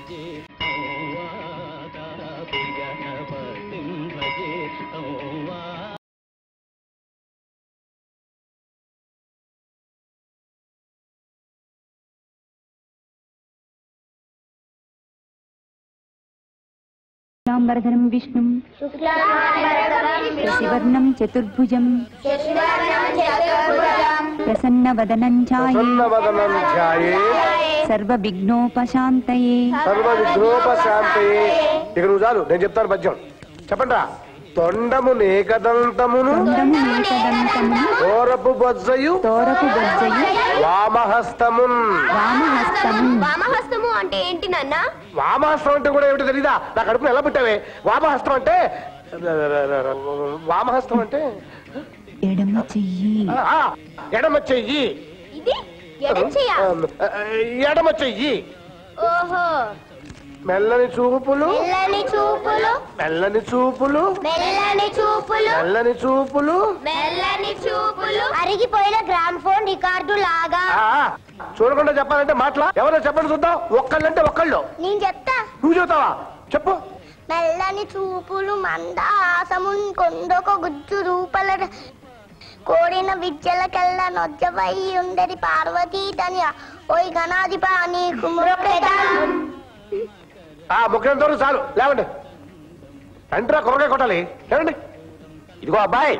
శుక్లాంబరధరం విష్ణుం శశివర్ణం చతుర్భుజం ప్రసన్నవదనం ఛాయే ప్రసన్నవదనం ధ్యాయే సర్వవిఘ్నోపశాంతయే సర్వ విఘ్నోపశాంతయే ఇక నువ్వు చాలు నేను చెప్తాను పద్యం చెప్పండి రా తొండము నేకదంతమును తొండము మేకదంతమును తోరపు బొజ్జయు తోరపు బొజ్జయు వామహస్తమున్ వామహస్తము వామహస్తము అంటే ఏంటి నాన్న వామహస్తం అంటే కూడా ఏమిటో తెలీదా నా కడుపుని ఎలా పుట్టావే వామహస్తం అంటే వామహస్తం అంటే ఎడమ చెయ్యి ఆ, ఎడమ చెయ్యి ఇది ఎడం చెయ్య ఆ, ఎడమ చెయ్యి ఓహో మెల్లని చూపులు మెల్లని చూపులు మెల్లని చూపులు మెల్లని చూపులు మెల్లని చూపులు మెల్లని చూపులు అరిగిపోయిన గ్రామ్ ఫోన్ రికార్డు లాగా ఆ, చూడకుండా చెప్పాలంటే మాటలా ఎవరో చెప్పండి చూద్దాం ఒక్కళ్ళంటే ఒక్కళ్ళు నేను చెప్తా నువ్వు చెబుతావా చెప్పు మెల్లని చూపులు మందాసమున్ కొండొక గుజ్జు రూపల కోడిన విద్యలకెల్లా నొజ్జవై ఉండరి పార్వతీ తని ఓయ్ గణాధిప నీకు మొక్కెదాం. ఆ ముఖ్యం వరకు చాలు లేవండి రండిరా కొరకాయ కొట్టాలి లేవండి ఇదిగో అబ్బాయి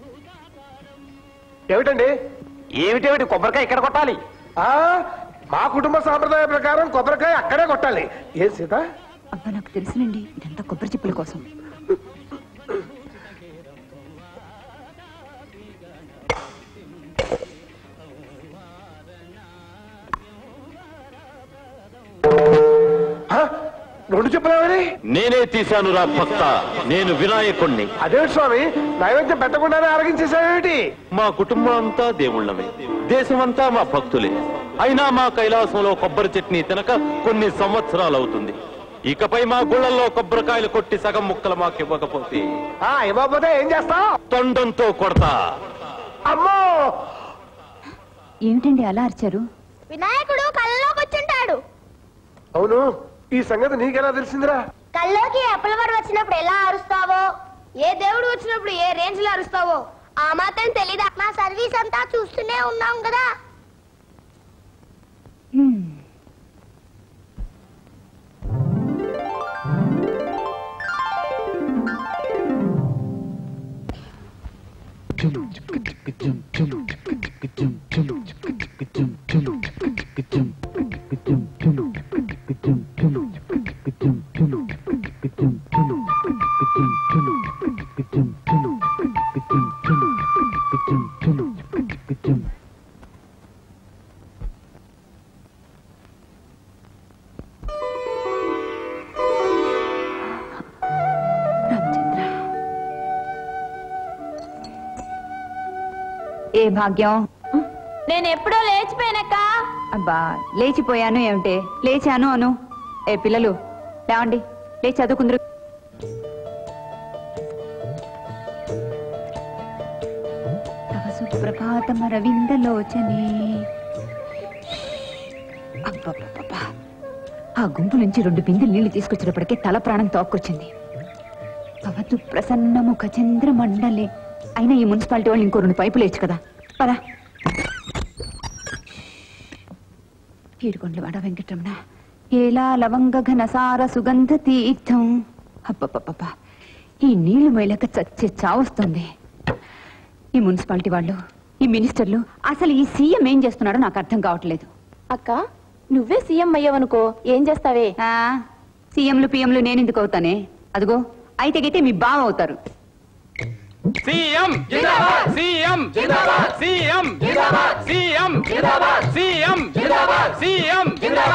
ఏమిటండి ఏమిటేమిటి కొబ్బరికాయ ఇక్కడ కొట్టాలి ఆ మా కుటుంబ సాంప్రదాయ ప్రకారం కొబ్బరికాయ అక్కడే కొట్టాలి ఏం సీత అబ్బా నాకు తెలుసునండి ఇదంతా కొబ్బరి చిప్పుల కోసం ఆ, రెండు చెప్పలేమని నేనే తీశాను రా భక్త నేను వినాయకుణ్ణి అదేమిటి స్వామి నైవేద్యం పెట్టకుండానే ఆరగించేసావేమిటి మా కుటుంబం అంతా దేవుళ్ళమే దేశమంతా మా భక్తులే అయినా మా కైలాసంలో కొబ్బరి చట్నీ తినక కొన్ని సంవత్సరాలు అవుతుంది ఇకపై మా గుళ్ళల్లో కొబ్బరికాయలు కొట్టి సగం ముక్కలు మాకు ఇవ్వకపోతే ఆ ఇవ్వకపోతే ఏం చేస్తావు తొండంతో కొడతా అమ్మో ఏమిటండి అలా అరిచారు వినాయకుడు కళ్ళలోకి వచ్చుంటాడు అవును ఈ సంగతి నీకెలా తెలిసిందిరా కల్లోకి అప్పలవాడు వచ్చినప్పుడు ఎలా అరుస్తావో ఏ దేవుడు వచ్చినప్పుడు ఏ రేంజ్ లో అరుస్తావో ఆ మాత్రం తెలీదా మా సర్వీస్ అంతా చూస్తూనే ఉన్నాం కదా హ్మ్. రామచంద్ర ఏ భాగ్యం నేను ఎప్పుడో లేచిపోయానక్క అబ్బా లేచిపోయాను ఏమిటే లేచాను అను ఏ పిల్లలు లేవండి లేచి చదువుకుందరు తవ సుప్రభాతమరవిందలోచనే అబ్బబ్బబ్బబ్బా. ఆ గుంపు నుంచి రెండు బిందెలు నీళ్లు తీసుకొచ్చేటప్పటికే తల ప్రాణం తోక్కొచ్చింది అవతు ప్రసన్న ముఖ చంద్ర మండలే అయినా ఈ మున్సిపాలిటీ వాళ్ళు ఇంకో రెండు పైపులు వేయచ్చు కదా పదా కీడుకొండవాడ వెంకటరమణ ఏలా లవంగ ఘనసార సుగంధ తీర్థం అబ్బబ్బబ్బబ్బ ఈ నీళ్లు మేలక చచ్చే చావస్తుంది ఈ మున్సిపాలిటీ వాళ్ళు ఈ మినిస్టర్లు అసలు ఈ సీఎం ఏం చేస్తున్నాడో నాకు అర్థం కావట్లేదు అక్క నువ్వే సీఎం అయ్యావనుకో ఏం చేస్తావే ఆ సీఎంలు పిఎంలు నేను ఎందుకు అవుతానే అదిగో అయితే గైతే మీ బావ అవుతారు CM CM CM CM CM CM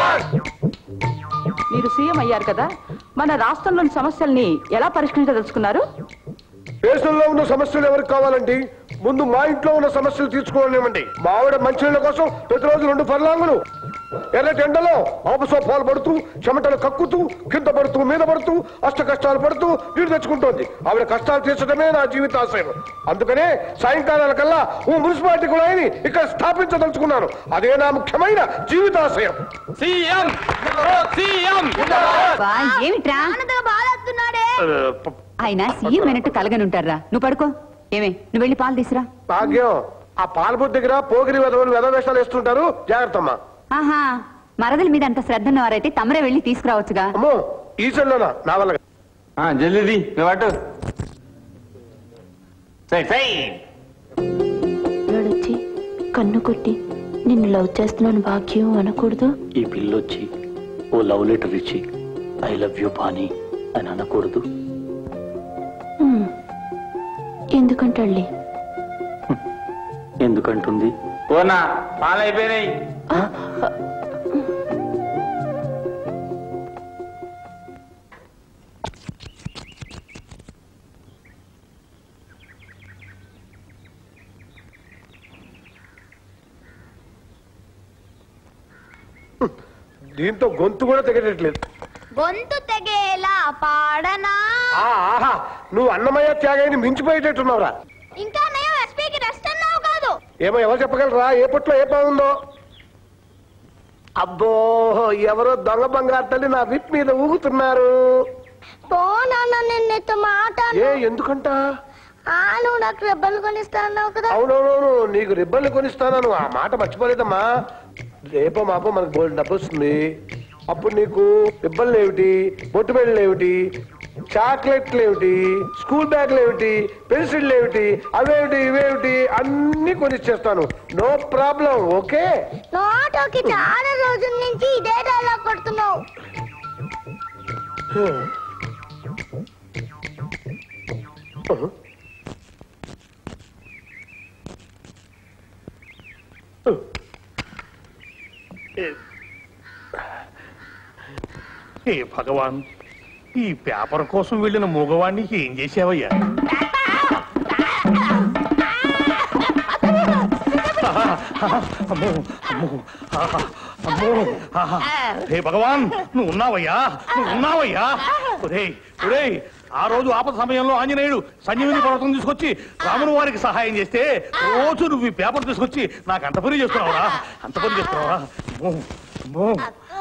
మీరు సీఎం అయ్యారు కదా మన రాష్ట్రంలోని సమస్యల్ని ఎలా పరిష్కరించదలుచుకున్నారు దేశంలో ఉన్న సమస్యలు ఎవరికి కావాలండి ముందు మా ఇంట్లో ఉన్న సమస్యలు తీర్చుకోవాలనివ్వండి మా ఆవిడ మంచినీళ్ళ కోసం ప్రతిరోజు రెండు పర్లాంగులు ఎర్రటి ఎండలో ఆపసోపాలు పడుతూ చెమటలు కక్కుతూ కింద పడుతూ మీద పడుతూ అష్ట కష్టాలు పడుతూ నీరు తెచ్చుకుంటోంది ఆవిడ కష్టాలు తీర్చడమే నా జీవితాశయం అందుకనే సాయంకాలాల కల్లా ఓ మున్సిపాలిటీ కుళాయిని ఇక్కడ స్థాపించదలుచుకున్నాను అదే నా ముఖ్యమైన జీవితాశయం సీఎం సీఎం బా, ఏమిట్రా నాన్నతో బాధేస్తున్నాడే ఆయన సీఎం అయినట్టు కలగనుంటారా నువ్వు పడుకో ఏమే నువ్వు వెళ్ళి పాలు తీసురా భాగ్యం ఆ పాలబుద్ధి దగ్గర పోగిరి వెధవలు వెధవేషాలు వేస్తుంటారు జాగ్రత్త అమ్మా ఆహా మరదల మీద అంత శ్రద్ధ ఉన్నవారైతే తమరే వెళ్ళి తీసుకురావచ్చుగా అమ్మో ఈ చెల్లోనా నా వల్ల కాదు. జల్దీ నువ్వు అటు సై సై వచ్చి కన్ను కొట్టి నిన్ను లవ్ చేస్తున్నాను భాగ్యం అనకూడదు ఈ పిల్లొచ్చి ఓ లవ్ లెటర్ ఇచ్చి ఐ లవ్ యూ బాని అని అనకూడదు హ్మ్. ఎందుకంటళ్ళి ఎందుకంటుంది ఓనా పాలు అయిపోయినాయి దీంతో గొంతు కూడా తెగట్లేదు గొంతు తెగేలా పాడనా ఆహా నువ్వు అన్నమయ్య త్యాగాన్ని మించిపోయేటట్టున్నావురా ఇంకా నేను ఎస్పీకి రెస్ట్ అన్నావు కాదు ఏమో ఎవరు చెప్పగలరా ఏ పుట్లో ఏ బాగుందో అబ్బో ఎవరో దొంగ బంగారు తల్లి నా విప్ మీద ఊగుతున్నారు పో నాన్న నేను నీతో మాట ఏ ఎందుకంట ఆ నువ్వు నాకు రెబ్బలు కొనిస్తా అన్నావు కదా అవునవునవును నీకు రిబ్బన్లు కొనిస్తాను ఆ మాట మర్చిపోలేదమ్మా రేపో మాపో మనకు బోల్డ్ డబ్బు వస్తుంది అప్పుడు నీకు రిబ్బన్లు ఏమిటి బొట్టు బిళ్ళలు ఏమిటి చాక్లెట్లు ఏమిటి స్కూల్ బ్యాగ్లు ఏమిటి పెన్సిళ్ళు ఏమిటి అవేమిటి ఇవేమిటి అన్ని కొనిచ్చేస్తాను నో ప్రాబ్లం ఓకే నోటోకి చాలా రోజుల నుంచి ఇదే డైలాగ్ కొడుతున్నావు ఏ భగవాన్ ఈ పేపర్ కోసం వెళ్ళిన మూగవాణ్ణి ఏం చేసావయ్యా అమ్మో అమ్మో ఆహా, అమ్మో ఆహా. హే భగవాన్ నువ్వు ఉన్నావయ్యా నువ్వు ఉన్నావయ్యా ఒరేయ్ ఒరేయ్ ఆ రోజు ఆపద సమయంలో ఆంజనేయుడు సంజీవిని పర్వతం తీసుకొచ్చి రాముని వారికి సహాయం చేస్తే రోజు నువ్వు ఈ పేపర్ తీసుకొచ్చి నాకు అంత పని చేస్తున్నావురా అంత పని చేస్తున్నావురా అమ్మో అమ్మో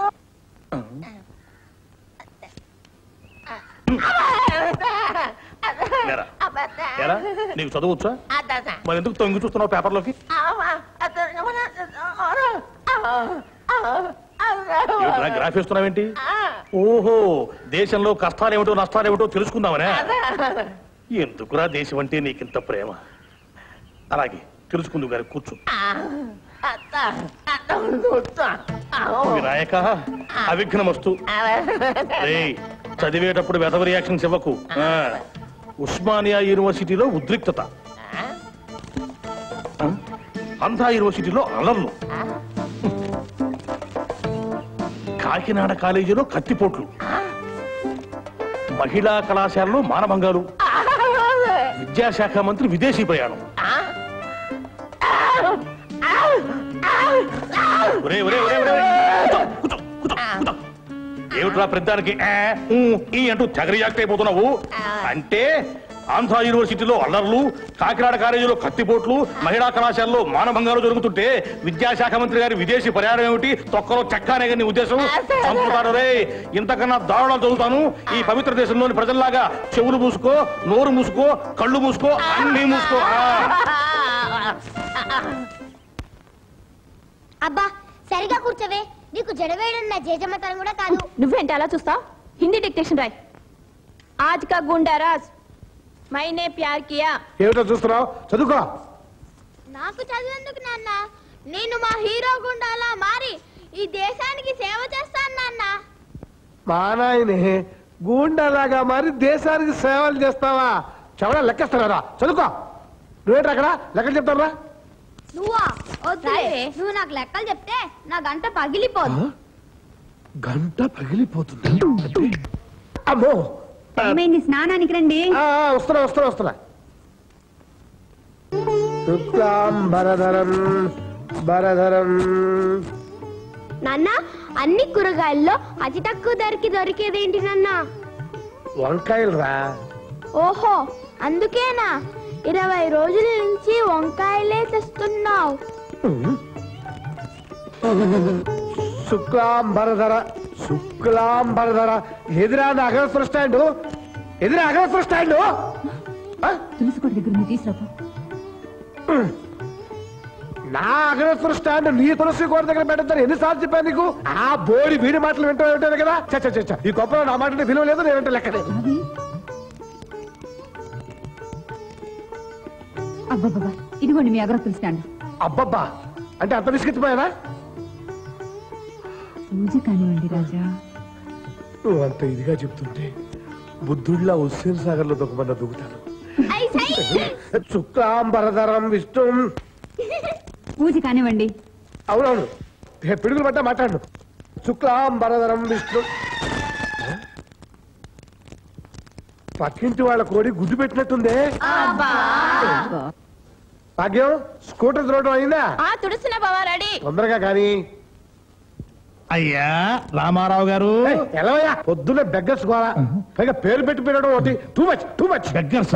లేరా లేరా నీకు చదవచ్చా మరి ఎందుకు తొంగి చూస్తున్నావు పేపర్లోకి ఏమిట్రా గ్రాఫ్ ఇస్తున్నావేంటి ఓహో దేశంలో కష్టాలేమిటో నష్టాలేమిటో తెలుసుకుందామనే ఎందుకురా దేశం అంటే నీకింత ప్రేమ అలాగే తెలుసుకుందు గారి కూర్చో వినాయక అవిఘ్నమస్తు రేయ్, చదివేటప్పుడు వెదవ రియాక్షన్స్ ఇవ్వకు ఆ, ఉస్మానియా యూనివర్సిటీలో ఉద్రిక్తత ఆ, ఆంధ్రా యూనివర్సిటీలో అలర్లు కాకినాడ కాలేజీలో కత్తిపోట్లు మహిళా కళాశాలలో మానభంగాలు విద్యాశాఖ మంత్రి విదేశీ ప్రయాణం ఒరే, ఒరే, ఒరే, ఒరే, ఒరే. కూర్చో, కూర్చో, కూర్చో, కూర్చో. ఏమిట్రా పెద్దానికి ఆ, ఊ, ఈ అంటూ తెగ రియాక్ట్ అయిపోతున్నావు అంటే ఆంధ్ర యూనివర్సిటీలో అల్లర్లు కాకినాడ కాలేజీలో కత్తిపోట్లు మహిళా కళాశాలలో మానభంగాలు జరుగుతుంటే విద్యాశాఖ మంత్రి గారి విదేశీ ప్రయాణం ఏమిటి తొక్కలో చెక్కానే నీ ఉద్దేశం చంపుతాడు రే ఇంతకన్నా దారుణాలు చదువుతాను ఈ పవిత్ర దేశంలోని ప్రజల్లాగా చెవులు మూసుకో నోరు మూసుకో కళ్ళు మూసుకో అన్ని మూసుకో ఆ. అబ్బా సరిగా కూర్చోవే నీకు జడవేయడం నా జేజమ్మతనం కూడా కాదు నువ్వేంటి అలా చూస్తావు హిందీ డిక్టేషన్ రాయ్ ఆజ్ కా గుండారాజ్ మైనే ప్యార్ కియా ఏమిటో చూస్తున్నావు చదువుకో నాకు చదివేందుకు నాన్న నేను మా హీరో గుండాలా మారి ఈ దేశానికి సేవ చేస్తాను నాన్న మా నాయనే గూండాలాగా మరి దేశానికి సేవలు చేస్తావా చెవడా లెక్కేస్తున్నారా చదువుకో నువ్వేంటి అక్కడ లెక్కలు చెప్తారా నువ్వా వద్దులే నువ్వు నాకు లెక్కలు చెప్తే నా గంట పగిలిపోదు గంట పగిలిపోతుంది అమ్మో ఏమైంది స్నానానికి రండి ఆ, ఆ, వస్తున్నా వస్తున్నా వస్తున్నా శుక్లాంబరధరం బరధరం నాన్న అన్ని కూరగాయల్లో అతి తక్కువ ధరకి దొరికేదేంటి నాన్న వంకాయలు రా ఓహో అందుకేనా ఇరవై రోజుల నుంచి వంకాయలే తెస్తున్నావు శుక్లాంబరధర శుక్లాంబరధర ఎదురా నా అగరస్వర స్టాండ్ ఎదురా అగరస్వర స్టాండ్ ఆ? తులసి కొడి దగ్గర నువ్వు తీసుకురాపో నా అగరస్వర స్టాండ్ నీ తులసి కోట దగ్గర పెట్టద్దని ఎన్నిసార్లు చెప్పాను నీకు ఆ బోడి వీడి మాటలు వింటూ ఉంటాను కదా చచ్చ చచ్చ ఈ గొప్పలో నా మాట విలువ లేదు నేను వింటే లెక్క లేదు అది అబ్బబ్బబ్బా ఇదిగోండి మీ అగరత్తుల స్టాండ్ అబ్బబ్బా అంటే అంత విసిగిచ్చిపోయానా పూజ కానివ్వండి రాజా నువ్వు అంత ఇదిగా చెప్తుంటే బుద్ధుడిలా హుస్సేన్ సాగర్ లో దొక్కమన్న దూకుతాను శుక్లాంబరధరం విష్ణు పూజ కానివ్వండి అవునవును ఏ పిడుగులు పడ్డా మాట్లాడు శుక్లాంబరధరం విష్ణు పక్కింటి వాళ్ళ కోడి గుడ్డు పెట్టినట్టుందే భాగ్యం స్కూటర్ తిరగడం అయిందా ఆ తుడుస్తున్న బావా రెడీ తొందరగా కానీ అయ్యా రామారావు గారు ఎలవయ్యా పొద్దున్నే బెగ్గర్స్ కోరా పైగా పేరు పెట్టి పెట్టడం ఒకటి too much too much beggars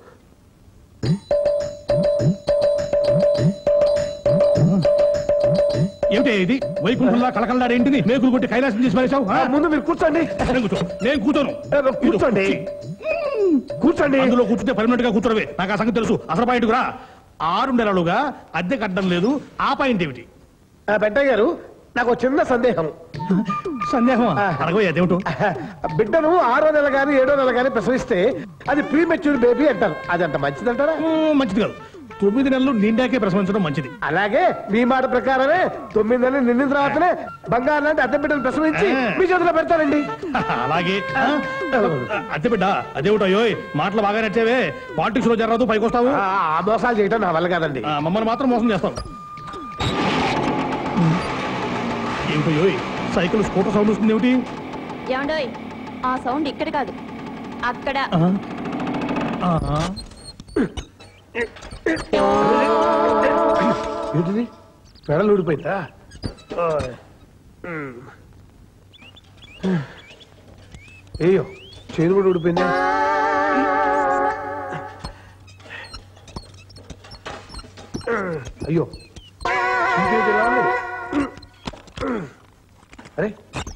ఏమిటి ఇది వైకుంఠంలా కలకల్లాడేంటిది మేకులు కొట్టి కైలాసం చేసి పడేశావు ఆ? ముందు మీరు కూర్చోండి నేను కూర్చో నేను కూర్చోను ఏ, కూర్చోండి కూర్చోండి అందులో కూర్చుంటే పర్మనెంట్ గా కూర్చోవే నాకు ఆ సంగతి తెలుసు అసలు పాయింట్ రా ఆరు నెలలుగా అద్దె కట్టడం లేదు ఆ పాయింట్ ఏమిటి ఆ, పెద్దయ్య గారు నాకు ఒక చిన్న సందేహం సందేహం అడగవయ్యా అదేమిటో బిడ్డను ఆరో నెల గాని ఏడో నెల గాని ప్రసవిస్తే అది ప్రీ మెచ్యూర్ బేబీ అంటారు అది అంత మంచిదంటారా ఊ, మంచిది కాదు తొమ్మిది నెలలు నిండాకే ప్రసవించడం మంచిది అలాగే మీ మాట ప్రకారమే తొమ్మిది నెలలు నిండిన తర్వాతనే బంగారు లాంటి అద్దె బిడ్డను ప్రసవించి మీ చేతిలో పెడతానండి అలాగే ఆ? అద్దె బిడ్డ అదేమిటో యోయ్ మాటలు బాగా నచ్చేవే పాలిటిక్స్ లో జరగదు పైకి వస్తావు ఆ ఆ మోసాలు చేయటం నా వల్ల కాదండి ఆ, మమ్మల్ని మాత్రం మోసం చేస్తావు ఏమిటో యోయ్ సైకిల్ స్కూటర్ సౌండ్ వస్తుంది ఏమిటి ఏమండోయ్ ఆ సౌండ్ ఇక్కడ కాదు అక్కడ ఏంటిది పెడలు ఊడిపోయిందా ఓయ్. ఉమ్. అయ్యో చేను కూడా ఊడిపోయిందా అయ్యో ఇంకేంటి ఇలా ఉంది? అరే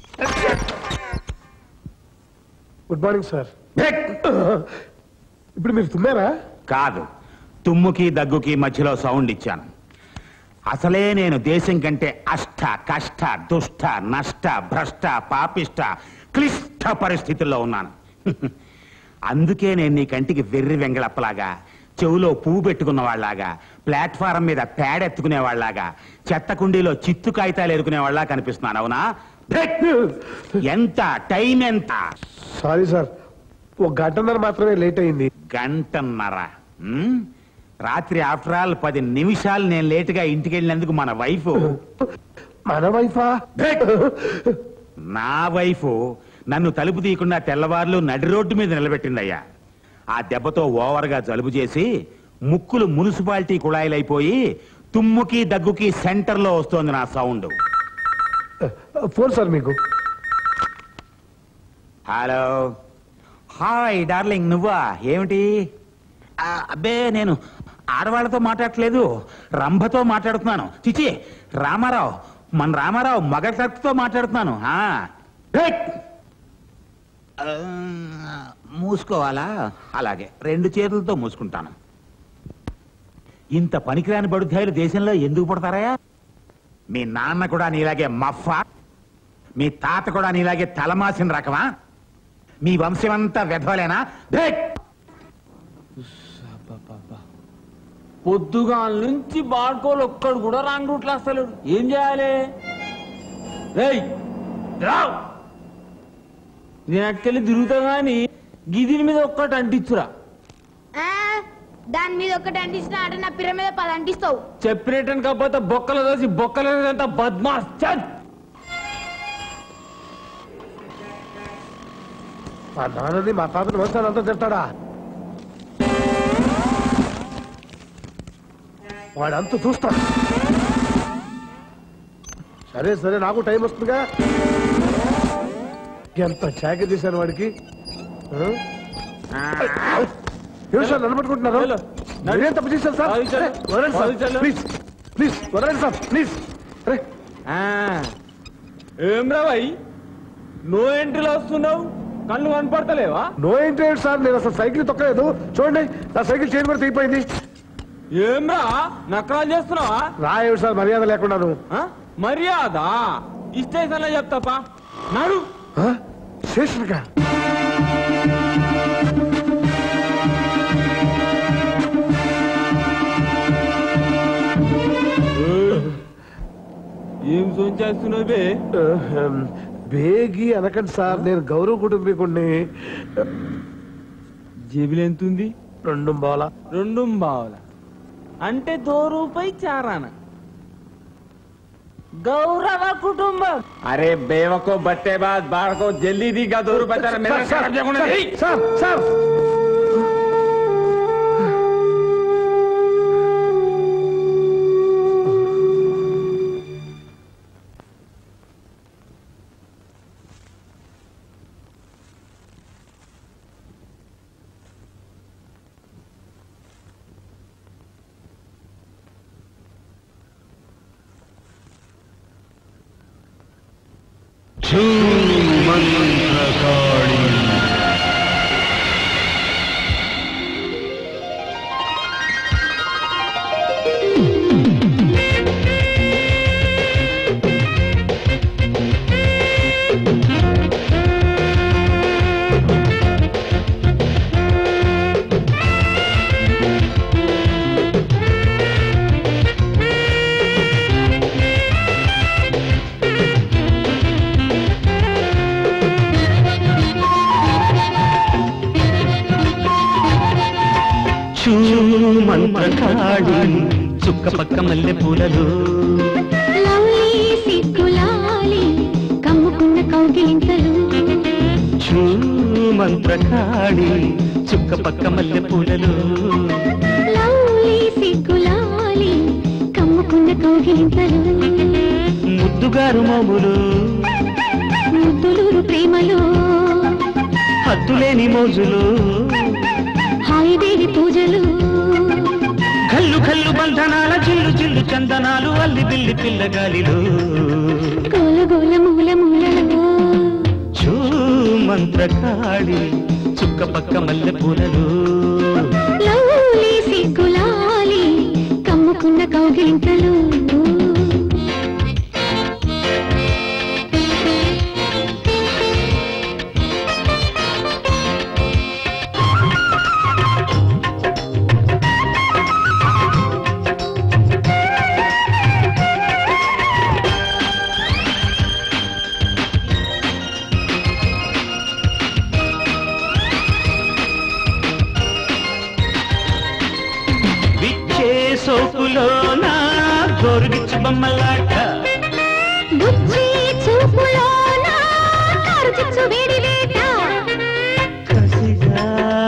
గుడ్ మార్నింగ్ సార్ ఇప్పుడు మీరు తుమ్మారా కాదు తుమ్ముకి దగ్గుకి మధ్యలో సౌండ్ ఇచ్చాను అసలే నేను దేశం కంటే అష్ట కష్ట దుష్ట నష్ట భ్రష్ట పాపిష్ట క్లిష్ట పరిస్థితుల్లో ఉన్నాను అందుకే నేను నీ కంటికి వెర్రి వెంగళప్పలాగా చెవులో పువ్వు పెట్టుకున్న వాళ్ళలాగా ప్లాట్ఫారం మీద పేడెత్తుకునే వాళ్ళలాగా చెత్త కుండీలో చిత్తు కాగితాలు ఎరుకునే వాళ్ళ కనిపిస్తున్నాను అవునా ధెక్! ఎంత టైం ఎంత సారీ సార్ ఒక గంటన్నర మాత్రమే లేట్ అయింది గంటన్నర ఉమ్? రాత్రి ఆఫ్టర్ ఆల్ పది నిమిషాలు నేను లేటుగా ఇంటికి వెళ్ళినందుకు మన వైఫ్ మన వైఫా నా వైఫ్ నన్ను తలుపు తీయకుండా తెల్లవార్లు నడి రోడ్డు మీద నిలబెట్టిందయ్యా ఆ దెబ్బతో ఓవర్గా జలుబు చేసి ముక్కులు మున్సిపాలిటీ కుళాయిలైపోయి తుమ్ముకి దగ్గుకి సెంటర్లో వస్తోంది నా సౌండ్ ఫోన్ సార్ మీకు హలో హాయ్ డార్లింగ్ నువ్వా ఏమిటి ఆ, అబ్బే నేను ఆడవాళ్ళతో మాట్లాడట్లేదు రంభతో మాట్లాడుతున్నాను చిచి రామారావు మన రామారావు మగతత్తో మాట్లాడుతున్నాను ఆ. హెక్! ఆ, మూసుకోవాలా అలాగే రెండు చేతులతో మూసుకుంటాను ఇంత పనికిరాని బడుద్దాయిలు దేశంలో ఎందుకు పడతారా మీ నాన్న కూడా నీలాగే మఫా మీ తాత కూడా నీలాగే తలమాసిన రకమా మీ వంశమంతా వెధవలేనా ధెక్! పొద్దుగాల నుంచి బాడుకోలు ఒక్కడు కూడా రాంగ్ రూట్లో వస్తలేడు ఏం చేయాలి రేయ్ రావ్ నేను అట్టుకెళ్ళి తిరుగుతా గాని గిదిని మీద ఒక్కటి అంటించురా ఆ, దాని మీద ఒకటి అంటించిన ఆట నా పిర్ర మీద పది అంటిస్తావు చెప్పినట్టు కాకపోతే బొక్కలు దోసి బొక్కలు అంత బద్మాస్ చల్ మా నాన్నని మా తాతని వస్తాను అంతా తిడతాడా వాడంతా చూస్తాడు సరే సరే నాకు టైం వస్తుందిగా ఎంత చాక చేశాను వాడికి ఆ? ఏం సార్ నిలబెట్టుకుంటున్నారు వెళ్ళు. మీరేం తప్పు చేశారు సార్ అది చాలు. అరే, వదలండి అది సార్ చాలు. ప్లీజ్ ప్లీజ్ వదలండి సార్ ప్లీజ్ అరే ఏం రా భాయ్ నో ఎంట్రీలో వస్తున్నావు కళ్ళు కనపడతలేవా నో ఇంటర్నెట్ సార్ నేను అసలు సైకిల్ తొక్కలేదు చూడండి నా సైకిల్ చైన్ కూడా తీయిపోయింది ఏమ్రా నకరాలు చేస్తున్నావా రాయేడు సార్ మర్యాద లేకున్నాను ఆ? మర్యాద ఈ స్టేషన్లో చెప్తాపా నాడు శేషన్గా ఏం సొంచేస్తున్నావు బే బేగి అనకండి సార్ నేను గౌరవ కుటుంబీకుడిని జేబులు ఎంత ఉంది రెండు బాల రెండు బావుల అంటే దో రూపాయి చారాన గౌరవ కుటుంబం అరే బేవకో బట్టే బాద్ బాడకో జల్దీ దిగా దో రూపాయి చారా మేరా ఖరాబ్ చేయకుండా दी। సార్ సార్ చూ మంత్రకాళి చుక్క పక్క మల్లె పూలలు లవ్లీ సిగ్గులాలి కమ్ముకున్న కౌగిలింతలు చూ మంత్రకాళి చుక్క పక్క మల్లె పూలలు లవ్లీ సిగ్గులాలి కమ్ముకున్న కౌగిలింతలు ముద్దుగారు మోములు ముద్దులూరు ప్రేమలో హద్దులేని మోజులు హాయిదేవి పూజలు కల్లు కల్లు బంధనాల జిల్లు జిల్లు చందనాలు అల్లి బిల్లి పిల్లగాలిలు గోల గోల మూల మూలలో చూ మంత్రకాళి చుక్క పక్క మల్లె పూలలు లవ్లీ సిగ్గులాలి కమ్ముకున్న కౌగిలింతలు విచ్చే సోకులోన గోరుగిచ్చు బొమ్మలాట బుజ్జి చూపులోన కారుచిచ్చు వేడి వేట కసిగా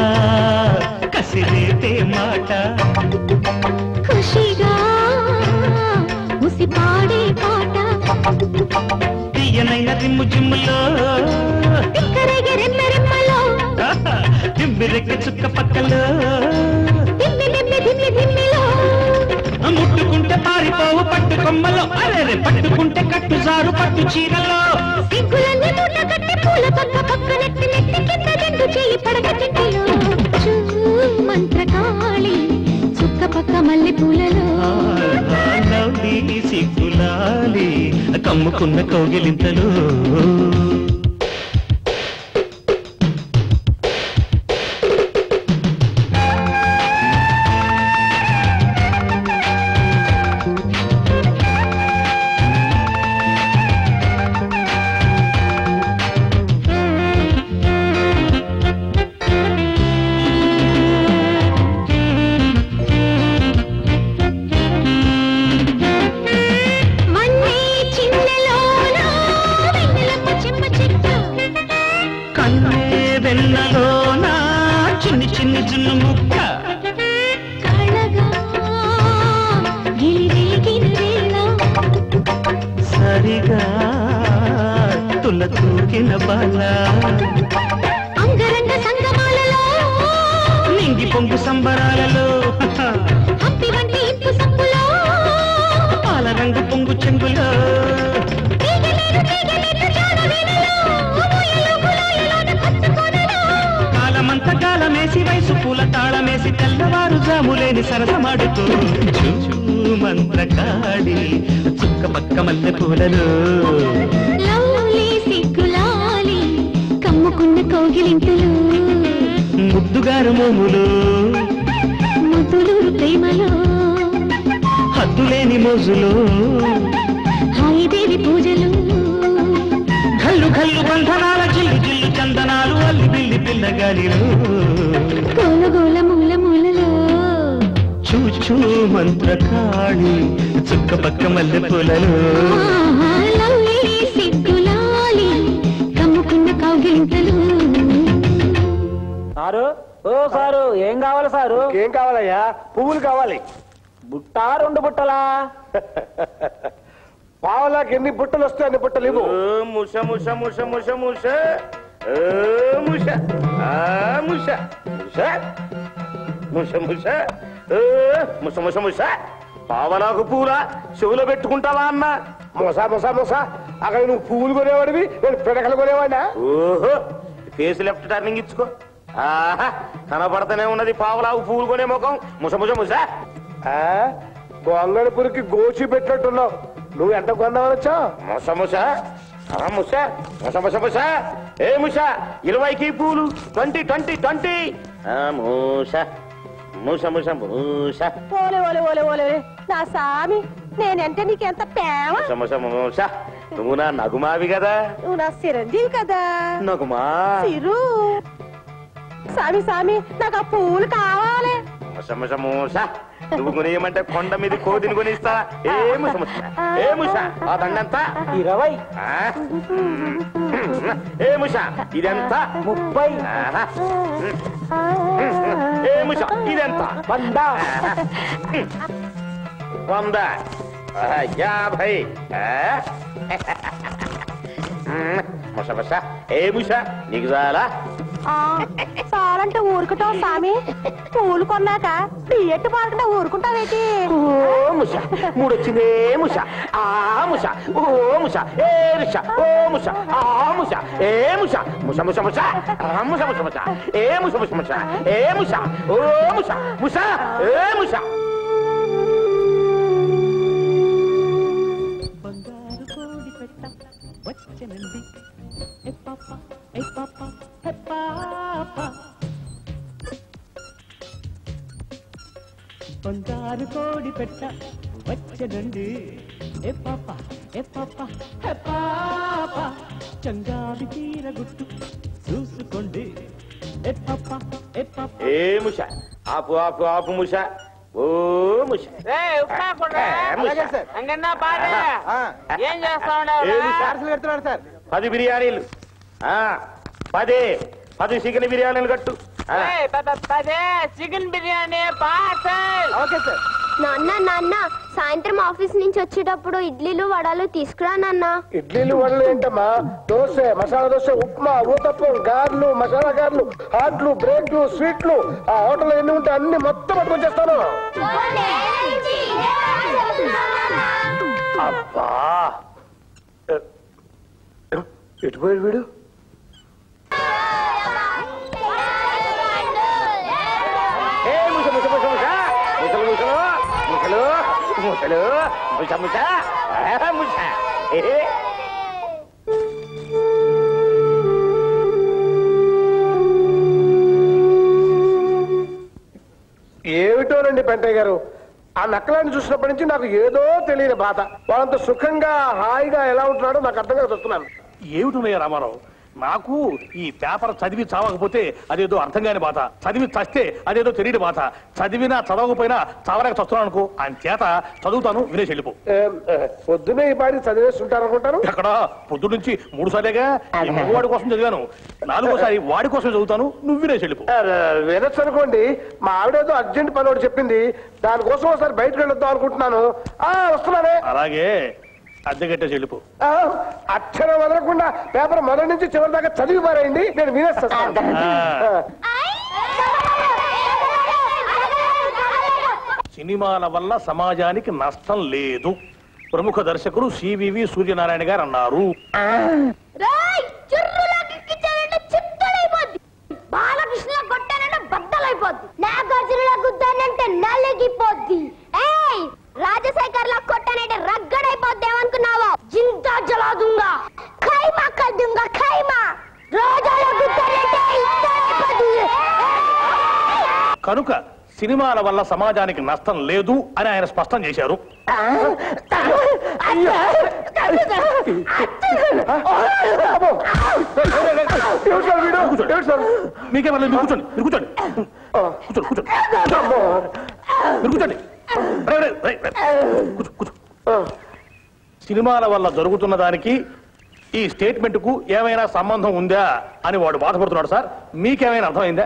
కసిరేతే మాట ఖుషిగా ఉసి పాడే పాట తీయనైన రిమ్ము జిమ్ములో తిక్కరేగే రెమ్మ రెమ్మలో తిమ్మిరెక్క చుక్క పక్కలో దిమ్మి దిమ్మి దిమ్మి దిమ్మిలో ముట్టుకుంటే పారిపోవు పట్టు కొమ్మలో అరే పట్టుకుంటే కట్టు జారు పట్టు చీరలో సిగ్గులన్నీ మూట కట్టి పూల పక్క పక్క నెత్తి నెత్తి కింద దిండు చేయి పడక చెట్టులో చూ మంత్రకాళి చుక్క పక్క మల్లె పూలలో లవ్లీ సిగ్గులాలి కమ్ముకున్న కౌగిలింతలు మన్నే చిన్నెలోన వెన్నెలమ్మ చెమ్మ చెక్క కన్నే వెన్నలోన చిన్ని చిన్ని జున్ను ముక్క కళగా గిలి వెలిగిన వేళ సరిగా తుల తూకిన బాల అంగరంగ సంగమాలలో నింగి పొంగు సంబరాలలో హంపి వంటి ఇంపు సంపులో పాల రంగు పొంగు చెంగులో తీగలేరు తీగలేరు జాడ వీణలో స్నానాలేసి తెల్లవారు జాములేని సరసమాడుకో మంత్రకాడి చుక్క పక్క మల్లె పూలలో లవ్లీ సిగ్గులాలి కమ్ముకున్న కౌగిలింతలు ముద్దుగారు మోములు ముద్దులూరు ప్రేమలో హద్దులేని మోజులో హాయిదేవి పూజలు కల్లు కల్లు బంధనాల జిల్లు జిల్లు చందనాలు అల్లి బిల్లి పిల్లగాలిలో గోల గోల మూల మూలలో చూచూ మంత్రకాళి చుక్క పక్క మల్లె పూలలో ఆహా, లవ్లీ సిగ్గులాలి కమ్ముకున్న కౌగిలింతలు సారు ఓ సారు ఏం కావాలి సారు ఏం కావాలయ్యా పువ్వులు కావాలి బుట్ట రెండు బుట్టలా పావలాకి ఎన్ని బుట్టలు వస్తే అన్ని బుట్టలు ఇవ్వు ముష ముష ముష ముష ముష ఏ ముష ఆ ముష ముష ముష ముష ఏ ముష ముష ముష పావలాకు పూల చెవులో పెట్టుకుంటావా అన్న మొసా మొసా మొసా అక్కడ నువ్వు పువ్వులు కొనేవాడివి నేను పిడకలు కొనేవాడినా ఓహో ఫేస్ లెఫ్ట్ టర్నింగ్ ఇచ్చుకో ఆహా కనపడతానే ఉన్నది పావలాకు పువ్వులు కొనే ముఖం ముస ముస ముస ఆ, గొంగళపురికి గోచి పెట్టినట్టున్నావు నువ్వు ఎంత కొందామని వచ్చావు ముస ముస ఆ ముస ముస ముస ముస ఏ ముస ఇరవైకి పూలు ట్వంటీ ట్వంటీ ట్వంటీ మూస మూస మూస మూస ఓలే ఓలే ఓలే ఓలే నా సామి నేనంటే నీకెంత ప్రేమ మూస మూస మూస నువ్వు నా నగుమావి కదా నువ్వు నా చిరంజీవి కదా నగుమా సిరు సామి సామి నాకు ఆ పూలు కావాలి ముస ముస మూస నువ్వు కొనేయమంటే కొండ మీద కోతిని కొనిస్తా ఏ ముస ముస ఏ ముస ఆ దండంత ఇరవై ఆ? ఏ ముస ఇదెంత ముప్పై ఆహా. ఏ ముస ఇదెంత వంద వంద ఆ, యాభై ఆ? ముస ముస ఏ ముస నీకు చాలా ఆ, చాలంటే ఊరుకుంటావు సామి పూలు కొన్నాక బియ్యట్టు పాడకుండా ఊరుకుంటావేటి ఓ ముస మూడొచ్చిందే ముస ఆ ముస ఓ ముస ఏ రుష ఓ ముస ఆ ముస ఏ ముస ముస ముస ముస ఆ ముస ముస ముస ఏ ముస ముస ముస ఏ ముస ఓ ముస ముస ఏ ముస బంగారు కోడి పెట్ట వచ్చనండి ఏ పాప ఏ పాప ఏ పాప బంగారు కోడి పెట్ట వచ్చనండి ఏ పాప ఏ పాప ఏ పాప చంగావి తీర గుట్టు చూసుకోండి ఏ పాప ఏ పాప ఏ ముస ఆపు ఆపు ఆపు ముస ఓ ముస అలాగే సార్. అంగన్నా పాట ఏం చేస్తా ఏ ముస? పెడుతున్నాడు సార్ పది బిర్యానీలు ఆ పదే పది చికెన్ బిర్యానీలు కట్టు ఆ. పదే chicken biryani parcel okay sir నాన్న నాన్న సాయంత్రం ఆఫీస్ నుంచి వచ్చేటప్పుడు ఇడ్లీలు వడలు తీసుకురా నాన్న ఇడ్లీలు వడలు ఏంటమ్మా దోశ మసాలా దోశ ఉప్మా ఊతప్పం గారెలు మసాలా గారెలు హాట్లు బ్రేక్లు స్వీట్లు ఆ హోటల్ ఎన్ని ఉంటే అన్ని మొత్తం పట్టుకొచ్చేస్తాను అబ్బా ఎటు పోయాడు వీడు ఏ ముస ముస ముస ముస ముసలు ముసలు ముసలు ముసలు ముస ముస ఆ, ముస ఏ ఏమిటోనండి పెంటయ్య గారు ఆ నక్కలాన్ని చూసినప్పటి నుంచి నాకు ఏదో తెలియని బాధ వాళ్ళంత సుఖంగా హాయిగా ఎలా ఉంటున్నాడో నాకు అర్థం కాక వస్తున్నాను ఏమిటున్నాయా రామారావు నాకు ఈ పేపర్ చదివి చావకపోతే అదేదో అర్థం కాని బాధ చదివి చస్తే అదేదో తెలియని బాధ చదివినా చదవకపోయినా చావలేక చస్తున్నాను అనుకో ఆయన చేత చదువుతాను వినేసి వెళ్ళిపో ఏం, ఏ, పొద్దున్నే ఈ పాటి చదివేసి ఉంటారనుకుంటాను ఎక్కడ పొద్దు నుంచి మూడు సార్లేగా ఈ మగవాడి కోసం చదివాను నాలుగోసారి వాడి కోసం చదువుతాను నువ్వు వినేసి వెళ్ళిపో వినొచ్చు అనుకోండి మా ఆవిడేదో అర్జెంట్ పని ఒకటి చెప్పింది దానికోసం ఒకసారి బయటకు వెళ్ళొద్దాం అనుకుంటున్నాను ఆ వస్తున్నానే అలాగే అద్దె కట్టేసి వెళ్ళిపో ఆ, అక్షరం వదలకుండా పేపర్ మొదటి నుంచి చివరి దాకా చదివి పారేయండి నేను వినేస్తాను ఆ. సినిమాల వల్ల సమాజానికి నష్టం లేదు ప్రముఖ దర్శకుడు సివివి సూర్యనారాయణ గారు అన్నారు రాయ్ చుర్రులా కిక్కించానంటే చిత్తడైపోద్ది బాలకృష్ణ కొట్టానంటే బద్దలైపోద్ది నాగార్జున సినిమాల వల్ల సమాజానికి నష్టం లేదు అని ఆయన స్పష్టం చేశారు మీకే మీరు కూర్చోండి మీరు కూర్చోండి కూర్చోండి కూర్చోండి మీరు కూర్చోండి రే, రే, రే, రే. కూర్చో, కూర్చో. సినిమాల వల్ల జరుగుతున్న దానికి ఈ స్టేట్మెంట్ కు ఏమైనా సంబంధం ఉందా అని వాడు బాధపడుతున్నాడు సార్ మీకేమైనా అర్థమైందా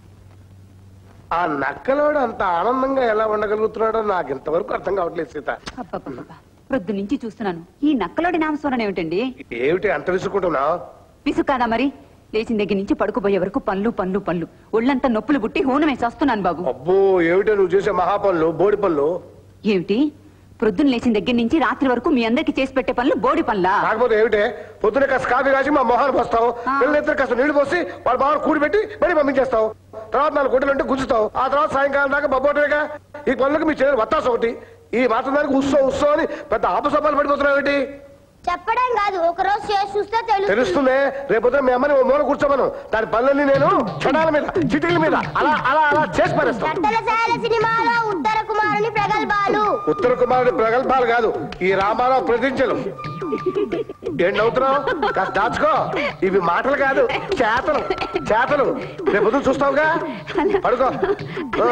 ఆ నక్కలోడు అంత ఆనందంగా ఎలా ఉండగలుగుతున్నాడో నాకు ఇంతవరకు అర్థం కావట్లేదు సీత అబ్బబ్బబ్బబ్బా. ప్రొద్దు నుంచి చూస్తున్నాను ఈ నక్కలోడి నామస్వరణ ఏమిటండి ఏమిటి అంత విసుకుంటున్నావు పిసుకాదా మరి లేచిన దగ్గర నుంచి పడుకోబోయే వరకు పనులు పనులు పనులు ఒళ్ళంతా నొప్పులు పుట్టి హూనం వేసి వస్తున్నాను బాబు అబ్బో ఏమిటో నువ్వు చేసే మహాపనులు బోడి పనులు ఏమిటి ప్రొద్దున లేచిన దగ్గర నుంచి రాత్రి వరకు మీ అందరికి చేసి పెట్టే పనులు బోడి పనులా కాకపోతే ఏమిటే పొద్దున కాస్త కాఫీ కాసి మా మొహాన్ని పోస్తావు పిల్లలిద్దరు కాస్త నీళ్లు పోసి వాళ్ళ బాగా కూడి పెట్టి మళ్ళీ పంపించేస్తావు తర్వాత నాలుగు గుడ్డలు అంటే గుంజుతావు ఆ తర్వాత సాయంకాలం దాకా బొబ్బోటేగా ఈ పనులకు మీ చెల్లెలు వత్తాసు ఒకటి ఈ మాత్రం దానికి ఉత్సవం ఉత్సవం అని పెద్ద ఆపసపాలు పడిపోతున్నావు ఏంటి చెప్పడం కాదు ఒక రోజు చేసి చూస్తే తెలుస్తుంది తెలుస్తుంది రేపొద్దున మీ అమ్మని ఓ మూల కూర్చోమను దాని పనులన్నీ నేను క్షణాల మీద చిటికల మీద అలా అలా అలా చేసి పారేస్తాను రట్టలశాల సినిమాలో ఉత్తర కుమారుని ప్రగల్భాలు ఉత్తర కుమారుడి ప్రగల్భాలు కాదు ఈ రామారావు ప్రతించలు ఏం నవ్వుతున్నావు కాస్త దాచుకో ఇవి మాటలు కాదు చేతలు చేతలు రేపు పొద్దున చూస్తావుగా పడుకో ఆ.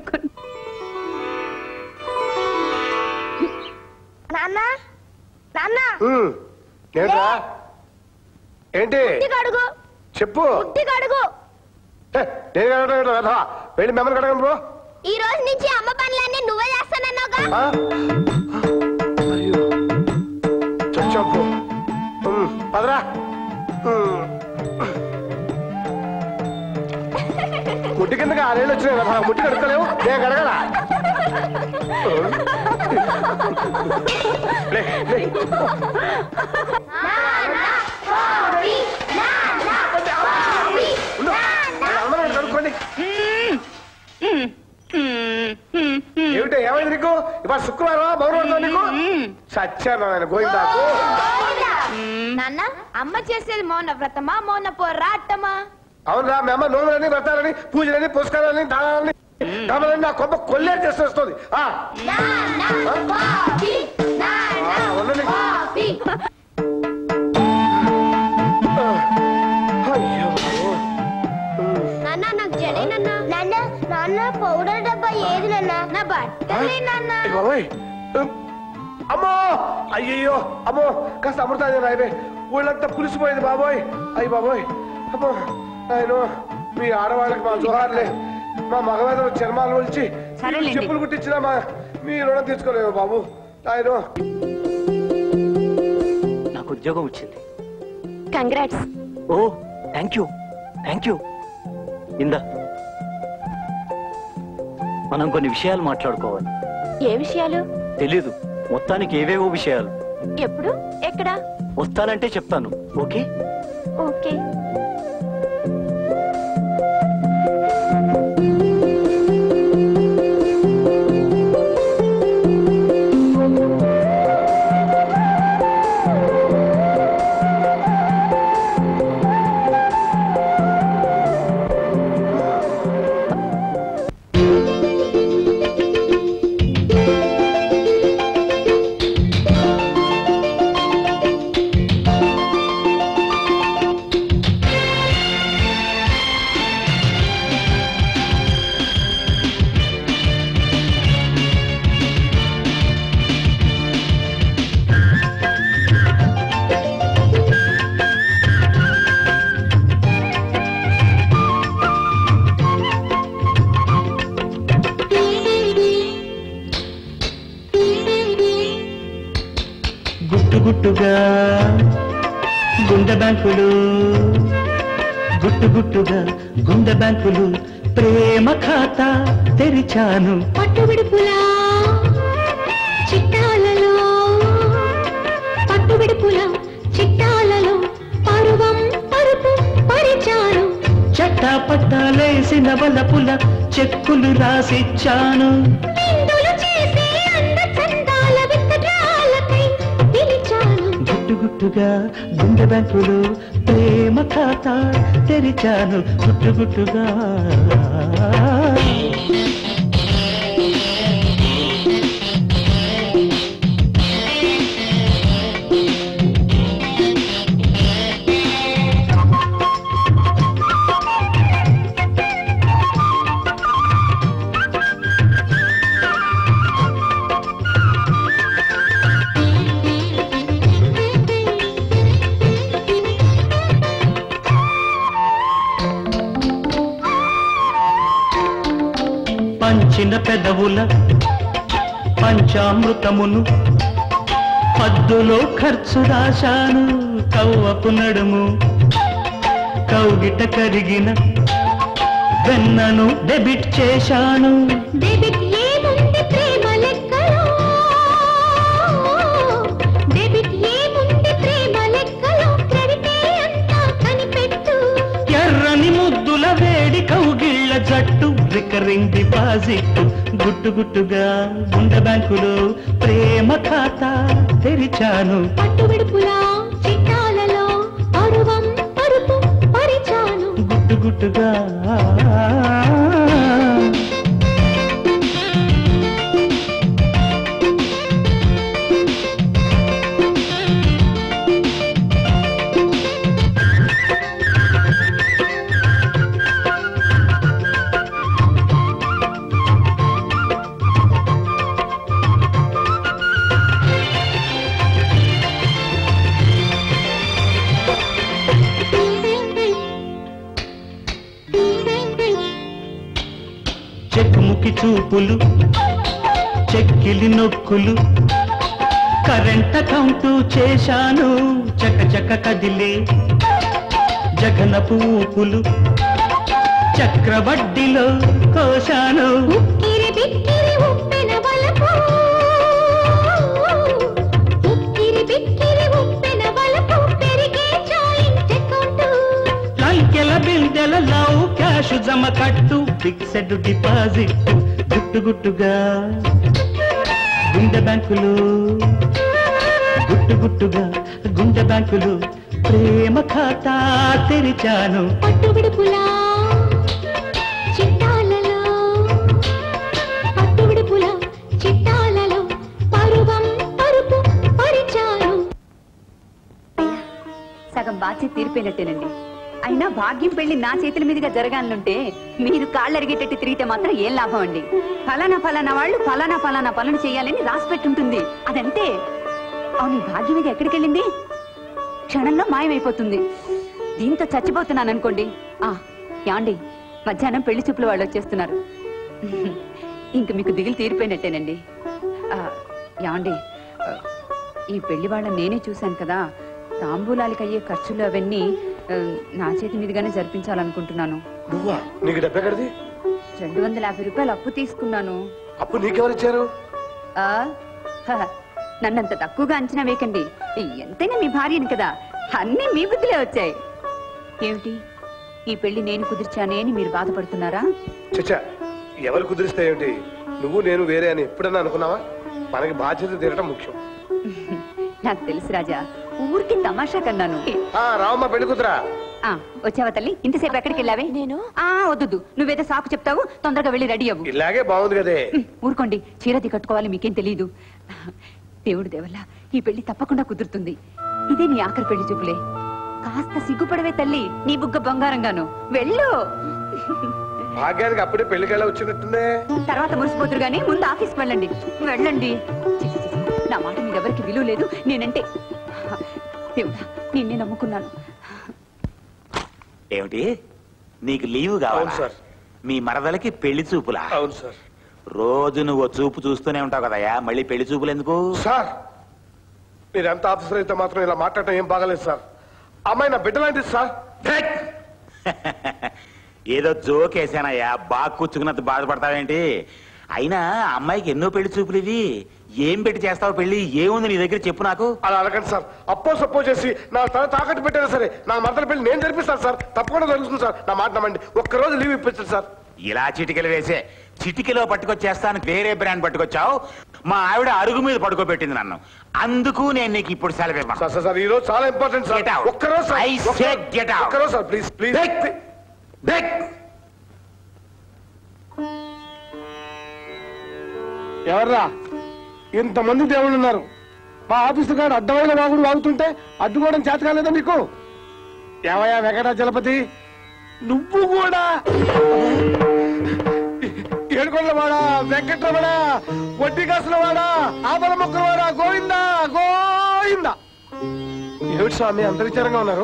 నాన్న నాన్న ఉమ్. ఏంట్రా ఏంటి ఉట్టి కడుగు చెప్పు ఉట్టి కడుగు ఏ, నేను కడగడం ఏంట్రా, వెధవా? వెళ్ళి మెమ్మల్ని కడగను బ్రో ఈ రోజు నుంచి అమ్మ పనులన్నీ నువ్వే చేస్తానన్నావుగా ఆ? అయ్యో చచ్చాపు ఉమ్, పదరా ఉమ్. ముట్టి కిందకి ఆరేళ్ళు వచ్చినాయి కదా ముట్టి కడుక్కలేవు నేను కడగలా లే, లే. ఉండు. అందరూ కడుక్కోండి ఏమిటి ఏమైంది నీకు ఇవాళ శుక్రవారం మౌనవారం నీకు సత్యాను ఆయన గోవిందాకు నాన్న అమ్మ చేసేది మౌన వ్రతమా మౌన పోరాటమా అవునరా మీ అమ్మ నోములని వ్రతాలని పూజలని పుస్తకాలని దానాలని డబ్బులని నా కొమ్మ కొల్లే చేసేస్తుంది ఆ. ఆ, ఉండండి. అయ్యో నాన్న నాకు జడే నాన్న నాన్న నాన్న పౌడర్ డబ్బా ఏది నాన్న నా బట్టలే నాన్న అయ్య బాబోయ్. అమ్మో అయ్యయ్యో అమ్మో కాస్త అమృతాన్ని రాయవే ఊళ్ళంతా పులిసిపోయింది బాబోయ్ అయ్యి బాబోయ్ అమ్మో ఆయన మీ ఆడవాళ్ళకి మా జోహార్లే మా మగవేద చర్మాలు వచ్చి సరేలేండి. చెప్పులు కుట్టించినా మా మీ రుణం తీర్చుకోలేవు బాబు ఆయన నాకు ఉద్యోగం వచ్చింది కంగ్రాట్స్ ఓ థ్యాంక్ యూ థ్యాంక్ యూ ఇందా మనం కొన్ని విషయాలు మాట్లాడుకోవాలి ఏ విషయాలు తెలీదు మొత్తానికి ఏవేవో విషయాలు ఎప్పుడు ఎక్కడ వస్తానంటే చెప్తాను ఓకే ఓకే గుట్టు గుట్టుగా గుండె బ్యాంకులు గుట్టు గుట్టుగా గుండె బ్యాంకులు ప్రేమ ఖాతా తెరిచాను పట్టు విడుపులా చిట్టాలలో పట్టు విడుపులా చిట్టాలలో పరువం పరుపు పరిచారు చట్టా పట్టాలేసిన వలపుల చెక్కులు రాసిచ్చాను విందులు చేసే అంద చందాల విత్తడాలకై పిలిచాను గుట్టు గుట్టుగా గుండె బ్యాంకులు ప్రేమ ఖాతా తెరిచాను గుట్టు గుట్టుగా పెదవుల పంచామృతమును పద్దులో ఖర్చు రాశాను కవ్వపు నడుము కౌగిట కరిగిన వెన్నను డెబిట్ చేశాను డెబిట్ ఏముంది ప్రేమ లెక్కలో డెబిట్ ఏముంది ప్రేమ లెక్కలో క్రెడిటే అంతా కనిపెట్టు ఎర్రని ముద్దుల వేడి కౌగిళ్ళ జట్టు రికరింగ్ డిపాజిట్ గుట్టు గుట్టుగా గుండె బ్యాంకులో ప్రేమ ఖాతా తెరిచాను పట్టు విడుపులా చిట్టాలలో పరువం పరుపు పరిచాను గుట్టు గుట్టుగా చెక్కుముకి చూపులు చెక్కిలి నొక్కులు కరెంట్ అకౌంట్ చేశాను చక చక కదిలే జగనపు ఊపులు చక్రవడ్డీలో కోశాను ఉక్కిరి బిక్కిరి ఉప్పెన వలపు ఉక్కిరి బిక్కిరి ఉప్పెన వలపు పెరిగే జాయింట్ అకౌంట్ లంకెల బిందెల లవ్ క్యాష్ జమ కట్టు ఫిక్సెడ్ డిపాజిట్ గుట్టు గుట్టుగా గుండె బ్యాంకులు గుట్టు గుట్టుగా గుండె బ్యాంకులు ప్రేమ ఖాతా తెరిచాను పట్టు విడుపులా చిట్టాలలో పట్టు విడుపులా చిట్టాలలో పరువం పరుపు పరిచాను సగం బాధ్యత తీరిపోయినట్టేనండి అయినా భాగ్యం పెళ్లి నా చేతుల మీదుగా జరగాలనుంటే మీరు కాళ్ళు అరిగేటట్టు తిరిగితే మాత్రం ఏం లాభం అండి ఫలానా ఫలానా వాళ్ళు ఫలానా ఫలానా పనులు చేయాలని రాసి పెట్టుంటుంది అదంతే అవును ఈ భాగ్యం ఇది ఎక్కడికి వెళ్ళింది క్షణంలో మాయమైపోతుంది దీంతో చచ్చిపోతున్నాను అనుకోండి ఆ యాండి మధ్యాహ్నం పెళ్లి చూపుల వాళ్ళు వచ్చేస్తున్నారు ఇంక మీకు దిగులు తీరిపోయినట్టేనండి ఆ, యాండి ఆ, ఈ పెళ్లి వాళ్ళని నేనే చూశాను కదా తాంబూలాలకి అయ్యే ఖర్చులు అవన్నీ ఆ, నా చేతి మీదుగానే జరిపించాలనుకుంటున్నాను నువ్వా నీకు డబ్బు ఎక్కడిది రెండు వందల యాభై రూపాయలు అప్పు తీసుకున్నాను అప్పు నీకెవరు ఇచ్చారు ఆ హహ, నన్నంత తక్కువగా అంచనా వేయకండి ఎంతైనా మీ భార్యని కదా అన్నీ మీ బుద్ధిలే వచ్చాయి ఏమిటి ఈ పెళ్లి నేను కుదిర్చానే అని మీరు బాధపడుతున్నారా చచ్చా ఎవరు కుదిరిస్తే ఏమిటి నువ్వు నేను వేరే అని ఎప్పుడన్నా అనుకున్నావా మనకి బాధ్యత తీరటం ముఖ్యం నాకు తెలుసు రాజా ఊరికి తమాషా కన్నాను ఆ రావమ్మ పెళ్లి కుతురా ఆ, వచ్చావా తల్లి ఇంతసేపు ఎక్కడికి వెళ్ళావే నేను ఆ వద్దు నువ్వేదో సాకు చెప్తావు తొందరగా వెళ్ళి రెడీ అవ్వు ఇలాగే బాగుంది కదే ఊరుకోండి చీరది కట్టుకోవాలి మీకేం తెలియదు దేవుడు దేవల్ల ఈ పెళ్లి తప్పకుండా కుదురుతుంది ఇదే నీ ఆఖరి పెళ్లి చూపులే కాస్త సిగ్గుపడవే తల్లి నీ బుగ్గ బంగారంగాను వెళ్ళు భాగ్యానికి అప్పుడే పెళ్లికెళ్ళ వచ్చినట్టుందే తర్వాత మురిసిపోతురు గానీ ముందు ఆఫీస్కి వెళ్ళండి వెళ్ళండి చి, చి, చి. నా మాట మీద ఎవరికి విలువ లేదు నేనంటే దేవుడా నిన్నే నమ్ముకున్నాను ఏమిటి నీకు లీవ్ కావాలా మీ మరదలకి పెళ్లి చూపులా అవును సార్ రోజు నువ్వు ఓ చూపు చూస్తూనే ఉంటావు కదయ్యా మళ్ళీ పెళ్లి చూపులు ఎందుకు సార్ మీరు ఎంత ఆఫీసర్ అయితే మాత్రం ఇలా మాట్లాడటం ఏం బాగాలేదు సార్ అమ్మాయి నా బిడ్డ లాంటిది సార్ ఏదో జోక్ వేసానయ్యా బాగా కూర్చుకున్నంత బాధపడతావేంటి అయినా ఆ అమ్మాయికి ఎన్నో పెళ్లి చూపులు ఇవి ఏం పెట్టి చేస్తావు పెళ్లి ఏముంది నీ దగ్గర చెప్పు నాకు అలా అడగండి సార్ అప్పో సప్పో చేసి నా తల తాకట్టు పెట్టారా సరే నా మరదల పెళ్లి నేను జరిపిస్తాను సార్ తప్పకుండా జరుగుతుంది సార్ నా మాట నమ్మండి ఒక్కరోజు లీవ్ ఇప్పించండి సార్ ఇలా చిటికలు వేసే చిటికలో పట్టుకొచ్చేస్తాను వేరే బ్రాండ్ పట్టుకొచ్చావు మా ఆవిడ అరుగు మీద పడుకోబెట్టింది నన్ను అందుకు నేను నీకు ఇప్పుడు సెలవు ఇవ్వను. సార్ సార్, సార్ ఈ రోజు చాలా ఇంపార్టెంట్ సార్ Get out. ఒక్కరోజు సార్ I ఒక్క- said get out. ఒక్కరోజు సార్ ప్లీజ్ ప్లీజ్ ఎవర్రా ఇంతమంది దేవుళ్ళు ఉన్నారు మా ఆఫీసు కాడు అడ్డమైన వాగుడు వాగుతుంటే అడ్డుకోవడం చేత కాలేదా నీకు ఏమయ్యా వెంకటాచలపతి నువ్వు కూడా ఏడుకొండవాడా వెంకట్రమణ వడ్డీ కాసులవాడా ఆపల మొక్కలవాడా గోవిందా గోవిందా ఏమిటి స్వామి అంత విచారంగా ఉన్నారు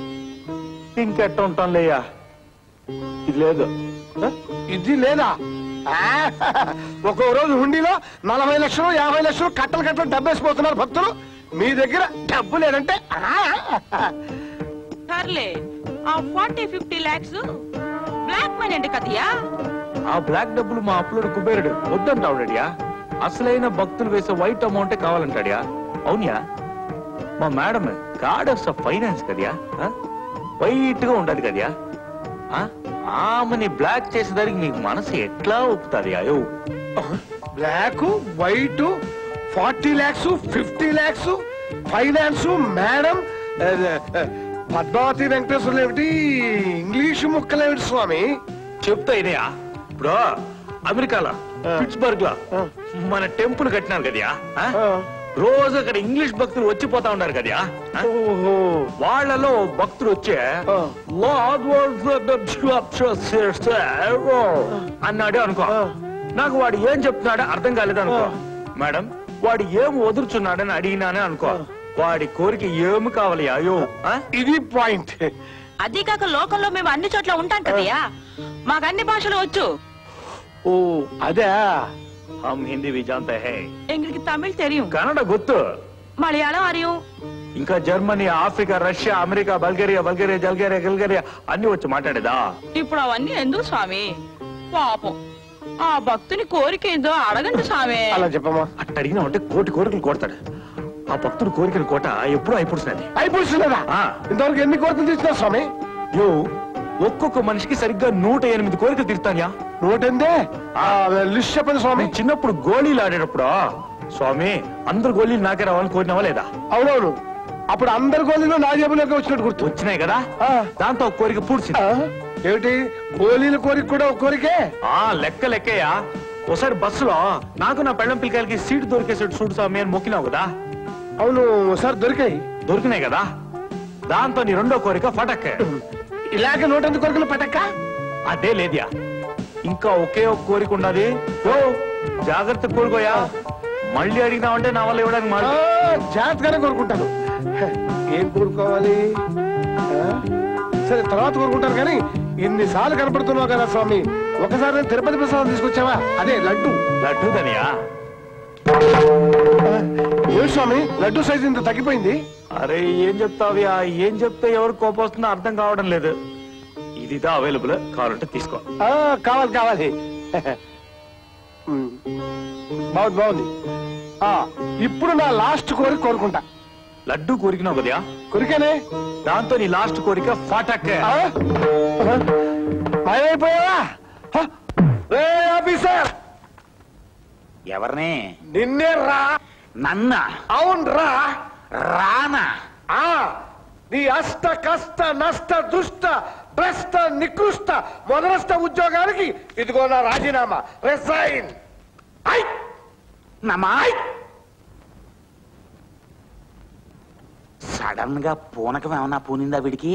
ఇంకెట్ట ఉంటాం లేయ్యా ఇది లేదు ఇది లేదా ఆ, ఒక్కో రోజు హుండీలో నలభై లక్షలు యాభై లక్షలు కట్టలు కట్టలు డబ్బేసిపోతున్నారు భక్తులు మీ దగ్గర డబ్బు లేదంటే ఆ, సర్లే ఆ forty fifty lakhs black money అంటే కదయ్యా ఆ బ్లాక్ డబ్బులు మా అప్లోడ్ కుబేరుడు వద్దంటావుడడియా అసలైన భక్తులు వేసే వైట్ అమౌంటే కావాలంటాడియా అవునియా మా మేడం గార్డెన్స్ ఆఫ్ ఫైనాన్స్ కదయా వైట్ గా ఉండదు కదయా ఆ? ఆమెని బ్లాక్ చేసేదానికి మీకు మనసు ఎట్లా ఒప్పుతుంది అయ్యో black white forty lakhs fifty lakhs finance madam Padmavathi Venkateswarlu ఏమిటి ఇంగ్లీష్ ముక్కలేమిటి స్వామి చెప్తా ఇదయా ఇప్పుడు అమెరికాలో పిట్స్బర్గ్ లో మన టెంపుల్ కట్టినారు కదయా ఆ? రోజు అక్కడ ఇంగ్లీష్ భక్తులు వచ్చిపోతా ఉన్నారు కదయా ఆ? వాళ్ళలో భక్తులు వచ్చే "Lord was the church అన్నాడు అనుకో నాకు వాడు ఏం చెప్తున్నాడో అర్థం కాలేదు అనుకో మేడం వాడు ఏం వదులుచున్నాడని అడిగినానే అనుకో వాడి కోరిక ఏమి కావాలి అయ్యో ఇది పాయింట్ అదే కాక లోకంలో మేము అన్ని చోట్ల ఉంటాం కదయ్యా మాకు అన్ని భాషలు వచ్చు ఓ అదే హమ్ హిందీ వి జాంతే హై எங்களுக்கு தமிழ் தெரியும் కన్నడ గుర్తు మలయాళం அறியும் ఇంకా Germany Africa Russia America Bulgaria Bulgaria జల్గేరియా గల్గేరియా అన్ని వచ్చి మాట్లాడేదా ఇప్పుడు అవన్నీ ఎందుకు స్వామి పాపం ఆ భక్తుని కోరిక ఏందో అడగండి స్వామి అలా చెప్పమ్మా అట్ట అడిగినా అంటే కోటి కోరికలు కోడతాడు ఆ భక్తుడు కోరికల కోట ఎప్పుడూ అయిపోతున్నది అయిపోతున్నదా ఇంతవరకు ఎన్ని కోరికలు తీస్తున్నా స్వామి యో ఒక్కొక్క మనిషికి సరిగ్గా నూట ఎనిమిది కోరికలు తీరుతాన్యా నూట ఎనిమిదే లిస్ట్ చెప్పండి స్వామి చిన్నప్పుడు గోళీలు ఆడేటప్పుడు స్వామి అందరు గోళీలు నాకే రావాలని కోరినావా లేదా అవునవును అప్పుడు అందరి గోళీలు నా జేబులోకి వచ్చినట్టు గుర్తు వచ్చినాయి కదా దాంతో ఒక కోరిక పూడ్చింది ఏమిటి గోళీల కోరిక కూడా ఒక కోరికే ఆ లెక్క లెక్కయ్యా ఒకసారి బస్సులో నాకు నా పెళ్ళం పిల్లకాయలకి సీట్ దొరికేసాడు చూడు స్వామి అని మొక్కినావు కదా అవును ఒకసారి దొరికాయి దొరికినాయి కదా దాంతో నీ రెండో కోరిక ఫటక్ ఇలాగే నూట ఎనిమిది కోరికలు పటక్క అదే లేద్యా ఇంకా ఒకే ఒక కోరిక ఉన్నది ఓ జాగ్రత్త కోరుకోయా మళ్ళీ అడిగినావంటే నా వల్ల ఇవ్వడానికి మాట జాగ్రత్తగానే కోరుకుంటాను ఏం కోరుకోవాలి ఆ? సరే తర్వాత కోరుకుంటాను కానీ ఇన్నిసార్లు కనపడుతున్నావు కదా స్వామి ఒకసారి నేను తిరుపతి ప్రసాదం తీసుకొచ్చావా అదే లడ్డు లడ్డు దనియా ఏ స్వామి లడ్డు సైజు ఇంత తగ్గిపోయింది అరే ఏం చెప్తావ్యా ఏం చెప్తే ఎవరు కోపం వస్తుందో అర్థం కావడం లేదు ఇదిదా అవైలబుల్ కావాలంటే తీసుకో ఆ, కావాలి కావాలి ఉమ్. బాగుంది బాగుంది ఆ, ఇప్పుడు నా లాస్ట్ కోరిక కోరుకుంటా లడ్డు కోరికినావు కదయా కోరికనే దాంతో నీ లాస్ట్ కోరిక ఫాటక్ మాయమైపోయావా హ? రే ఆఫీసర్ ఎవరిని నిన్నే రా నన్న అవును రా రానా ఆ నీ అష్ట కష్ట నష్ట దుష్ట భ్రష్ట నికృష్ట మొదలష్ట ఉద్యోగానికి ఇదిగో నా రాజీనామా రిజైన్ నమాయ్ సడన్ గా పూనకం ఏమన్నా పూనిందా వీడికి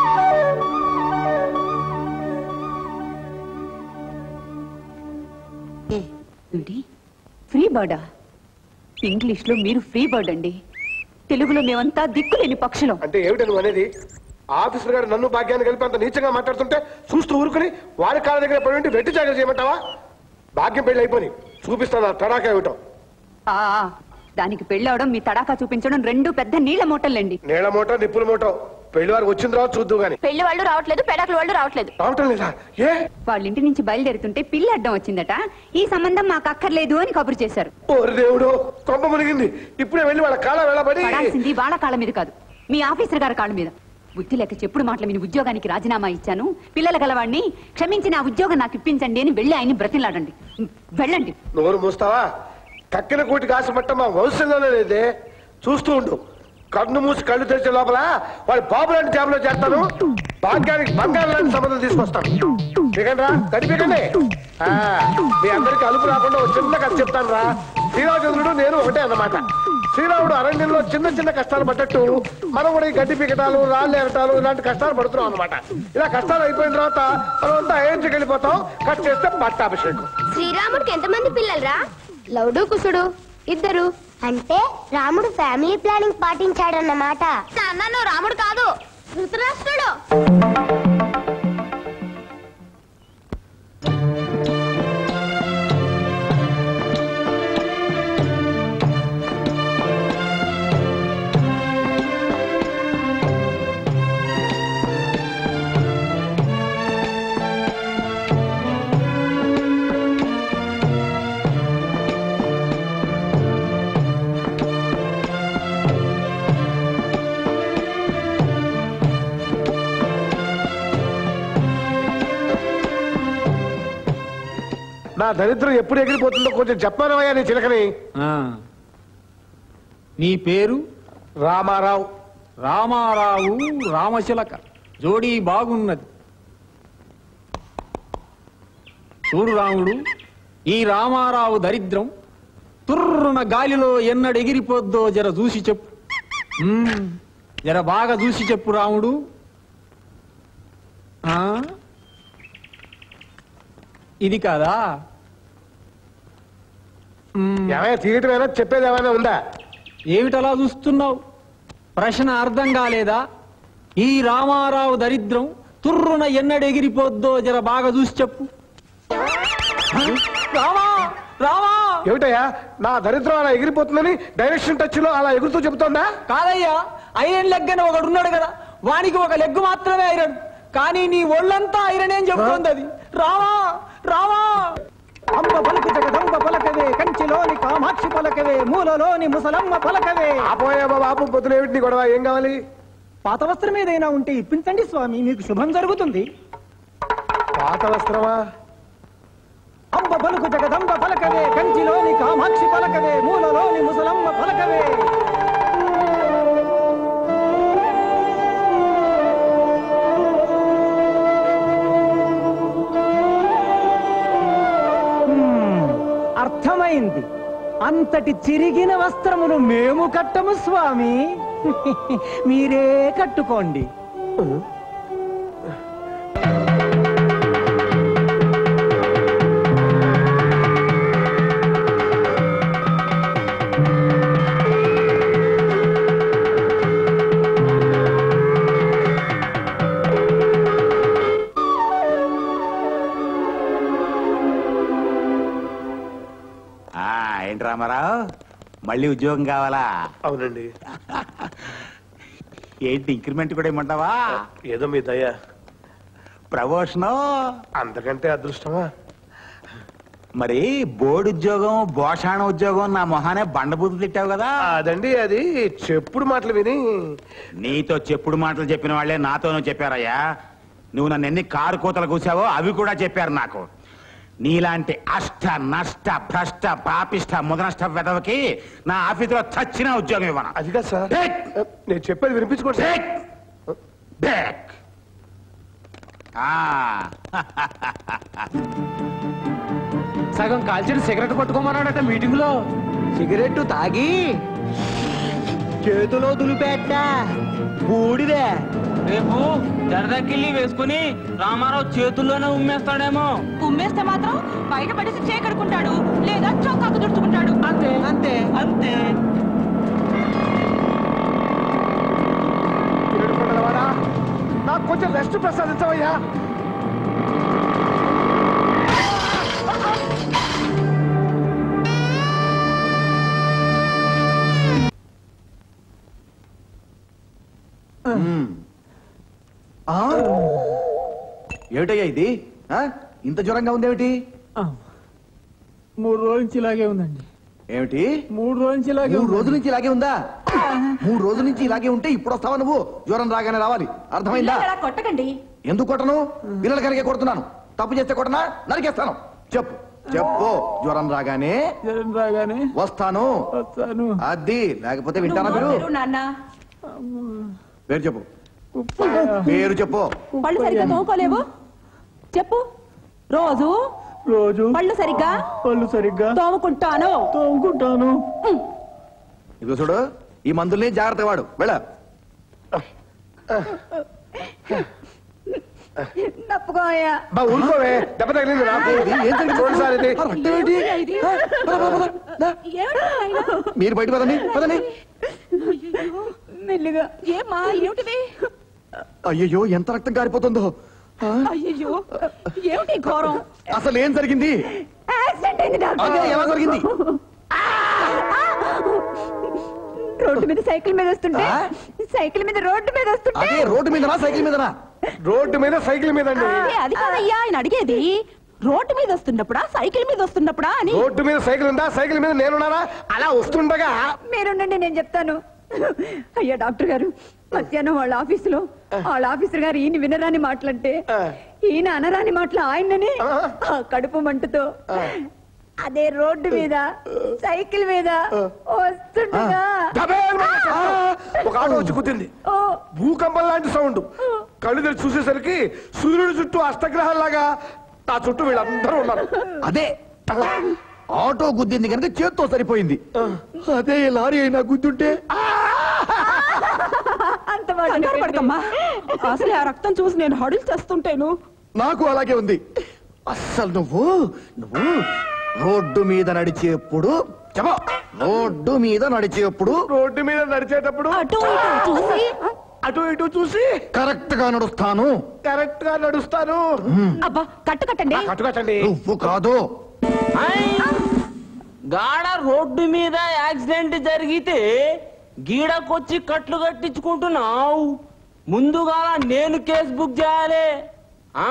ఏంటి ఫ్రీ బర్డా ఇంగ్లీష్ లో మీరు ఫ్రీ బర్డ్ అండి తెలుగులో మేమంతా దిక్కులేని పక్షులం అంటే ఏమిటి నువ్వు అనేది ఆఫీసర్ గారు నన్ను భాగ్యాన్ని కలిపి అంత నీచంగా మాట్లాడుతుంటే చూస్తూ ఊరుకుని వారి కాళ్ళ దగ్గర పడి ఉండి వెట్టి జాగ్రత్త చేయమంటావా భాగ్యం పెళ్లి అయిపోయి చూపిస్తాను ఆ తడాకా ఏమిటో ఆ, ఆ, దానికి పెళ్ళవడం మీ తడాకా చూపించడం రెండు పెద్ద నీళ్ల మూటలండి నీళ్ళ మూట నిప్పుల మూట పెళ్లి వారికి వచ్చిన తర్వాత చూద్దు గాని పెళ్లి వాళ్ళు రావట్లేదు పెడాకుల వాళ్ళు రావట్లేదు రావటం లేదా ఏ వాళ్ళ ఇంటి నుంచి బయలుదేరుతుంటే పిల్ల అడ్డం వచ్చిందట ఈ సంబంధం మాకు అక్కర్లేదు అని కబురు చేశారు ఓరి దేవుడు కొంప మునిగింది ఇప్పుడే వెళ్ళి వాళ్ళ కాళ్ళ వెళ్ళబడి పడాల్సింది వాళ్ళ కాళ్ళ మీద కాదు మీ ఆఫీసర్ గారి కాళ్ళ మీద బుద్ధి లేక చెప్పుడు మాటలు విని ఉద్యోగానికి రాజీనామా ఇచ్చాను పిల్లల గలవాడిని క్షమించి నా ఉద్యోగం నాకు ఇప్పించండి అని వెళ్ళి ఆయన్ని బ్రతిలాడండి వెళ్ళండి నోరు మూస్తావా కక్కిన కూటి కాసపట్ట మా వంశంలోనే లేదే చూస్తూ ఉండు కన్ను మూసి కళ్ళు తెరిచే లోపల వాడి బాబు లాంటి జాబ్ లో చేస్తాను భాగ్యానికి బంగారం లాంటి సంబంధం తీసుకొస్తాను దిగండి రా గడిపికండి మీ అందరికి అలుపు రాకుండా ఒక చిన్న కథ చెప్తాను రా శ్రీరామచంద్రుడు నేను ఒకటే అన్నమాట శ్రీరాముడు అరణ్యంలో చిన్న చిన్న కష్టాలు పడ్డట్టు మనం కూడా ఈ గడ్డి పీకటాలు రాళ్ళు ఎరటాలు ఇలాంటి కష్టాలు పడుతున్నాం అనమాట ఇలా కష్టాలు అయిపోయిన తర్వాత మనం అంతా అయోధ్యకి వెళ్ళిపోతాం కట్ చేస్తే పట్టాభిషేకం శ్రీరాముడికి ఎంతమంది పిల్లలరా లవుడు కుసుడు ఇద్దరు అంటే రాముడు ఫ్యామిలీ ప్లానింగ్ పాటించాడన్నమాట నాన్న రాముడు కాదు ధృతరాష్ట్రుడు దరిద్రం ఎప్పుడు ఎగిరిపోతుందో కొంచెం చెప్పానవయ్యా నీ చిలకని నీ పేరు రామారావు రామారావు రామశిలక జోడీ బాగున్నది చూడు రాముడు ఈ రామారావు దరిద్రం తుర్రున గాలిలో ఎన్నడు ఎగిరిపోద్దో జర చూసి చెప్పు మ్మ్. జర బాగా చూసి చెప్పు రాముడు ఆ? ఇది కాదా ఏమైనా తీయటం ఏమైనా చెప్పేది ఏమైనా ఉందా ఏమిటలా చూస్తున్నావు ప్రశ్న అర్థం కాలేదా ఈ రామారావు దరిద్రం తుర్రున ఎన్నడు ఎగిరిపోద్దో జర బాగా చూసి చెప్పు రామా రామా ఏమిటయ్యా నా దరిద్రం అలా ఎగిరిపోతుందని డైరెక్షన్ టచ్ లో అలా ఎగురుతూ చెబుతోందా కాదయ్యా ఐరన్ లెగ్ అని ఒకడు ఉన్నాడు కదా వానికి ఒక లెగ్ మాత్రమే ఐరన్ కానీ నీ ఒళ్ళంతా ఐరన్ ఏం చెప్తోంది అది రామా రామా అంబ పలుకు జగదంబ పలకవే కంచిలోని కామాక్షి పలకవే మూలలోని ముసలమ్మ పలకవే ఆపోయా బాబు ఆపు పొద్దున ఏమిటి నీ గొడవ ఏం కావాలి పాత వస్త్రం ఏదైనా ఉంటే ఇప్పించండి స్వామి మీకు శుభం జరుగుతుంది పాత వస్త్రమా అంబ పలుకు జగదంబ పలకవే కంచిలోని కామాక్షి పలకవే మూలలోని ముసలమ్మ పలకవే హ్మ్, అర్థమైంది అంతటి చిరిగిన వస్త్రమును మేము కట్టము స్వామి మీరే కట్టుకోండి ఆ, ఏంటి రామారావు మళ్ళీ ఉద్యోగం కావాలా అవునండి ఏంటి ఇంక్రిమెంట్ కూడా ఇమ్మంటావా ఏదో మీ దయ ప్రమోషను అంతకంటే అదృష్టమా మరి బోర్డు ఉద్యోగం భోషాణ ఉద్యోగం నా మొహానే బండబూతు తిట్టావు కదా అదండి అది చెప్పుడు మాటలు విని నీతో చెప్పుడు మాటలు చెప్పిన వాళ్ళే నాతోనూ చెప్పారయ్యా నువ్వు నన్ను ఎన్ని కారు కూతలు కూసావో అవి కూడా చెప్పారు నాకు నీలాంటి అష్ట నష్ట భ్రష్ట పాపిష్ట ముదనష్ట వెదవకి నా ఆఫీసులో చచ్చిన ఉద్యోగం ఇవ్వను అదిగా సార్ నేను చెప్పేది వినిపించుకోండి సార్ బ్యాక్ సగం కాల్చిన సిగరెట్ పట్టుకోమన్నాడట మీటింగ్ లో సిగరెట్ తాగి చేతిలో దులిపేట బూడిదే రేపు దరదకిల్లి వేసుకుని రామారావు చేతుల్లోనే ఉమ్మేస్తాడేమో ఉమ్మేస్తే మాత్రం బయట పడేసి చేకడుకుంటాడు లేదా చొక్కాకు దుడుచుకుంటాడు అంతే అంతే అంతే ఏడుకొండలవాడా, నాకు కొంచెం రెస్ట్ ప్రసాదించవయ్యా ఏమిటయ్యా ఇది ఆ? ఇంత జ్వరంగా ఉందేమిటి మూడు రోజుల నుంచి ఇలాగే ఉందండి ఏమిటి మూడు రోజుల నుంచి ఇలాగే మూడు ఉందండి. రోజుల నుంచి ఇలాగే ఉందా మూడు రోజుల నుంచి ఇలాగే ఉంటే ఇప్పుడు వస్తావా నువ్వు జ్వరం రాగానే రావాలి అర్థమైందా పిల్లలు అలా కొట్టకండి ఎందుకు కొట్టను పిల్లల కనుక కొడుతున్నాను తప్పు చేస్తే కొట్టనా నరికేస్తాను చెప్పు చెప్పు జ్వరం రాగానే జ్వరం రాగానే వస్తాను వస్తాను అది లేకపోతే వింటానా నువ్వు మీరు తెరువు, నాన్న పేరు చెప్పు పేరు చెప్పు పళ్ళు సరిగ్గా తోముకోలేవు చెప్పు రోజు రోజు పళ్ళు సరిగ్గా పళ్ళు సరిగ్గా తోముకుంటాను తోముకుంటాను ఇదిగో చూడు ఈ మందుల్ని జాగ్రత్త వాడు వెళ్ళ తప్పుకోయా బా ఊరుకోవే దెబ్బ తగిలింది నాకు ఏం జరిగింది? చూడండి సార్ ఇది ఇది ఏమిటి నాయనా? మీరు బయట పదండి పదండి మెల్లిగా ఏమా ఏమిటిది అయ్యయ్యో ఎంత రక్తం కారిపోతుందో ఆ? అయ్యో ఏమిటి ఈ ఘోరం అసలు ఏం జరిగింది యాక్సిడెంట్ అయింది డాక్టర్. అదే ఎలా జరిగింది రోడ్డు మీద సైకిల్ మీద వస్తుంటే ఆ? సైకిల్ మీద రోడ్డు మీద వస్తుంటే అదే రోడ్డు మీదనా సైకిల్ మీదనా రోడ్డు మీద సైకిల్ మీద అండి అదే, అది కాదయ్యా ఆయన అడిగేది రోడ్డు మీద వస్తున్నప్పుడా సైకిల్ మీద వస్తున్నప్పుడా అని రోడ్డు మీద సైకిల్ ఉందా సైకిల్ మీద నేనున్నానా అలా వస్తుండగా మీరుండండి నేను చెప్తాను అయ్యా డాక్టర్ గారు మధ్యాహ్నం వాళ్ళ ఆఫీసులో వాళ్ళ ఆఫీసర్ గారు ఈయన వినరాని మాటలంటే ఈయన అనరాని మాటలు ఆయనని ఆ కడుపు మంటతో అదే రోడ్డు మీద సైకిల్ మీద వస్తుండగా ఒక ఆటో వచ్చి కుట్టింది ఓ భూకంపం లాంటి సౌండ్ కళ్ళు తెరిచి చూసేసరికి సూర్యుడి చుట్టూ అస్తగ్రహాల్లాగా నా చుట్టూ వీళ్ళందరూ ఉన్నారు అదే ఆటో గుద్దింది కనుక చేత్తో సరిపోయింది అదే ఈ లారీ అయినా గుద్దుంటే అంత కంగారు పడకమ్మా అసలు ఆ రక్తం చూసి నేను హడులు చేస్తుంటేను నాకు అలాగే ఉంది అస్సలు నువ్వు నువ్వు రోడ్డు మీద నడిచేప్పుడు చెప్ప రోడ్డు మీద నడిచేప్పుడు రోడ్డు మీద నడిచేటప్పుడు అటు ఇటు చూసి అటు ఇటు చూసి కరెక్ట్ గా నడుస్తాను కరెక్ట్ గా నడుస్తాను అబ్బా కట్టు కట్టండి కట్టుకట్టండి నువ్వు కాదు గాడ రోడ్డు మీద యాక్సిడెంట్ జరిగితే గీడకొచ్చి కట్లు కట్టించుకుంటున్నావు ముందుగా నేను కేసు బుక్ చేయాలి ఆ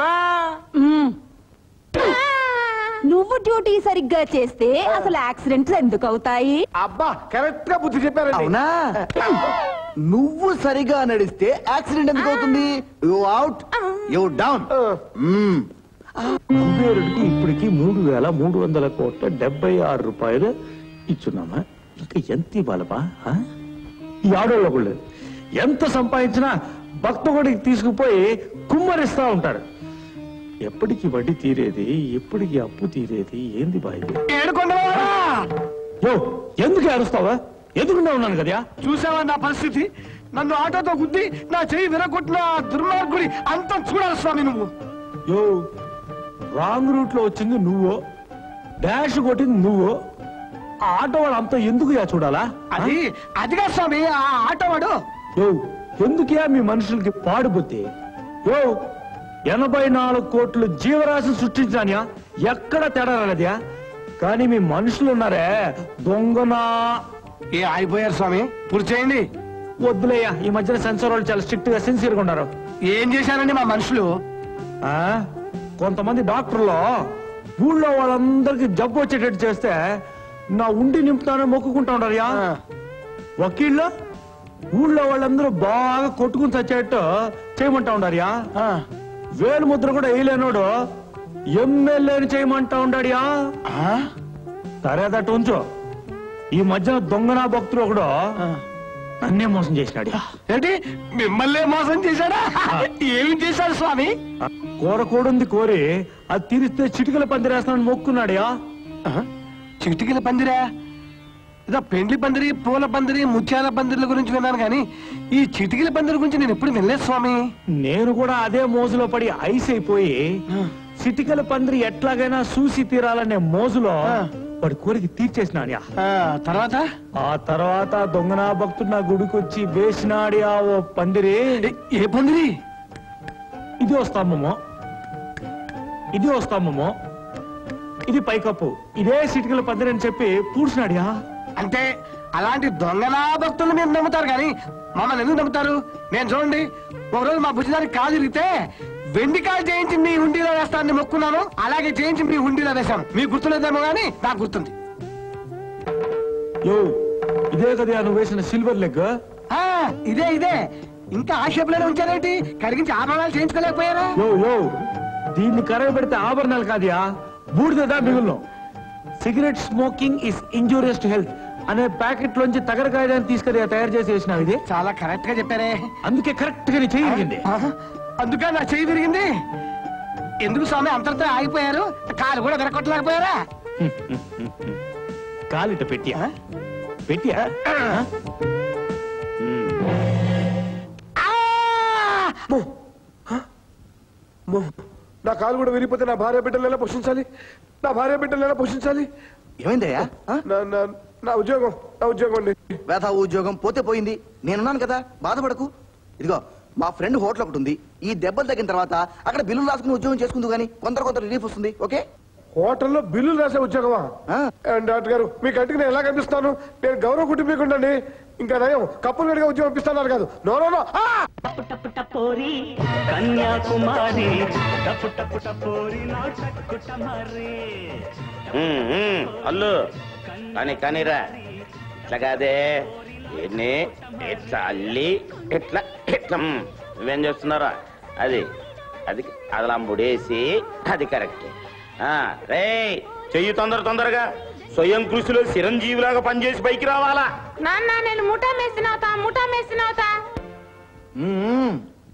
నువ్వు డ్యూటీ సరిగ్గా చేస్తే అసలు యాక్సిడెంట్స్ ఎందుకు అవుతాయి అబ్బా కరెక్ట్ గా బుద్ధి చెప్పారండి అవునా నువ్వు సరిగా నడిస్తే యాక్సిడెంట్ ఎందుకు అవుతుంది యు అవుట్ యు డౌన్ కుబేరుడికి ఇప్పటికి మూడు వేల మూడు వందల కోట్ల డెబ్బై ఆరు రూపాయలు ఇచ్చున్నామా ఇంకా ఎంత ఇవ్వాలపా ఆ? ఈ ఆడోళ్ళ ఎంత సంపాదించినా భక్తుడికి తీసుకుపోయి కుమ్మరిస్తా ఉంటారు ఎప్పటికి వడ్డీ తీరేది ఎప్పటికి అప్పు తీరేది ఏంది బాయ్ యో ఎందుకు అరుస్తావా ఎదురుగా ఉన్నాను కదా చూసావా నా పరిస్థితి నన్ను ఆటోతో గుద్ది నా చెయ్యి విరగొట్టిన ఆ దుర్మార్గుడి అంతం చూడాలి స్వామి నువ్వు యో రాంగ్ రూట్ లో వచ్చింది నువ్వు డాష్ కొట్టింది నువ్వు ఆ ఆటో వాడు అంతా ఎందుకు యా చూడాలా అది అదిగా స్వామి ఆ ఆటో వాడు యో ఎందుకయా మీ మనుషులకి పాడు బుద్ధి యో ఎనభై నాలుగు కోట్లు జీవరాశి సృష్టించాన్యా ఎక్కడ తేడా రాలేదయా కానీ మీ మనుషులు ఉన్నారే దొంగనా ఏ అయిపోయారు స్వామి పూర్తి చేయండి వద్దులేయ్యా ఈ మధ్యన సెన్సార్ వాళ్ళు చాలా స్ట్రిక్ట్ గా సిన్సియర్ గా ఉన్నారు ఏం చేశారండి మా మనుషులు ఆ కొంతమంది డాక్టర్లు ఊళ్ళో వాళ్ళందరికి జబ్బు వచ్చేటట్టు చేస్తే నా ఉండి నింపుతానని మొక్కుకుంటా ఉన్నారయ్యా వకీళ్ళు ఊళ్ళో వాళ్ళందరూ బాగా కొట్టుకుని చచ్చేటట్టు చేయమంటా ఉండారియా వేలు ముద్ర కూడా వేయలేనోడు ఎమ్మెల్యేని చేయమంటా ఉండాడియా సరే దట్టు ఉంచు ఈ మధ్యన దొంగనా భక్తుడు ఒకడు నన్నే మోసం చేసినాడు ఏంటి మిమ్మల్ని మోసం చేశాడా ఏమి చేశాడు స్వామి కూర కూడుంది కోరి అది తీరిస్తే చిటికల పందిరేస్తానని మొక్కున్నాడయా చిటికల పందిరా ఇదో పెండ్లి పందిరి పూల పందిరి ముత్యాల పందిర్ల గురించి విన్నాను కానీ ఈ చిటికల పందిరి గురించి నేను ఎప్పుడు వినలేదు స్వామి నేను కూడా అదే మోజులో పడి ఐస్ అయిపోయి చిటికల పందిరి ఎట్లాగైనా చూసి తీరాలనే మోజులో వాడి కోరిక తీర్చేసినాడ్యా తర్వాత ఆ తర్వాత దొంగనా భక్తుడు నా గుడికొచ్చి వేసినాడియా ఓ పందిరి ఏ పందిరి ఇది ఓ స్తంభము ఇది ఓ స్తంభము ఇది పైకప్పు ఇదే చిటికల పందిరి అని చెప్పి పూడ్చినాడియా అంటే అలాంటి దొంగలా భక్తులు మీరు నమ్ముతారు కానీ మమ్మల్ని ఎందుకు నమ్ముతారు నేను చూడండి ఒక రోజు మా భుజానికి కాలు ఇరిగితే వెండి కాలు చేయించి మీ హుండీలో వేస్తానని మొక్కున్నాను అలాగే చేయించి మీ హుండీలో వేశాను మీకు గుర్తులేదేమో కానీ నాకు గుర్తుంది యో ఇదే కదా నువ్వు వేసిన సిల్వర్ లెగ్ ఆ, ఇదే ఇదే ఇంకా ఆ షేపులోనే ఉంచారేంటి కరిగించి ఆభరణాలు చేయించుకోలేకపోయారా యో యో దీన్ని కరగ పెడితే ఆభరణాలు కాదుయా బూడిదా మిగులు cigarette smoking is injurious to health అనే ప్యాకెట్ లోంచి తగరకాయని తీసుకుని తయారు చేసి వేసినావు ఇది చాలా కరెక్ట్ గా చెప్పారే అందుకే కరెక్ట్ గా నీ చెయ్యి ఇరిగింది. అందుకే నా చెయ్యి విరిగింది ఎందుకు స్వామి అంతటితో ఆగిపోయారు కాలు కూడా విరగొట్టలేకపోయారా కాలిట పెట్టియా పెట్టియా మో, నా కాలు కూడా విరిగిపోతే నా భార్య బిడ్డలు ఎలా పోషించాలి నా భార్య బిడ్డలు ఎలా పోషించాలి ఏమైందయ్యా నా- నా- నా ఉద్యోగం నా ఉద్యోగం అండి వేధ ఉద్యోగం పోతే పోయింది నేనున్నాను కదా బాధపడకు ఇదిగో మా ఫ్రెండ్ హోటల్ ఒకటి ఉంది ఈ దెబ్బలు తగ్గిన తర్వాత అక్కడ బిల్లులు రాసుకుని ఉద్యోగం చేసుకుందు గానీ కొందరు కొంత రిలీఫ్ వస్తుంది ఓకే హోటల్లో బిల్లులు రాసే ఉద్యోగమా ఏ, డాక్టర్ గారు మీ కంటికి నేను ఎలా కనిపిస్తాను నేను గౌరవ కుటుంబీకుండండి ఇంకా నయం కప్పులు గడిగా ఉద్యోగం ఇప్పిస్తాను కాదు నో నో నో ఆ! పోరి కన్యాకుమారి టపు టపు టపోరి నా టక్కుట మరి ఉమ్, ఉమ్, అల్లు కానీ కానీరా ఇట్లా కాదే ఎన్ని ఇట్లా అల్లి ఇట్లా ఇట్లా ఉమ్, నువ్వేం చేస్తున్నారా అది అది అదలా ముడేసి అది కరెక్ట్ రే చెయ్యి తొందర తొందరగా స్వయం కృషిలో చిరంజీవిలాగా పనిచేసి పైకి రావాలా నాన్న నేను ముఠా మేసినవుతా ముఠా మేసినవుతా మ్మ్.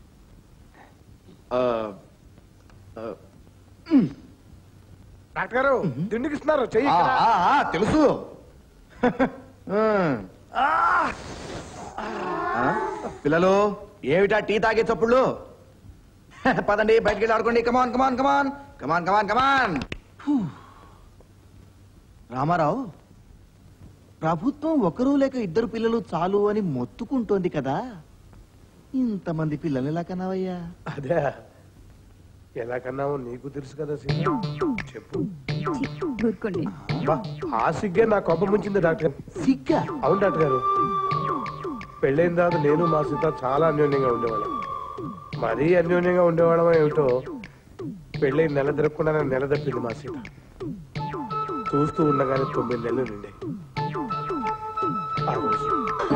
ఆ, ఆ, డాక్టర్ గారు దిండుకి ఇస్తున్నారు చెయ్యి ఆ, ఇక్కడ. ఆ, ఆ, తెలుసు మ్మ్. ఆ, పిల్లలు ఏమిటా టీ తాగే చప్పుళ్ళు పదండి బయటికి వెళ్ళి ఆడుకోండి కమాన్ కమాన్ కమాన్ కమాన్ కమాన్ కమాన్ రామారావు ప్రభుత్వం ఒకరు లేక ఇద్దరు పిల్లలు చాలు అని మొత్తుకుంటోంది కదా ఇంతమంది పిల్లలు ఎలా కన్నావయ్యా అదే ఎలా కన్నావో నీకు తెలుసు కదా సీత చెప్పు ఊరుకోండి అబ్బా, ఆ సిగ్గే నా కొప్ప ముంచింది డాక్టర్ సిగ్గా అవును డాక్టర్ గారు పెళ్ళైన తర్వాత నేను మా సీత చాలా అన్యోన్యంగా ఉండేవాళ్ళం మరీ అన్యోన్యంగా ఉండేవాళ్ళం ఏమిటో పెళ్ళైన నెల తిరగకుండా నెల తప్పింది మా సీత చూస్తూ ఉండగానే తొమ్మిది నెలలు నిండాయి ఆ రోజు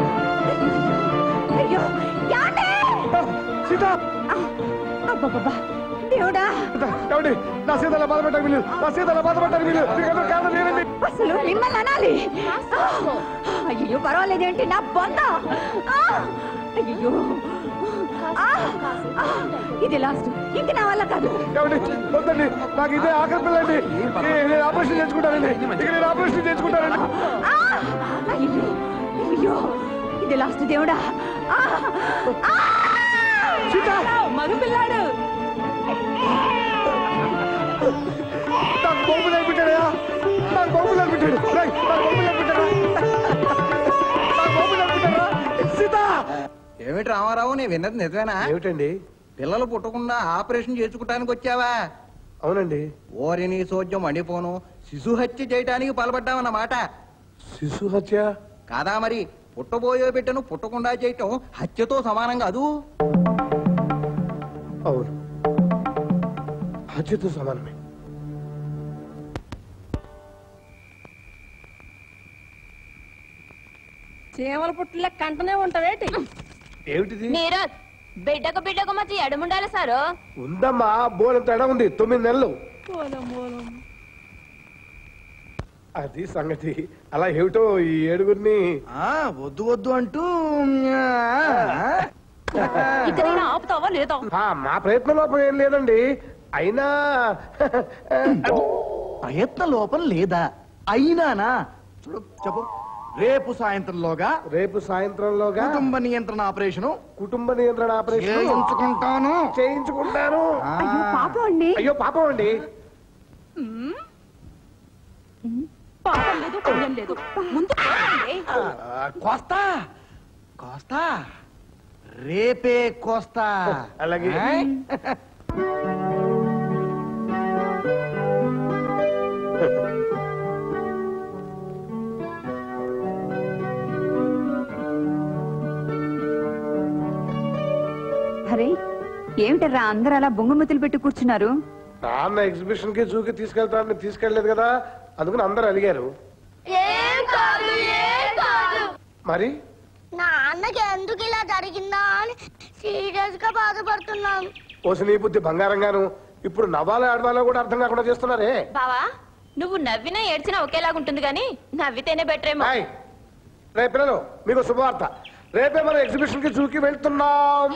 అయ్యో యాండే! సీత అబ్బబ్బబ్బా, దేవుడా ఏమండి నా సీత అలా బాధపడ్డారు వీళ్ళు నా సీత అలా బాధపడ్డారు వీళ్ళు మీకెందుకు కారణం లేదండి అసలు మిమ్మల్ని అనాలి అయ్యో పర్వాలేదేంటి నా బొంద ఆ! అయ్యో ఆ! ఆ! ఇది లాస్ట్ ఇంక నా వల్ల కాదు ఏమండి వద్దండి నాకు ఇదే ఆఖరి పిల్లండి ఏ- నేను ఆపరేషన్ చేసుకుంటానండి ఇక నేను ఆపరేషన్ చేసుకుంటానండి ఆ! అయ్యో అయ్యో ఇది లాస్ట్ దేవుడా ఆ! ఆ! మగపిల్లాడు నాకు బొమ్మ నేర్పించాడయా నాకు బొమ్మ నేర్పించాడు రేయ్, నాకు బొమ్మ నేర్పించాడా నాకు బొమ్మ నేర్పించాడా సీత ఏమిటి రామారావు నీ విన్నది నిజమేనా ఏమిటండి పిల్లలు పుట్టకుండా ఆపరేషన్ చేసుకుంటానికి వచ్చావా అవునండి ఓరి నీ సోద్యం మండిపోను శిశు హత్య చేయటానికి పాల్పడ్డావన్నమాట శిశు హత్య కాదా మరి పుట్టబోయే బిడ్డను పుట్టకుండా చేయటం హత్యతో సమానం కాదు అవును హత్యతో సమానమే చీమల పుట్టుల కంటనే ఉంటావేటి ఏమిటిది నీరజ్ బిడ్డకు బిడ్డకు మధ్య ఎడముండాలి సారు ఉందమ్మా బోలం తేడా ఉంది తొమ్మిది నెలలు అది సంగతి అలా ఏమిటో ఈ ఏడుగురిని వద్దు వద్దు అంటూ ఇకనైనా ఆపుతావా లేదా ఆ, మా ప్రయత్న లోపం ఏం లేదండి అయినా ప్రయత్న లోపం లేదా అయినానా చూడు చెప్పు రేపు సాయంత్రంలోగా రేపు సాయంత్రంలోగా కుటుంబ నియంత్రణ ఆపరేషన్ కుటుంబ నియంత్రణ ఆపరేషన్ చేయించుకుంటాను చేయించుకుంటాను అయ్యో పాపం అండి అయ్యో పాపం అండి పాపం లేదు పుణ్యం లేదు ముందు పోండి. కోస్తా కోస్తా రేపే కోస్తా అలాగే. ఆయ్? అరే ఏమిటర్రా అందరూ అలా బొంగుమతులు పెట్టి కూర్చున్నారు నాన్న ఎగ్జిబిషన్ కి జూకి తీసుకెళ్తానని తీసుకెళ్లేదు కదా అందుకని అందరు అడిగారు ఏం కాదు ఏం కాదు మరి నాన్నకి ఎందుకు ఇలా జరిగిందా అని సీరియస్ గా బాధపడుతున్నాను ఓసి నీ బుద్ధి బంగారంగాను ఇప్పుడు నవ్వాలో ఆడవాలో కూడా అర్థం కాకుండా చేస్తున్నారే బావా నువ్వు నవ్వినా ఏడ్చినా ఒకేలాగుంటుంది గాని నవ్వితేనే బెటర్ ఏమో హాయ్ రే పిల్లలు మీకు శుభవార్త రేపే మనం ఎగ్జిబిషన్ కి జూకి వెళ్తున్నాం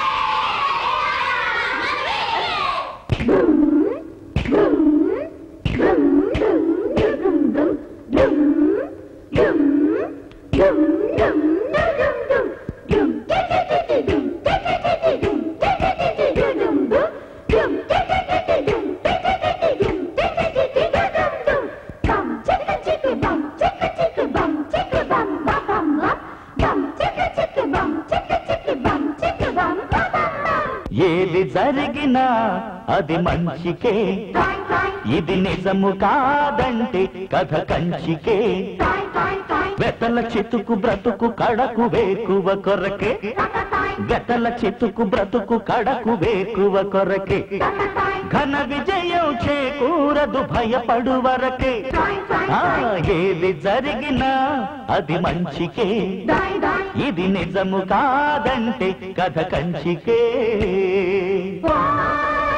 ఏది జరిగినా అది మంచికే ఇది నిజము కాదంటే కథ కంచికే వెతల చితుకు బ్రతుకు కడకు వేకువ కొరకే వెతల చితుకు బ్రతుకు కడకు వేకువ కొరకే ఘన విజయం చేకూరదు భయపడు వరకే ఆ, ఏది జరిగినా అది మంచికే ఇది నిజము కాదంటే కథ కంచికే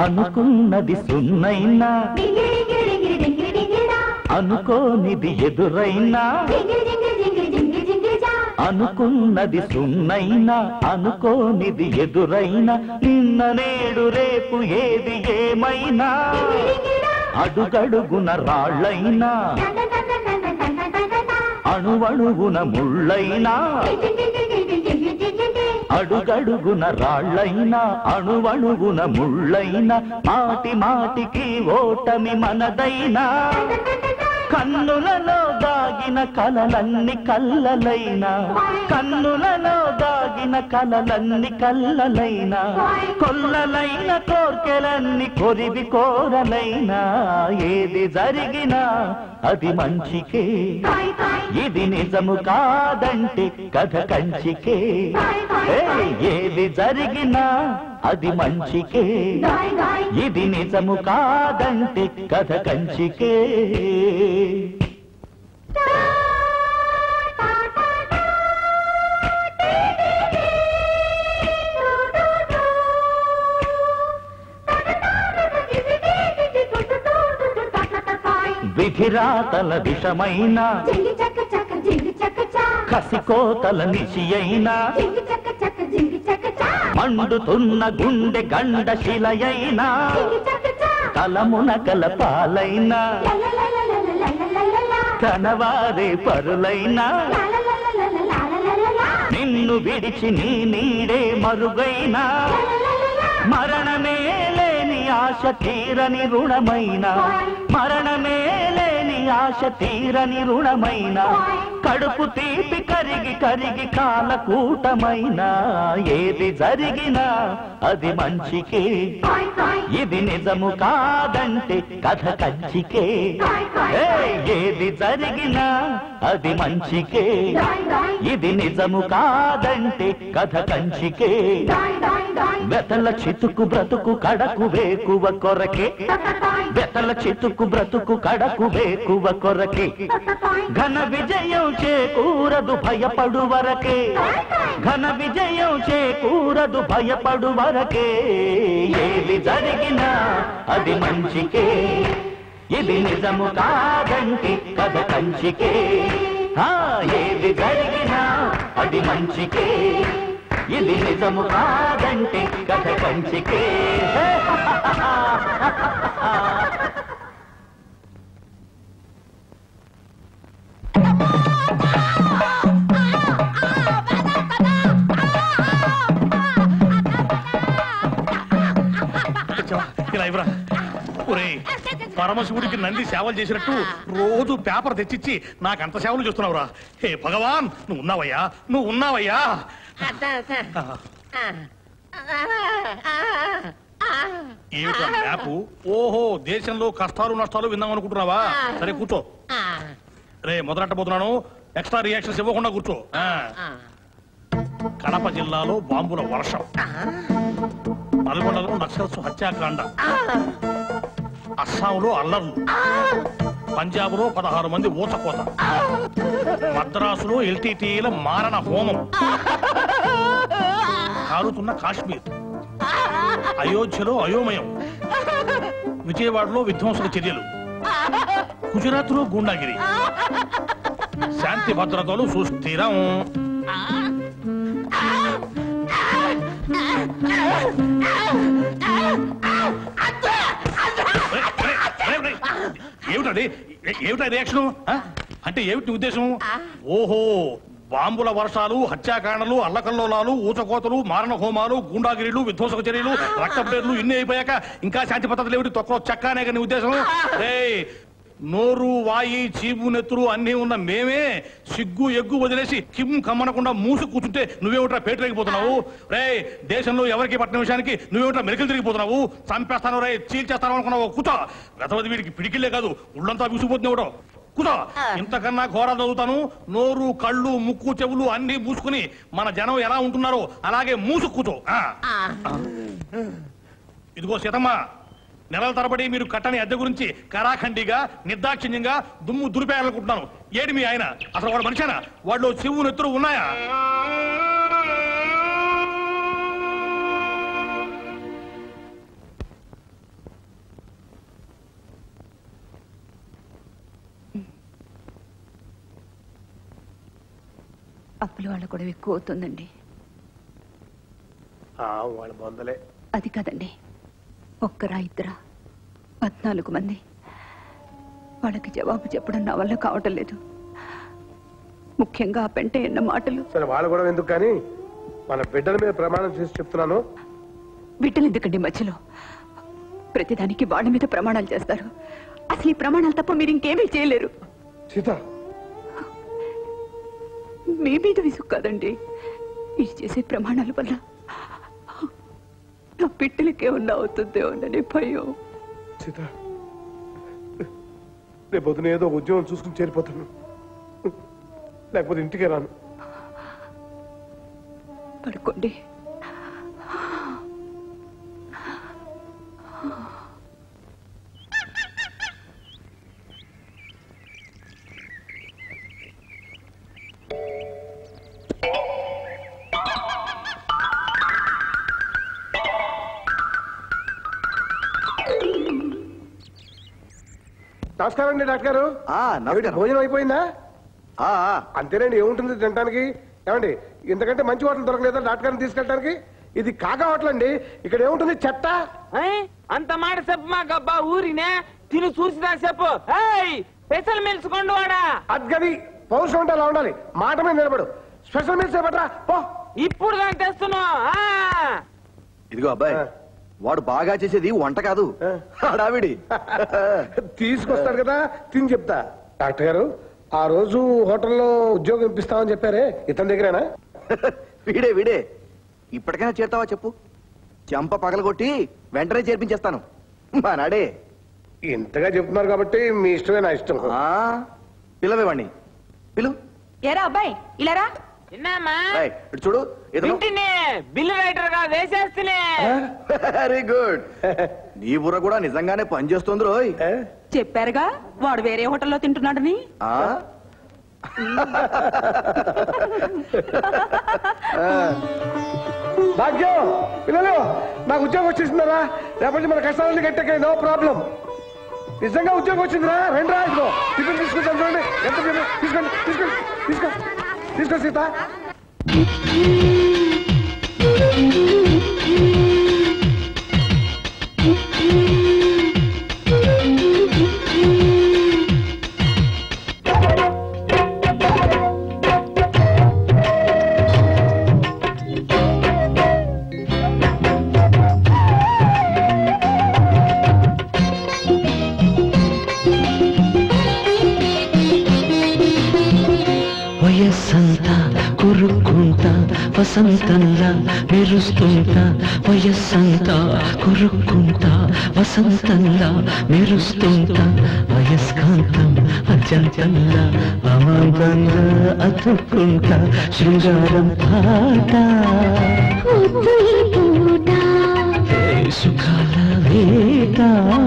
అనుకున్నది సున్నైనా అనుకోనిది ఎదురైనా అనుకున్నది సున్నైనా అనుకోనిది ఎదురైనా నిన్న నేడు రేపు ఏది ఏమైనా అడుగడుగున రాళ్ళైనా అణువణువున ముళ్ళైనా అడుగడుగున రాళ్ళైనా అణువణువున ముళ్ళైనా మాటి మాటికి ఓటమి మనదైనా కన్నులలో దాగిన కలలన్ని కల్లలైనా కన్నులలో దాగిన కలలన్ని కల్లలైనా కొల్లలైన కోర్కెలన్ని కొరివి కోరలైనా ఏది జరిగినా అది మంచికే ఇది నిజము కాదంటే కథ కంచికే ఏ, ఏది జరిగినా అది మంచికే ఇది నిజము కాదంటే కథ కంచికే విధిరాతల విషమైన కసికోతల నిశి అయినా మండుతున్న గుండె గండ శిలయైనా తలమున కల పాలైనా కనవారే పరులైనా నిన్ను విడిచి నీ నీడే మరుగైనా మరణమే లేని ఆశ తీరని రుణమైన మరణమే లేని ఆశ తీరని రుణమైన కడుపు తీపి కరిగి కరిగి కాలకూటమైన ఏది జరిగినా అది మంచికే ఇది నిజము కాదంటే కథ కంచికే ఏ, ఏది జరిగినా అది మంచికే ఇది నిజము కాదంటే కథ కంచికే వెతల చితుకు బ్రతుకు కడకు వేకువ కొరకే వెతల చితుకు బ్రతుకు కడకు వేకువ కొరకే ఘన విజయం చేకూరదు భయపడు వరకే ఘన విజయం చేకూరదు భయపడు వరకే ఏది జరిగినా అది మంచికే ఇది నిజము కాదంటే కథ కంచికే ఆ, ఏది జరిగినా అది మంచికే ఇది నిజము కాదంటే కథ కంచికే ఇలా ఇవ్వరా ఒరే పరమశివుడికి నంది సేవలు చేసినట్టు రోజు పేపర్ తెచ్చిచ్చి నాకంత సేవలు చేస్తున్నావురా హే భగవాన్ నువ్వు ఉన్నావయ్యా నువ్వు ఉన్నావయ్యా ఏమిటా మ్యాపు ఓహో దేశంలో కష్టాలు నష్టాలు విందాం అనుకుంటున్నావా సరే కూర్చో రే మొదలెట్టబోతున్నాను ఎక్స్ట్రా రియాక్షన్స్ ఇవ్వకుండా కూర్చో ఆ. కడప జిల్లాలో బాంబుల వర్షం నల్గొండలో నక్సల్స్ హత్యాకాండ అస్సాంలో అల్లర్లు పంజాబ్లో పదహారు మంది ఊచకోత మద్రాసులో ఎల్టీటీల మారణ హోమం కారుతున్న కాశ్మీర్ అయోధ్యలో అయోమయం విజయవాడలో విధ్వంసక చర్యలు గుజరాత్ లో గూండాగిరి శాంతి భద్రతలు సుస్థిరం ఏమిటది ఏమిటా రియాక్షన్ అంటే ఏమిటి నీ ఉద్దేశం ఓహో బాంబుల వర్షాలు హత్యాకాండలు అల్లకల్లోలాలు ఊచకోతలు మారణ హోమాలు గుండాగిరీలు విధ్వంసక చర్యలు రక్తపేర్లు ఇన్ని అయిపోయాక ఇంకా శాంతి పద్ధతులు ఏమిటి తొక్కలో చక్కానే నీ ఉద్దేశం రేయ్ నోరు వాయి చీపు నెత్తురు అన్ని ఉన్న మేమే సిగ్గు ఎగ్గు వదిలేసి కిమ్ కమ్మనకుండా మూసు కూర్చుంటే నువ్వేమిట్రా పేటరేగిపోతున్నావు రే దేశంలో ఎవరికి పట్టిన విషయానికి నువ్వేమిట్రా మెలికలు తిరిగిపోతున్నావు చంపేస్తాను రే చీల్చేస్తాను అనుకున్నావు కూర్చో గతవది వీడికి పిడికిలే కాదు ఉళ్ళంతా విసిగిపోతున్నావు కూర్చో ఇంతకన్నా ఘోరాలు చదువుతాను నోరు కళ్ళు ముక్కు చెవులు అన్ని మూసుకుని మన జనం ఎలా ఉంటున్నారో అలాగే మూసు కూర్చో ఆ. ఇదిగో సీతమ్మ నెలల తరబడి మీరు కట్టని అద్దె గురించి కరాఖండిగా నిర్దాక్షిణ్యంగా దుమ్ము దులిపేయాలనుకుంటున్నాను ఏడి మీ ఆయన అసలు వాడు మనిషేనా వాళ్ళు చెవు నెత్తురు ఉన్నాయా వాళ్ళ గొడవ ఎక్కువ అవుతుందండి ఆ, వాళ్ళ బొందలే అది కాదండి ఒక్కరా ఇద్దరా పద్నాలుగు మంది వాళ్ళకి జవాబు చెప్పడం నా వల్ల కావటం లేదు ముఖ్యంగా ఆ పెంట ఎన్న మాటలు సరే వాళ్ళ కూడా ఎందుకు కానీ మన బిడ్డల మీద ప్రమాణం చేసి చెప్తున్నాను బిడ్డలు ఎందుకండి మధ్యలో ప్రతిదానికి వాళ్ళ మీద ప్రమాణాలు చేస్తారు అసలు ఈ ప్రమాణాలు తప్ప మీరు ఇంకేమీ చేయలేరు సీత మీ మీద విసుగు కాదండి ఇది చేసే ప్రమాణాల వల్ల నా బిడ్డలకే ఉన్న అవుతుందేమోనని భయం సీత రేపు పొద్దున ఏదో ఒక ఉద్యోగం చూసుకుని చేరిపోతాను లేకపోతే ఇంటికే రాను పడుకోండి నమస్కారం అండి డాక్టర్ గారు ఏమిటి, భోజనం అయిపోయిందా అంతేనండి ఏముంటుంది తినడానికి ఏమండి ఇంతకంటే మంచి హోటల్ దొరకలేదా డాక్టర్ గారిని తీసుకెళ్ళడానికి ఇది కాకా హోటల్ అండి ఇక్కడ ఏముంటుంది చెత్త అంత మాట చెప్పు మా గబ్బా ఊరినే తిని చూసిదా చెప్పు ఏయ్ స్పెషల్ మీల్స్ కొండు వాడా అద్గది పౌరుషం అంటే అలా ఉండాలి మాట మీద నిలబడు స్పెషల్ మీల్స్ ఏపట్రా పో ఇప్పుడు దాన్ని తెస్తున్నావు ఇదిగో అబ్బాయి వాడు బాగా చేసేది వంట కాదు హడావిడి తీసుకొస్తాడు కదా తిని చెప్తా డాక్టర్ గారు ఆ రోజు హోటల్లో ఉద్యోగం ఇప్పిస్తామని చెప్పారే ఇతని దగ్గరేనా వీడే వీడే ఇప్పటికైనా చేరుతావా చెప్పు చెంప పగలగొట్టి వెంటనే చేర్పించేస్తాను మా నాడే ఇంతగా చెప్తున్నారు కాబట్టి మీ ఇష్టమే నా ఇష్టం పిల్లవే వాణ్ణి పిలు ఏరా అబ్బాయి ఇలా రా విన్నామా రేయ్, ఇటు చూడు ఇతను ఇంటిని బిల్లు రైటర్ గా వేసేస్తేనే వెరీ గుడ్ నీ బుర్ర కూడా నిజంగానే పనిచేస్తుంది రోయ్ చెప్పారుగా వాడు వేరే హోటల్లో తింటున్నాడని ఆ? భాగ్యం పిల్లలు నాకు ఉద్యోగం వచ్చేసిందరా రేపటి మన కష్టాలన్నీ కట్టెక్కాయి నో ప్రాబ్లం నిజంగా ఉద్యోగం వచ్చిందిరా రెండు రాజులో టిఫిన్ తీసుకుంటాను చూడండి ఎంత టిఫిన్? తీసుకోండి తీసుకోండి తీసుకో తీసుకో సీత వయస్సంతా కొరుక్కుంటా వసంతంలా మెరుస్తుంటా వయస్సంతా కొరుక్కుంటా వసంతంలా మెరుస్తుంటా వయస్కాంతం అత్యంతంలా అమాంతంగా అతుక్కుంటా శృంగారం పాట ఏ సుఖాల వేట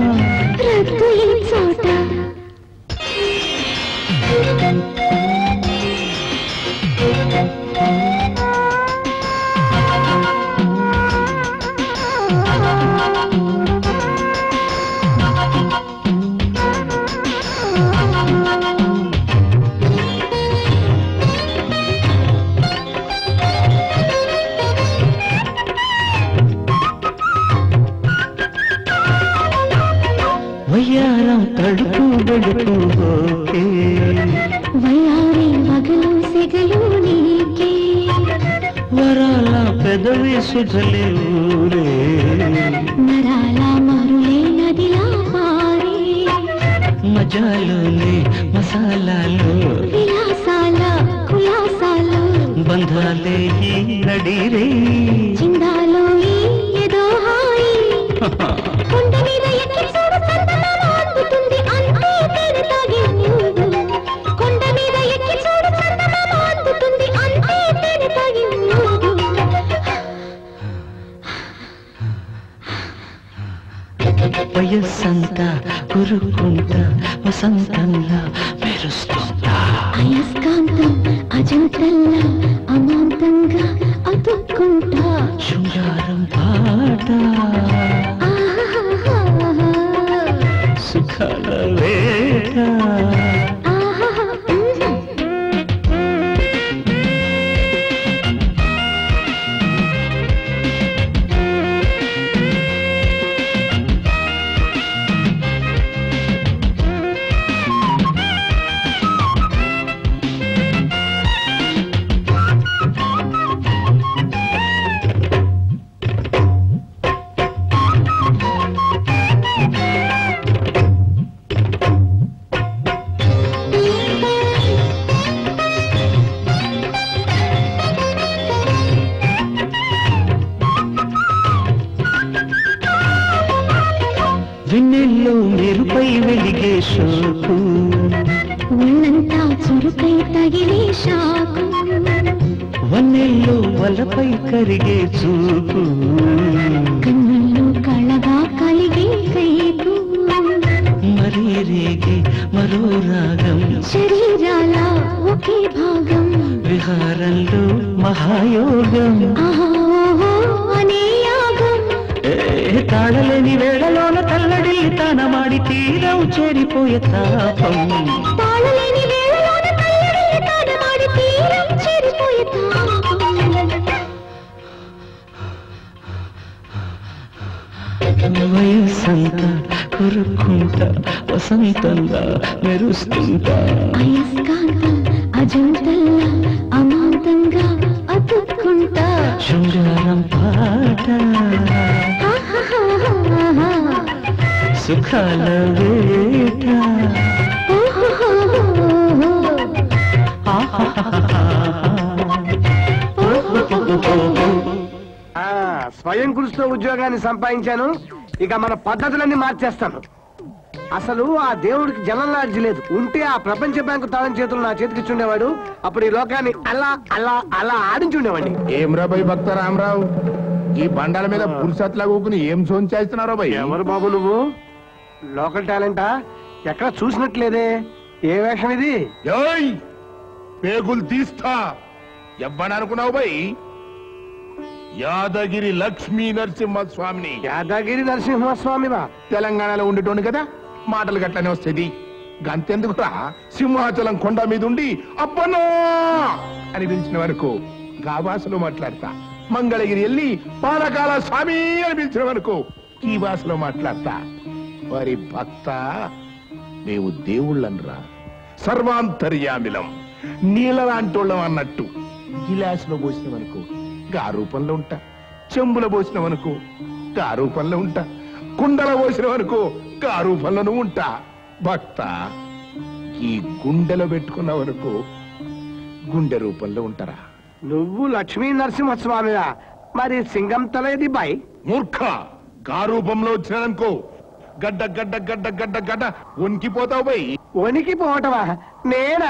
వయ్యారం తడుపు బెడుపు ఓకే వయారి వగలు సెగలు నీకే వరాల పెదవి సుధలే ఊరే నరాల మరులే నదిలా పారే మజాలోనే మసాలాలు విలాసాల కులాసాలు బంధాలే ఈ నడిరే చిందాలో ఈ ఏదో హాయి కొండ మీద ఎక్కి చూడు చందమామ అందుతుంది అంతే తేనె తాగే మూడు కొండ మీద ఎక్కి చూడు చందమామ అందుతుంది అంతే తేనె తాగే మూడు వయస్సంతా కొరుక్కుంటా వసంతంలా మెరుస్తుంటా అయస్కాంతం అజంతల్లా అమాంతంగా అతుక్కుంటా శృంగారం పాట సుఖాల వేట నీలో మెరుపై వెలిగే షోకు ఒళ్ళంతా చురుకై తగిలే షాకు వన్నెల్లో వలపై కరిగే చూపు కన్నుల్లో కళగా కలిగే కైపు మరీ రేగే మరో రాగం శరీరాల ఒకే భాగం విహారంలో మహాయోగం ఆహా ఓహో అనే యాగం ఏ తాళలేని వేళలోన తల్లడిల్లి తానమాడి తీరం చేరిపోయే తాపం తాళలేని వేళలోన తల్లడిల్లి తానమాడి తీరం చేరిపోయే తాపం వయస్సంతా కొరుక్కుంటా వసంతంగా మెరుస్తుంటా అయస్కాంతం అజంతల్లా అమాంతంగా అతుక్కుంటా శృంగారం పాట ఆహాహాహాహా. సుఖాల వేట ఓహోహోహోహో. ఆ, స్వయం కృషితో ఉద్యోగాన్ని సంపాదించాను ఇక మన పద్ధతులన్నీ మార్చేస్తాను అసలు ఆ దేవుడికి జనలాడ్జి లేదు ఉంటే ఆ ప్రపంచ బ్యాంకు తాళం చేతులు నా చేతికి ఇచ్చుండేవాడు అప్పుడు ఈ లోకాన్ని అలా అలా అలా ఆడించుండేవాడిని ఏం రా భయ్ భక్త రామరావు ఈ బండాల మీద పురుషత్లా కూకుని ఏం సోంచేస్తున్నారో భయ్ ఎవరు బాబు నువ్వు లోకల్ టాలెంటా ఎక్కడ చూసినట్లేదే ఏ వేషం ఇది ఏయ్ పేగులు తీస్తా ఎవ్వననుకున్నావు భయ్ యాదగిరి లక్ష్మీ నరసింహస్వామిని యాదగిరి నరసింహస్వామివా తెలంగాణలో ఉండేటోని కదా మాటలు గట్లనే వస్తుంది గంతెందుకురా సింహాచలం కొండ మీద ఉండి అప్పనో అని పిలిచిన వరకు గా భాషలో మాట్లాడతా మంగళగిరి వెళ్ళి పాలకాల స్వామి అని పిలిచిన వరకు ఈ భాషలో మాట్లాడతా వారి భక్త మేము దేవుళ్ళనరా సర్వాంతర్యామిలం నీళ్ళలాంటోళ్ళం అన్నట్టు గిలాసులో పోసిన వరకు గా రూపంలో ఉంటా చెంబులో పోసిన వరకు గా రూపంలో ఉంటా కుండలో పోసిన వరకు గా రూపంలోనూ ఉంటా భక్త ఈ గుండెలో పెట్టుకున్న వరకు గుండె రూపంలో ఉంటారా నువ్వు లక్ష్మీ నరసింహస్వామివా మరి సింగం తలేది బాయ్ మూర్ఖ గా రూపంలో వచ్చినాననుకో గడ్డ గడ్డ గడ్డ గడ్డ గడ్డ వణికిపోతావు పోయి వణికి పోవటమా నేనా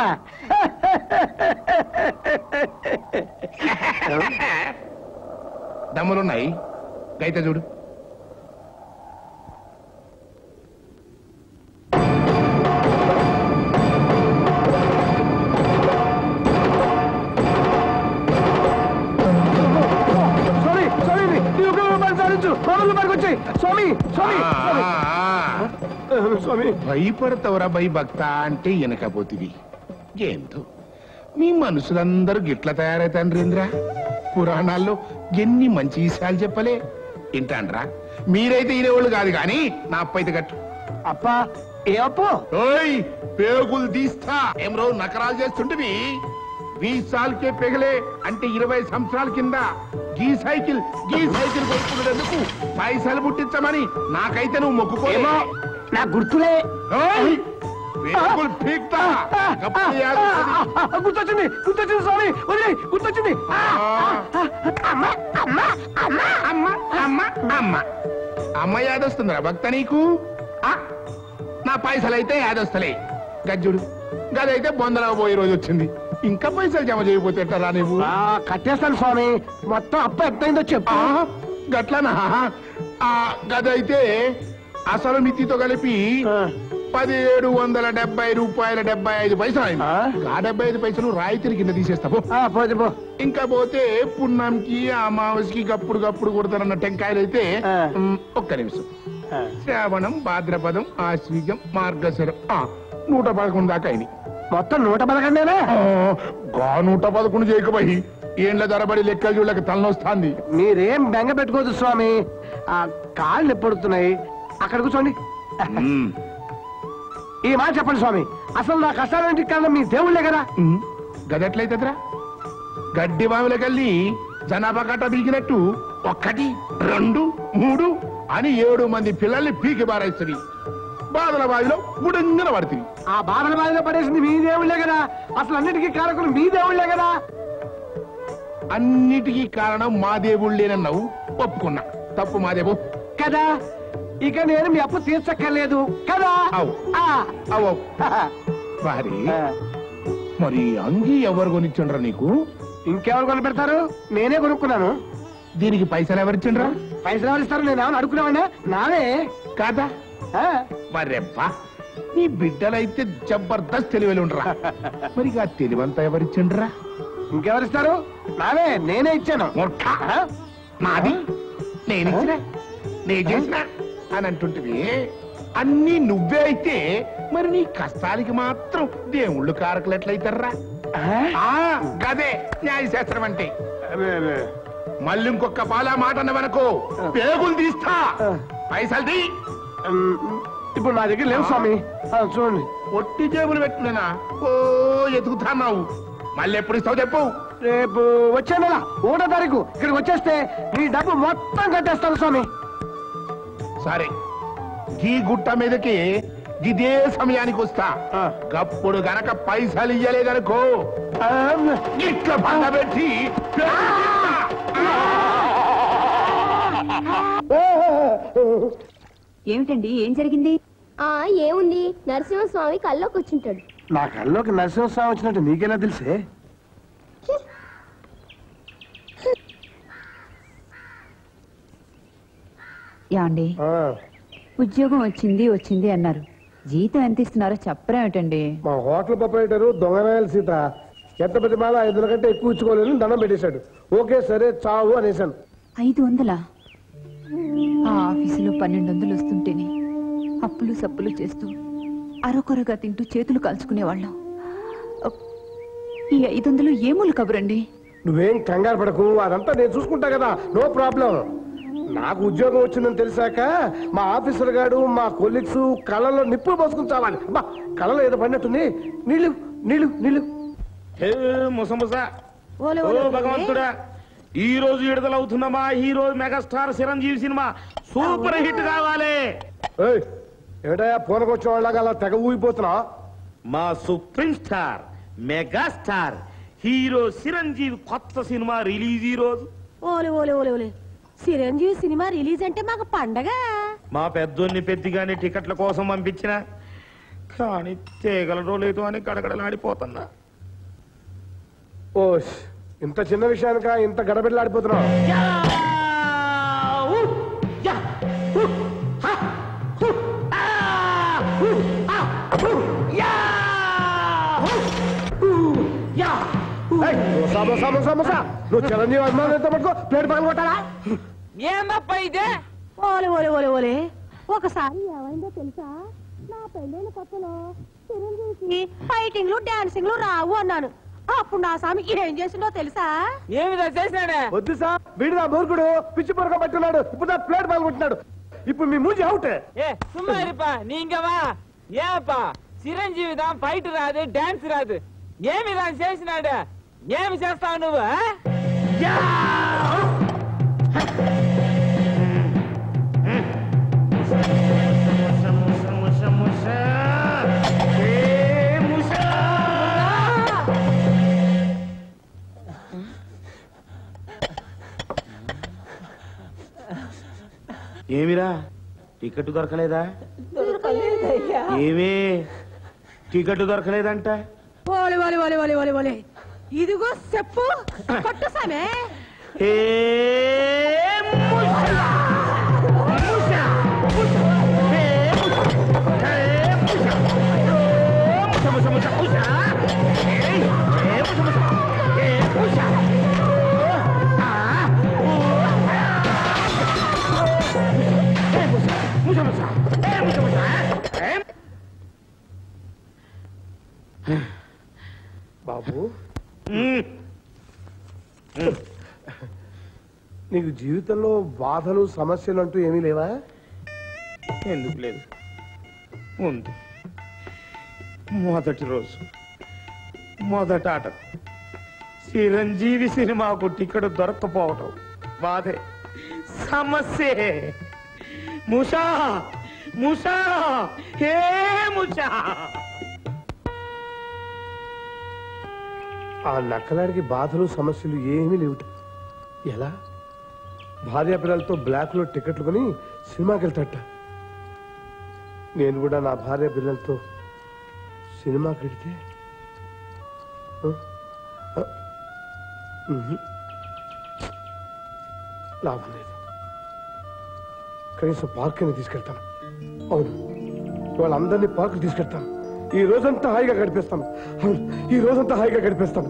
దమ్ములున్నాయి అయితే చూడు స్వామి స్వామి నీ ఒక రూపాయలు సాధించు మామూలు రూపాయలకి వచ్చాయి స్వామి స్వామి స్వామి భయపడతావురా భయ భక్త అంటే వెనకపోతివి ఏందో మీ మనుషులందరూ గిట్ల తయారైతాండ్రేంద్రా పురాణాల్లో ఎన్ని మంచి విషయాలు చెప్పలే వింటాండ్రా మీరైతే ఈనేవాళ్ళు కాదు కానీ నా అప్పైతే గట్టు అప్ప ఏ అప్పు ఓయ్ పేగులు తీస్తా ఏం రోజు నకరాలు చేస్తుంటివి వీసాలకే పెగలే అంటే ఇరవై సంవత్సరాల కింద గీ సైకిల్ గీ సైకిల్ కొనుక్కునేందుకు పైసలు పుట్టించమని నాకైతే నువ్వు మొక్కుకోమో నా గుర్తులే పేగులు పీక్తా గప్పుడు యాద వస్తది. గుర్తొచ్చింది గుర్తొచ్చింది స్వామి వదిలే గుర్తొచ్చింది అమ్మ అమ్మ అమ్మ అమ్మ అమ్మ అమ్మ అమ్మ యాదొస్తుందిరా భక్త నీకు ఆ, నా పైసలు అయితే యాదొస్తలే గజ్జుడు గదైతే బొందలో పోయే రోజు వచ్చింది ఇంకా పైసలు జమ చేయకపోతే ఎట్లా నువ్వు కట్టేస్తాను స్వామి మొత్తం అప్ప ఎంతైందో చెప్పు ఆ, గట్లనా ఆ గదైతే అసలు మితితో కలిపి పదిహేడు వందల డెబ్బై రూపాయల డెబ్బై ఐదు పైసలు అయింది ఆ డెబ్బై ఐదు పైసలు రాయితీ కింద తీసేస్తాము పోతే పో ఇంకా పోతే పున్నంకి అమావాస్యకి గప్పుడు గప్పుడు కొడతారన్న టెంకాయలు అయితే ఉమ్, ఒక్క నిమిషం శ్రావణం భాద్రపదం ఆశ్వీజం మార్గశిరం ఆ, నూట పదకొండు దాకా అయినాయి మొత్తం నూట పదకొండేనా గా నూట పదకొండు చేయకపోయి ఏండ్ల ధరబడి లెక్కలు చూడలేక తలనొస్తాంది మీరేం బెంగ పెట్టుకోవద్దు స్వామి ఆ కాళ్ళు ఎప్పుడుతున్నాయి అక్కడ కూర్చోండి ఈ మాట చెప్పండి స్వామి అసలు నా కష్టాలంటికి కారణం మీ దేవుళ్ళే కదా గదెట్లయితేరా గడ్డి బావిలకెళ్ళి జనాభా కట్ట పీకినట్టు ఒక్కటి రెండు మూడు అని ఏడు మంది పిల్లల్ని పీకి బారేస్తుంది బాధల బావిలో బుడంగన పడుతుంది ఆ బాధల బాధలో పడేసింది మీ దేవుళ్ళే కదా అసలు అన్నిటికీ కారకులు మీ దేవుళ్ళే కదా అన్నిటికీ కారణం మా దేవుళ్ళేనన్నావు ఒప్పుకున్నా తప్పు మాదేవు కదా ఇక నేను మీ అప్పు తీర్చక్కర్లేదు కదా అవు. ఆ. అవు మరి మరి అంగి ఎవరు కొనిచ్చిండ్రా నీకు ఇంకెవరు కొనిపెడతారు నేనే కొనుక్కున్నాను దీనికి పైసలు ఎవరిచ్చిండ్రా పైసలు ఎవరు ఇస్తారు నేను ఏమన్నా అడుక్కున్నావన్నా నానే కాదా మరెబ్బా నీ బిడ్డలైతే జబర్దస్త్ తెలివిలు ఉండరా మరి ఆ తెలివంతా ఎవరిచ్చిండ్రా ఇంకెవరిస్తారు నావే నేనే ఇచ్చాను నాది నేను ఇచ్చిన నేను చేసిన అని అంటుంటివి అన్ని నువ్వే అయితే మరి నీ కష్టానికి మాత్రం దేవుళ్ళు కారకులు ఎట్లయితారా ఆ, గదే న్యాయశాస్త్రం అంటే మళ్ళీ ఇంకొక పాలా మాట అన్నవనుకో పేగులు తీస్తా పైసలు తీ ఇప్పుడు నా దగ్గర లేవు స్వామి ఆ, చూడండి ఒట్టి జేబులు పెట్టినా ఓ ఎతుకుతున్నావు మళ్ళీ ఎప్పుడు ఇస్తావు చెప్పు రేపు వచ్చే నెల ఒకటో తారీఖు ఇక్కడికి వచ్చేస్తే నీ డబ్బు మొత్తం కట్టేస్తాను స్వామి సరే ఈ గుట్ట మీదకి ఇదే సమయానికి వస్తా గప్పుడు గనక పైసలు ఇయ్యలేదనుకో ఇట్లా పండబెట్టి ఏమిటండి ఏం జరిగింది ఆ ఏముంది నరసింహస్వామి కల్లోకి వచ్చింటాడు నా కల్లోకి నరసింహస్వామి వచ్చినట్టు నీకెలా తెలిసే యాండి ఉద్యోగం వచ్చింది వచ్చింది అన్నారు జీతం ఎంత ఇస్తున్నారో చెప్పరేమిటండి మా హోటల్ ప్రొపరేటరు దొంగనాయల సీత ఎంత పెద్ద బాధ ఐదు వందల కంటే ఎక్కువ ఇచ్చుకోలేని దండం పెట్టేశాడు ఓకే సరే చావు అనేసాను ఐదు వందలా ఆ ఆఫీసులో పన్నెండు వందలు వస్తుంటేనే అప్పులు సప్పులు చేస్తూ అరకొరగా తింటూ చేతులు కాల్చుకునేవాళ్ళం అప్, ఈ ఐదు వందలు ఏమూలు కబురండి నువ్వేం కంగారు పడకు అదంతా నేను చూసుకుంటా కదా నో ప్రాబ్లం నాకు ఉద్యోగం వచ్చిందని తెలిసాక మా ఆఫీసర్ గారు మా కొలీగ్స్ కళ్ళలో నిప్పులు పోసుకుని చావాలి అబ్బా కళ్ళలో ఏదో పడినట్టుంది నీళ్ళు నీళ్ళు నీళ్ళు హే ముసముస ఓలే, ఓ ఓలే, ఓలే. భగవంతుడా ఈ రోజు విడుదలవుతున్న మా hero megastar Chiranjeevi cinema super hit కావాలి ఏయ్, ఏటయ్యా పూనకొచ్చిన వాళ్ళగా అలా తెగ ఊగిపోతున్నా మా supreme star megastar hero Chiranjeevi కొత్త సినిమా రిలీజ్ ఈ రోజు ఓలే ఓలే ఓలే ఓలే చిరంజీవి సినిమా రిలీజ్ అంటే మాకు పండగ మా పెద్దోన్ని పెద్దిగాని టికెట్ల కోసం పంపించిన కానీ తేగలరో లేదో అని గడగడలాడిపోతున్నా ఓ ఇంత చిన్న విషయానిక ఇంత గడబిడలాడిపోతున్నావు ఏయ్, మోసా, మోసా, మోసా, మోసా. నువ్వు చిరంజీవి అభిమానం ఎంత పట్టుకో ప్లేట్ పగల కొట్టాలా ఏందప్ప ఇదే ఓలే ఓలే ఓలే ఓలే ఒకసారి ఏమైందో తెలుసా నా పెళ్ళైన కొత్తలో చిరంజీవికి ఫైటింగ్లు డాన్సింగ్లు రావు అన్నాను అప్పుడు నా స్వామి ఏం చేసిండో తెలుసా ఏమిదా చేసినాడే వద్దు సార్ వీడిదా మూర్ఖుడు పిచ్చి పొరక పట్టున్నాడు ఇప్పుడు నా ప్లేట్ పగలగొట్టినాడు ఇప్పుడు మీ మూజి అవుట్ ఏ சும்மா இருப்பா நீங்க வா ஏப்பா చిరంజీవి தான் ఫైట్ రాదు డాన్స్ రాదు ఏమి దాన్ని చేసినాడు ఏమి చేస్తావు నువ్వు ఆ? ఏమిరా టికెట్ దొరకలేదా ఏమి టికెట్ దొరకలేదంట ఓలే ఓలే ఓలే ఓలే ఓలే ఓలే ఇదిగో చెప్పు కొట్టు సామే ఏ బాబు నీకు జీవితంలో బాధలు సమస్యలు అంటూ ఏమీ లేవా ఎందుకు లేదు ఉంది మొదటి రోజు మొదట ఆట చిరంజీవి సినిమాకు టికెట్ దొరక్కపోవటం బాధే సమస్యే ముషా ముషా హే ముషా ఆ నక్కలాడికి బాధలు సమస్యలు ఏమీ లేవు ఎలా భార్య పిల్లలతో బ్లాక్ లో టికెట్లు కొని సినిమాకి వెళ్తాట నేను కూడా నా భార్య పిల్లలతో సినిమాకి వెడితే ఆ? ఆ? ఉహు. లాభం లేదు కనీసం పార్క్ అని తీసుకెళ్తాను అవును వాళ్ళందరినీ పార్క్ తీసుకెళ్తాను ఈ రోజంతా హాయిగా గడిపేస్తాను అవును ఈ రోజంతా హాయిగా గడిపేస్తాను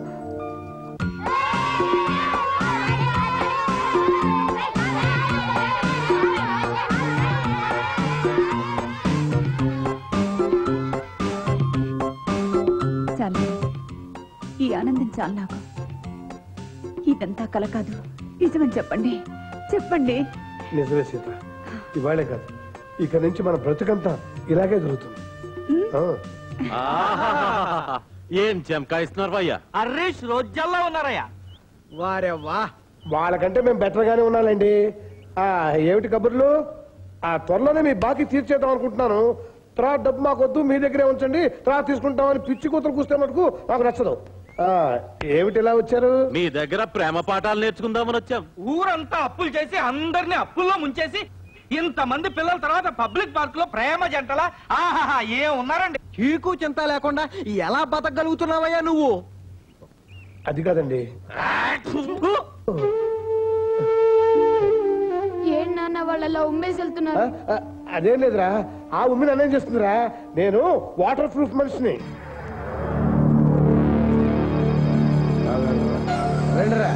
చాలు ఈ ఆనందం చాలు నాకు ఇదంతా కల కాదు నిజమని చెప్పండి చెప్పండి నిజమే సీత ఇవాళే కాదు ఇక నుంచి మన బ్రతుకంతా ఇలాగే జరుగుతుంది ఆ. ఏం చెంకాయిస్తున్నారు భయ్యా హరీష్ రోజల్లో ఉన్నారయ్యా వారే వా వాళ్ళకంటే మేము బెటర్ గానే ఉన్నాలండి ఆ ఏమిటి కబుర్లు ఆ త్వరలోనే మీ బాకీ తీర్చేద్దాం అనుకుంటున్నాను తర్వాత డబ్బు మాకు వద్దు మీ దగ్గరే ఉంచండి తర్వాత తీసుకుంటామని పిచ్చి కూతురు కూస్తే మటుకు మాకు నచ్చదు ఆ ఏమిటి ఇలా వచ్చారు మీ దగ్గర ప్రేమ పాఠాలు నేర్చుకుందామని వచ్చాం ఊరంతా అప్పులు చేసి అందరినీ అప్పుల్లో ముంచేసి ఇంతమంది పిల్లల తర్వాత పబ్లిక్ పార్క్ లో ప్రేమ జంటల ఆహాహా ఏం ఉన్నారండి చీకు చింత లేకుండా ఎలా బతకగలుగుతున్నావయ్యా నువ్వు అది కాదండి ఏం నాన్న వాళ్ళ ఉమ్మేసి వెళ్తున్నారు ఆ, ఆ, అదేం లేదురా ఆ ఉమ్మిని అన్నేం చేస్తుందిరా నేను వాటర్ ప్రూఫ్ మనిషిని రండిరా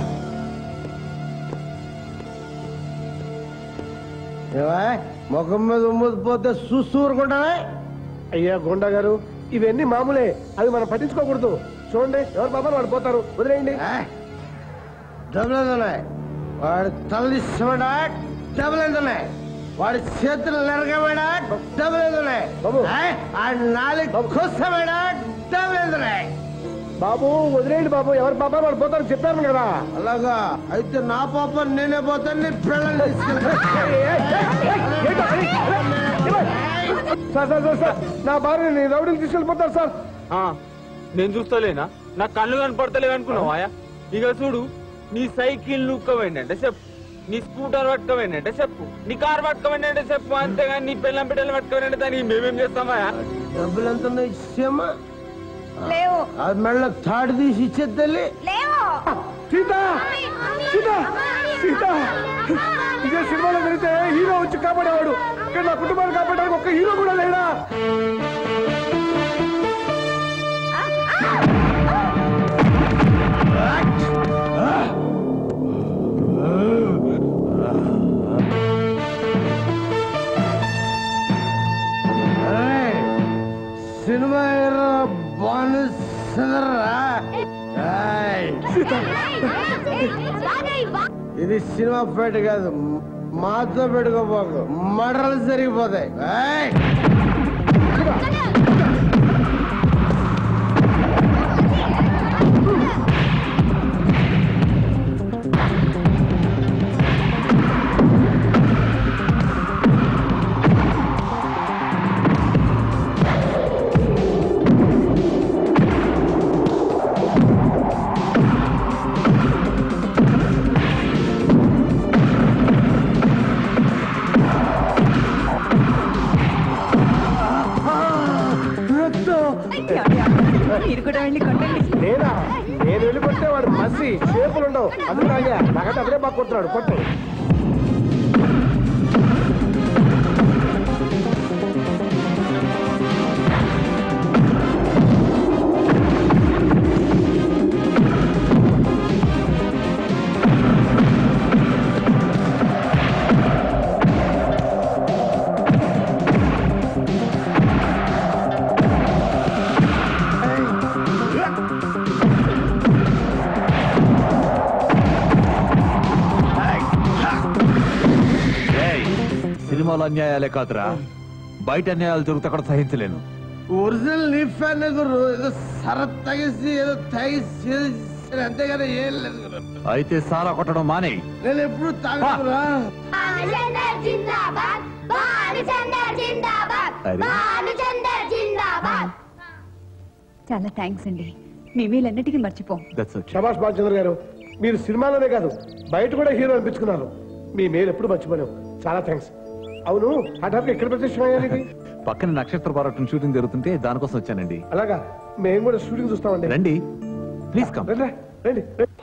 ఏవా ముఖం మీద ఉమ్మది పోతే చూస్తూ ఊరుకుంటావా అయ్యా గోండా గారు ఇవన్నీ మామూలే అవి మనం పట్టించుకోకూడదు చూడండి ఎవరు బాబా వాడు పోతారు వదిలేయండి డబ్బులు ఎంత ఉన్నాయి వాడి తల తీసుకోడా డబ్బులు ఎంత ఉన్నాయి వాడి చేతులు నరకబడా డబ్బులు ఎంత ఉన్నాయి ఆయ్, ఆ నాలుగు కోసమేడా డబ్బులు ఎంత ఉన్నాయి బాబు వదిలేయండి బాబు ఎవరు బాబా వాడు పోతారు చెప్పాను కదా అలాగా అయితే నా పాప నేనే పోతాను నీ పిల్లల్ని సార్ సార్ సార్ సార్ నా భార్య రౌడీలు తీసుకెళ్ళిపోతారు సార్ నేను చూస్తలేనా నా కళ్ళు కనపడతలేవు అనుకున్నావా ఇక చూడు నీ సైకిల్ నుక్కవేండి అంటే చెప్పు నీ స్కూటర్ పట్టుకోవేండి అంటే చెప్పు నీ కార్ పట్టుకోవేండి అంటే చెప్పు అంతేగాని నీ పిల్లం బిడ్డలు పట్టుకోవేండి అంటే దానికి మేమేం చేస్తామా డబ్బులు ఎంత ఉన్నాయి ఇచ్చేమా లేవు అది మెళ్ళ తాడు తీసి ఇచ్చేది తల్లి లేవు సీత సీత సీత ఇదే సినిమాలో జరిగితే హీరో వచ్చి కాపాడేవాడు ఇక్కడ నా కుటుంబాన్ని కాపాడడానికి ఒక్క హీరో కూడా లేడా ఏయ్, సినిమా హీరో బానుసరా ఇది సినిమా పేట కాదు మాతో పెట్టుకోపోకు మడలు జరిగిపోతాయి ఏయ్! మీరు కూడా వెళ్ళి కొట్టండి నేనా నేను వెళ్ళిపోతే వాడు మసి షేపులు ఉండవు అందుకే నాకైతే అదే బాగా కొడుతున్నాడు కొట్టు సినిమాలో అన్యాయాలే కాదురా బయట అన్యాయాలు జరుగుతా కూడా సహించలేను ఒరిజినల్ నీ ఫ్యాన్ గురు ఏదో సర తగిసి ఏదో తగిసి అంతేగాని ఏం లేదు గురు. అయితే సారా కొట్టడం మానే నేను ఎప్పుడు తాగరా భానుచందర్ జిందాబాద్ భానుచందర్ జిందాబాద్ అరే. భానుచందర్ జిందాబాద్ చాలా థ్యాంక్స్ అండి మీ మీలన్నిటికీ మర్చిపోం శభాష్ బాలచంద్ర గారు మీరు సినిమాలోనే కాదు బయట కూడా హీరో అనిపించుకున్నారు మీ మేలు ఎప్పుడు మర్చిపోలేవు చాలా థ్యాంక్స్ అవును హఠాత్గా ఎక్కడ ప్రత్యక్షమయ్యారు ఇది పక్కన నక్షత్ర పోరాటం షూటింగ్ జరుగుతుంటే దానికోసం వచ్చానండి అలాగా మేము కూడా షూటింగ్ చూస్తామండి రండి ప్లీజ్ కమ్ రండి రండి రండి.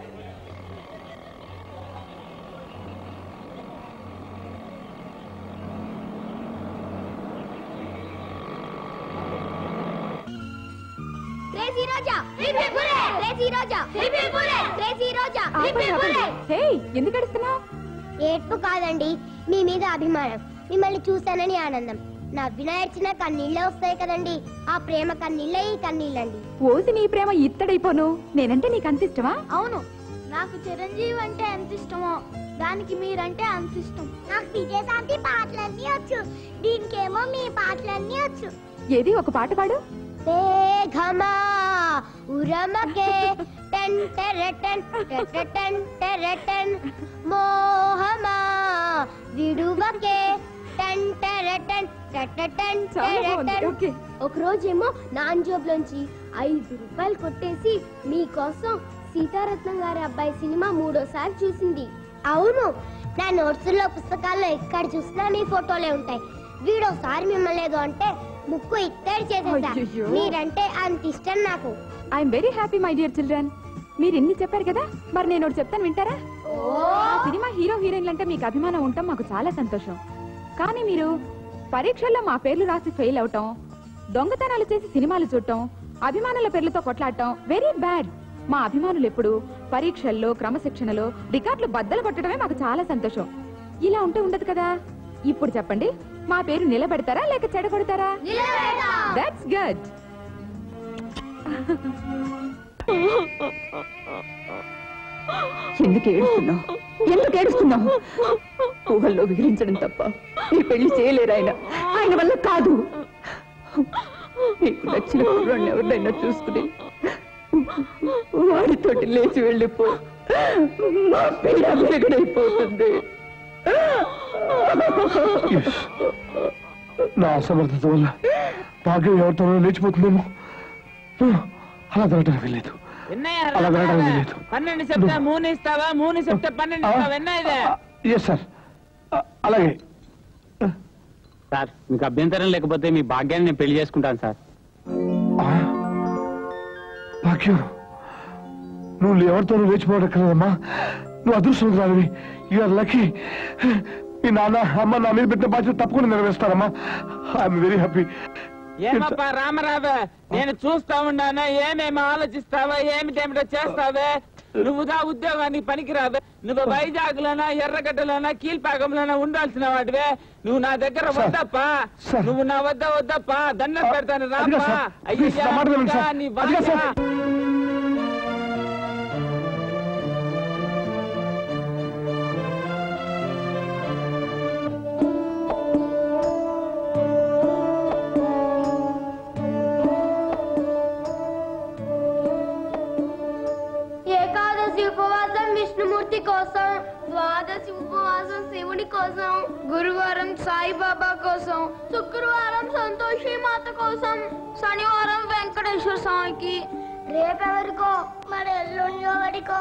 Crazy Roja hip hip hooray crazy Roja hip hip hooray crazy Roja hip hip hooray hey ఎందుకు అడుస్తున్నావు ఏడ్పు కాదండి మీ మీద అభిమానం మిమ్మల్ని చూశానని ఆనందం నవ్విన ఏడ్చిన కన్నీళ్ళే వస్తాయి కదండి ఆ ప్రేమ కన్నీళ్ళే ఈ కన్నీళ్ళండి ఓసి నీ ప్రేమ ఇత్తడైపోను నేనంటే నీకు అంత ఇష్టమా అవును నాకు చిరంజీవి అంటే ఎంత ఇష్టమో దానికి మీరంటే అంత ఇష్టం నాకు విజయశాంతి పాటలన్నీ వచ్చు దీనికేమో మీ పాటలన్నీ వచ్చు ఏది ఒక పాట పాడు వేగమా ఉరమకే టెన్ టెరటన్ టెరటన్ టెరటన్ మోహమా విడువకే టన్ టెరటన్ టెరటన్ చాలా బాగుంది, టెరటన్ ఓకే. ఒక రోజేమో నాన్ జాబ్ లోంచి ఐదు రూపాయలు కొట్టేసి మీకోసం సీతారత్నం గారి అబ్బాయి సినిమా మూడోసారి చూసింది అవును నా నోట్స్ లో పుస్తకాల్లో ఎక్కడ చూసినా మీ ఫోటోలే ఉంటాయి వీడోసారి మిమ్మల్ని లేదు అంటే ముక్కు ఇత్తడి చేసేసా అయ్యయ్యో. మీరంటే అంత ఇష్టం నాకు I'm very happy my dear children మీరు ఇన్ని చెప్పారు కదా మరి నేను ఒకటి చెప్తాను వింటారా ఆ సినిమా హీరో హీరోయిన్లు అంటే మీకు అభిమానం ఉండటం మాకు చాలా సంతోషం కానీ మీరు పరీక్షల్లో మా పేర్లు రాసి ఫెయిల్ అవటం దొంగతనాలు చేసి సినిమాలు చూడటం అభిమానుల పేర్లతో కొట్లాడటం వెరీ బ్యాడ్ మా అభిమానులు ఎప్పుడు పరీక్షల్లో క్రమశిక్షణలో రికార్డులు బద్దలు కొట్టడమే మాకు చాలా సంతోషం ఇలా ఉంటే ఉండదు కదా ఇప్పుడు చెప్పండి మా పేరు నిలబెడతారా లేక చెడగొడతారా దట్స్ గుడ్ ఎందుకు ఏడుస్తున్నావు ఎందుకు ఏడుస్తున్నావు ఊహల్లో విహరించడం తప్ప నీ పెళ్లి చేయలేరు ఆయన ఆయన వల్ల కాదు నీకు నచ్చిన కుర్రాన్ని ఎవరినైనా చూసుకుని వాడితోటి లేచి వెళ్ళిపో మా పీడ పెరగడైపోతుంది నా అసమర్థత వల్ల భాగ్యం ఎవరితో లేచిపోతుందేమో అలా జరగడం వెళ్ళలేదు అలా జరగడం వెళ్ళలేదు పన్నెండు చెప్తే మూడు ఇస్తావా మూడు చెప్తే పన్నెండు ఇస్తావా ఎన్న ఇదే ఎస్ సార్ అలాగే సార్ మీకు అభ్యంతరం లేకపోతే మీ భాగ్యాన్ని నేను పెళ్లి చేసుకుంటాను సార్ భాగ్యం నువ్వు ఎవరితోనూ లేచిపోవడం కదమ్మా నువ్వు అదృష్టవంతురాలివి యూఆర్ లక్కీ మీ నాన్న అమ్మ నా మీద పెట్టిన బాధ్యత తప్పకుండా నెరవేరుస్తారమ్మా ఐఎమ్ వెరీ హ్యాపీ ఏమప్పా రామరావే నేను చూస్తా ఉన్నానా ఏమేమి ఆలోచిస్తావా ఏమిటేమిటో చేస్తావే నువ్వు దా ఉద్యోగానికి పనికిరావే నువ్వు వైజాగ్ లోనా ఎర్రగడ్డలోనా కీల్పాకంలోనా ఉండాల్సిన వాడివే నువ్వు నా దగ్గర వద్దప్పా నువ్వు నా వద్ద వద్దప్పా దండం పెడతాను అదిగా రామ్మా సార్. ప్లీజ్, నా మాట వినండి అయ్యా సార్. నీ అదిగా భార్య. సార్. ఏకాదశి ఉపవాసం విష్ణుమూర్తి కోసం ద్వాదశి ఉపవాసం శివుడి కోసం గురువారం సాయిబాబా కోసం శుక్రవారం సంతోషి మాత కోసం శనివారం వెంకటేశ్వర స్వామికి రేపెవరికో మరి ఎల్లుండి ఎవరికో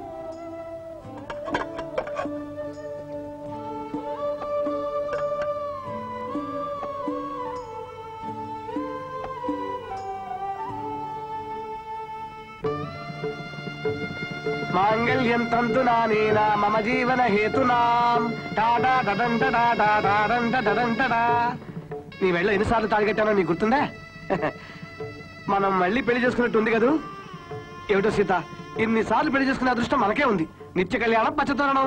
మాంగళ్యం తంతు నానేనా మమ జీవన హేతునాం టాటా టడంట టాటా టాడంట టడంట టా. నీ వెళ్ళ ఎన్నిసార్లు తాడిగట్టానో నీకు గుర్తుందా మనం మళ్ళీ పెళ్లి చేసుకున్నట్టు ఉంది కదూ ఏమిటో సీత ఇన్నిసార్లు పెళ్లి చేసుకునే అదృష్టం మనకే ఉంది నిత్య కళ్యాణం పచ్చతరణం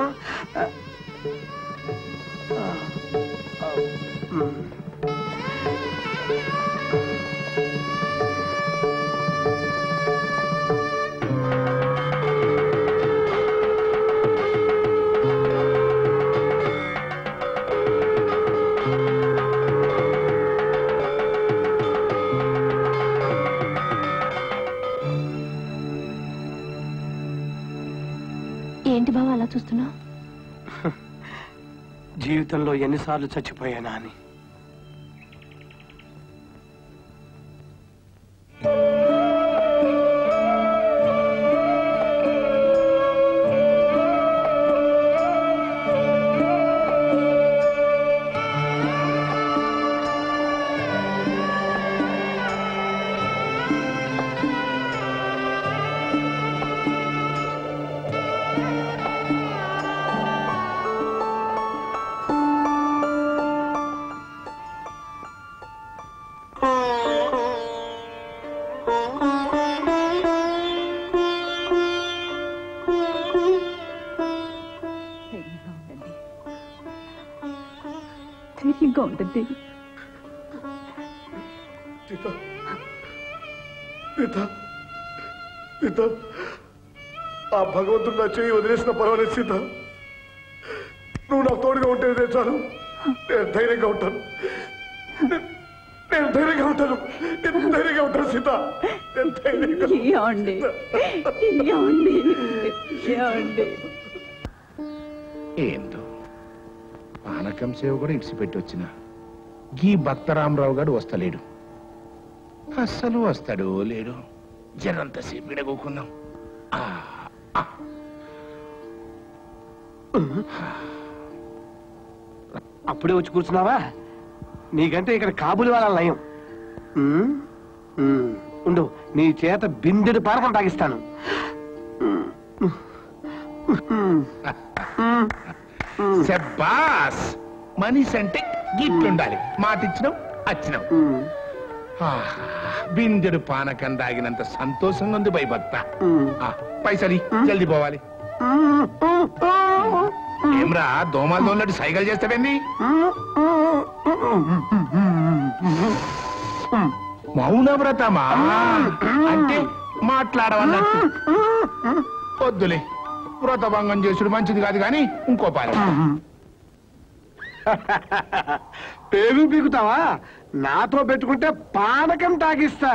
ఏంటి బావ అలా చూస్తున్నావు జీవితంలో ఎన్నిసార్లు చచ్చిపోయానా అని ధైర్యంగా ఉంటుంది సీత సీత సీత ఆ భగవంతుడు నా చేయి వదిలేసిన పర్వాలేదు సీత నువ్వు నా తోడుగా ఉంటే ఇదే చాలు నేను ధైర్యంగా ఉంటాను నే- నేను ధైర్యంగా ఉంటాను నేను ధైర్యంగా ఉంటాను సీత నేను ధైర్యంగా ఏమండి ఏమండి ఏమండి ఏందో పానకం సేవ కూడా ఇడిచిపెట్టి వచ్చిన గీ భక్తరామరావు గారు వస్తలేడు అస్సలు వస్తాడు లేడు జరంతసేపు ఇడగోకుందాం ఆ, ఆ. అప్పుడే వచ్చి కూర్చున్నావా నీకంటే ఇక్కడ కాబులి వాళ్ళ నయం ఉమ్, ఉమ్, ఉండు నీ చేత బిందెడు పానకం తాగిస్తాను శబ్బాస్ మనిషి అంటే గిట్లుండాలి మాట ఇచ్చినాం వచ్చినాం ఆహా, బిందెడు పానకం తాగినంత సంతోషంగా ఉంది భయభక్త ఆ, పైసలి జల్దీ పోవాలి ఏమ్రా దోమలు దోమలటి సైకిల్ చేస్తావేంది మౌనవ్రతమా అంటే మాట్లాడవన్నట్టు వద్దులే వ్రతభంగం చేసుడు మంచిది కాదు కానీ ఇంకో పాలు పేరు పీకుతావా నాతో పెట్టుకుంటే పానకం తాగిస్తా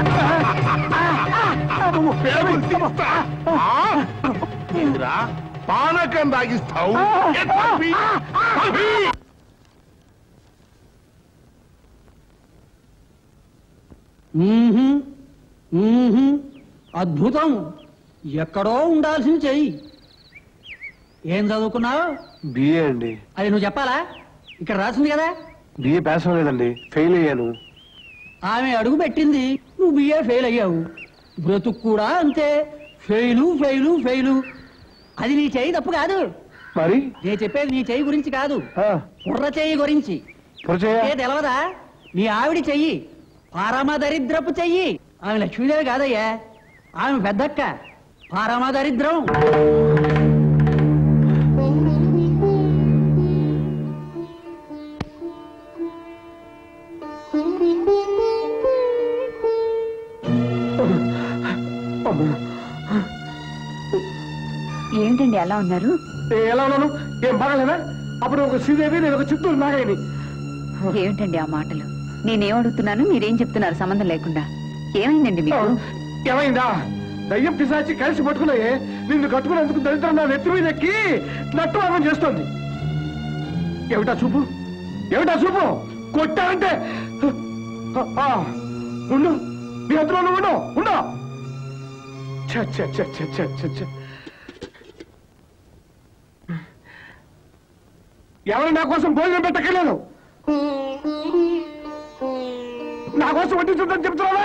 ఏందిరా? పానకం తాగిస్తావు ఏ తప్పి? తప్పి! మ్మ్హ్మ్. మ్మ్హ్మ్. అద్భుతం ఎక్కడో ఉండాల్సింది చెయ్యి ఏం చదువుకున్నావు బిఏ అండి అది నువ్వు చెప్పాలా ఇక్కడ రాసింది కదా బిఏ పాస్ అవ్వలేదండి ఫెయిల్ అయ్యాను ఆమె అడుగు పెట్టింది నువ్వు బిఏ ఫెయిల్ అయ్యావు బ్రతుకు కూడా అంతే ఫెయిలు ఫెయిలు ఫెయిలు అది నీ చెయ్యి తప్పు కాదు మరి నేను చెప్పేది నీ చెయ్యి గురించి కాదు కుర్ర చెయ్యి గురించి పురచయ్య? ఏ తెలవదా నీ ఆవిడ చెయ్యి పరమ దరిద్రపు చెయ్యి ఆమె లక్ష్మీదేవి కాదయ్యా ఆమె పెద్దక్క పరమ దరిద్రం ఏంటండి అలా ఉన్నారు ఎలా ఉన్నాను ఏం బాగాలేనా అప్పుడు ఒక శ్రీదేవి నేను ఒక చిత్తూరు నాగయ్యని ఏమిటండి ఆ మాటలు నేనేం అడుగుతున్నాను మీరేం చెప్తున్నారు సంబంధం లేకుండా ఏమైందండి మీకు ఏమైందా దయ్యం పిశాచి కలిసి పట్టుకున్నాయే నిన్ను కట్టుకున్నందుకు దరిద్రం నా నెత్తి మీద ఎక్కి నట్టువాదం చేస్తోంది ఏమిటా చూపు ఏమిటా చూపు కొట్టారంటే ఆ, ఉండు నీ హద్దులో నువ్వు ఉండు ఉండు ఛ, ఛ, ఛ, ఛ, ఛ, ఛ, ఛ. ఎవరు నా కోసం భోజనం పెట్టక్కర్లేదు నా కోసం వడ్డించుందని చెప్తున్నావా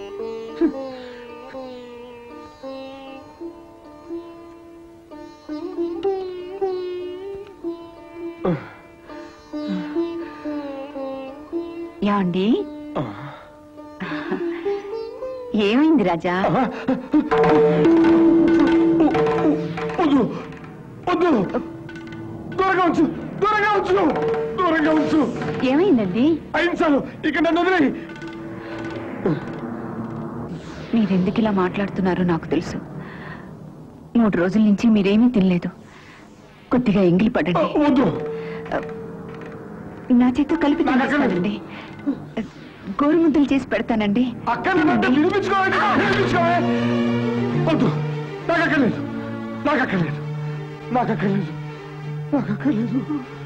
ఏమండి ఏమైంది రాజా వద్దు వద్దు దూరంగా ఉంచు దూరంగా ఉంచు దూరంగా ఉంచు ఏమైందండి అహింసాలు ఇక నన్ను వదిలేయి మీరెందుకు ఇలా మాట్లాడుతున్నారో నాకు తెలుసు మూడు రోజుల నుంచి మీరేమీ తినలేదు కొద్దిగా ఎంగిలి పడండి వద్దు నా చేత కలిపి తినేస్తానండి గోరుముద్దలు చేసి పెడతానండి అక్కడ నిరూపించుకోవాలి నిరూపించుకోవాలి వద్దు నాకు అక్కర్లేదు నాకు అక్కర్లేదు నాకు అక్కర్లేదు నాకు అక్కర్లేదు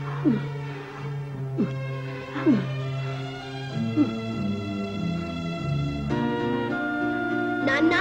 నాన్న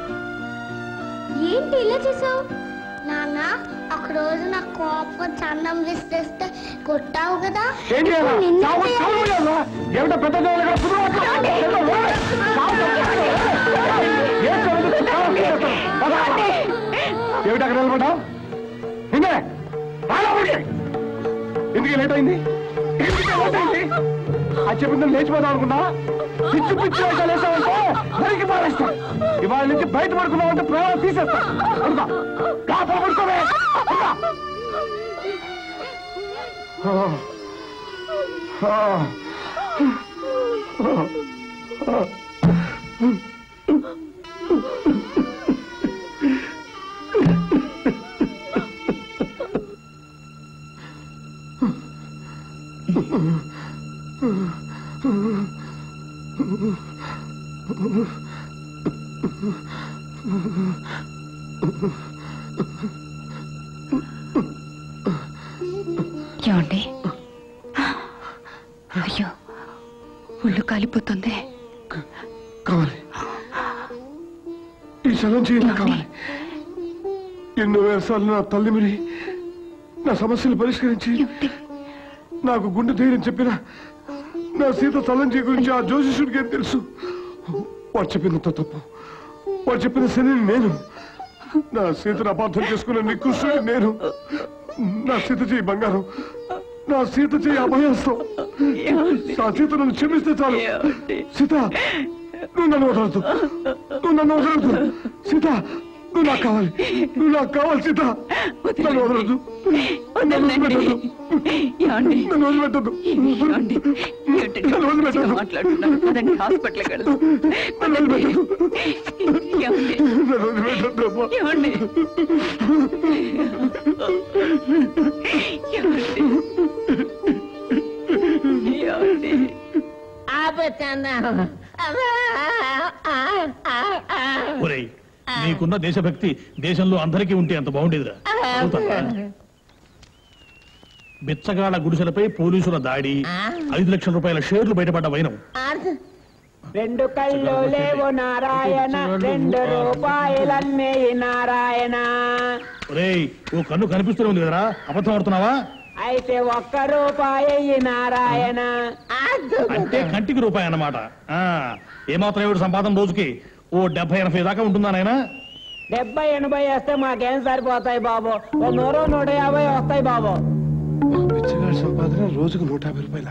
ఏంటి ఇలా చేసావు నాన్న ఒక రోజు నా కోపం చండం విసిరేస్తే కొట్టావు కదా ఏం చేయాలా? ఇప్పుడు నిన్నే చావు- చావు చేయాలి. చేయాలా? ఏమిటో పెద్ద దేవుళ్ళు ఇక్కడ పువ్వు పట్టుకో. ఏమిటో ఓడే. చావు చేయాలి. ఏం చేయాలి? చావు చేయాలి. పద. ఏమిటి అక్కడ నిలబడ్డావు ఇంకే రాలోపలికి. ఎందుకు లేట్ అయింది ఎందుకు లేట్ అయింది అది చెప్పింది లేచిపోదాం అనుకున్నా పిచ్చి పిచ్చి వేషాలు వేసావంటే నరికి పారేస్తా ఇవాళ నుంచి బయట పడుకున్నావంటే ప్రాణాలు తీసేస్తా పడుకో లోపల పడుకోవే పడుకో. ఏమండి అయ్యో ఒళ్ళు కాలిపోతుంది కావాలి ఈ శలం చేయాలి కావాలి ఎన్నో వేసాలు నా తల్లి మరి నా సమస్యలు పరిష్కరించి నాకు గుండె ధైర్యం చెప్పిన నా సీత తలంజీ గురించి ఆ జ్యోతిషుడికి ఏం తెలుసు వాడు చెప్పినంత తప్పు వాడు చెప్పిన శని నేను నా సీతను అపార్థం చేసుకున్న నికృష్టుని నేను నా సీత చేయి బంగారం నా సీత చేయి అభయస్తం నా సీత నన్ను క్షమిస్తే చాలు సీత నువ్వు నన్ను వదలదు నువ్వు నన్ను వదలదు సీత నువ్వు నాకు కావాలి నువ్వు నాకు కావాలి సీత నన్ను వదలదు నన్ను వదిలిపెట్టదు నన్ను వదిలిపెట్టదు నన్ను వదిలిపెట్టదు మాట్లాడుతున్నారు కదండి హాస్పిటల్కి వెళ్దాం నన్ను వదిలిపెట్టదు ఏమండి? నన్ను వదిలిపెట్టదు అమ్మా. ఏమండి? ఏమండి? ఒరేయ్ నీకున్న దేశభక్తి దేశంలో అందరికీ ఉంటే అంత బాగుండేదిరా అవుతావా? బిచ్చగాళ్ళ గుడిసెలపై పోలీసుల దాడి ఐదు లక్షల రూపాయల షేర్లు బయటపడ్డ వైనం రెండు కళ్ళు లేవు నారాయణ రెండు రూపాయలన్నీ నారాయణ ఒరేయ్ ఓ కన్ను కనిపిస్తూనే ఉంది కదరా అబద్ధం ఆడుతున్నావా అయితే ఒక్క రూపాయి నారాయణ అంటే కంటికి రూపాయి అన్నమాట ఆ ఏమాత్రం ఏడు సంపాదన రోజుకి ఓ డెబ్బై ఎనభై దాకా ఉంటుందా నాయనా డెబ్బై ఎనభై వేస్తే మాకేం సరిపోతాయి బాబు ఓ నూరు నూట యాభై వస్తాయి బాబు బిచ్చగాడి సంపాదన రోజుకు నూట యాభై రూపాయల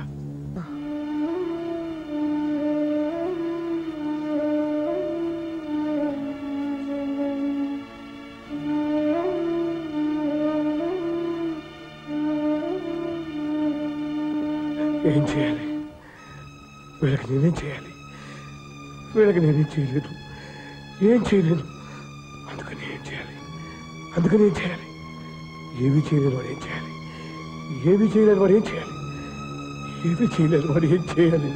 ఏం చేయాలి వీళ్ళకి నేనేం చేయాలి వీళ్ళకి నేనేం చేయలేదు ఏం చేయలేదు అందుకని ఏం చేయాలి అందుకని ఏం చేయాలి ఏమి చేయలేని వాడు ఏం చేయాలి ఏమి చేయలేని వాడు ఏం చేయాలి ఏమి చేయలేని వాడు ఏం చేయాలి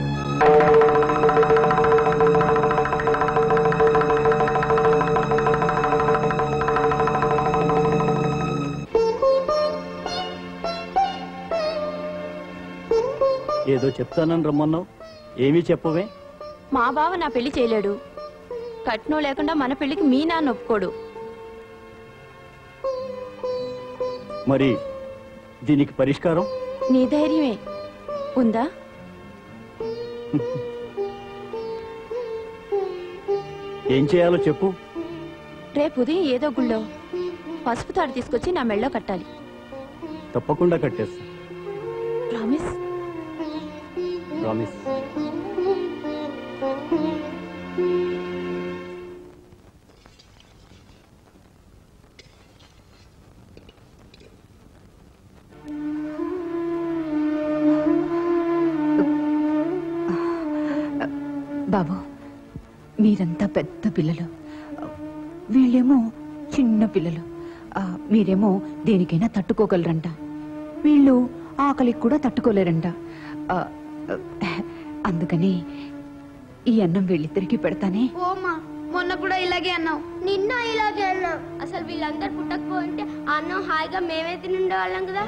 ఏదో చెప్తానని రమ్మన్నావు ఏమీ చెప్పవే మా బావ నా పెళ్లి చేయలేడు కట్నం లేకుండా మన పెళ్లికి మీ నాన్న ఒప్పుకోడు మరి దీనికి పరిష్కారం నీ ధైర్యమే ఉందా ఏం చేయాలో చెప్పు రేపు ఉదయం ఏదో గుళ్ళో పసుపు తాడు తీసుకొచ్చి నా మెళ్ళో కట్టాలి తప్పకుండా కట్టేస్తా ప్రామిస్ ప్రామిస్ బాబు మీరంతా పెద్ద పిల్లలు వీళ్ళేమో చిన్న పిల్లలు ఆ, మీరేమో దేనికైనా తట్టుకోగలరంట వీళ్ళు ఆకలికి కూడా తట్టుకోలేరంట ఆ, అందుకని ఈ అన్నం వీళ్ళిద్దరికి పెడతానే ఓమా మొన్న కూడా ఇలాగే అన్నావు నిన్న ఇలాగే అన్నావు అసలు వీళ్ళందరూ పుట్టకపోయింటే ఆ అన్నం హాయిగా మేమే తిని ఉండేవాళ్ళం కదా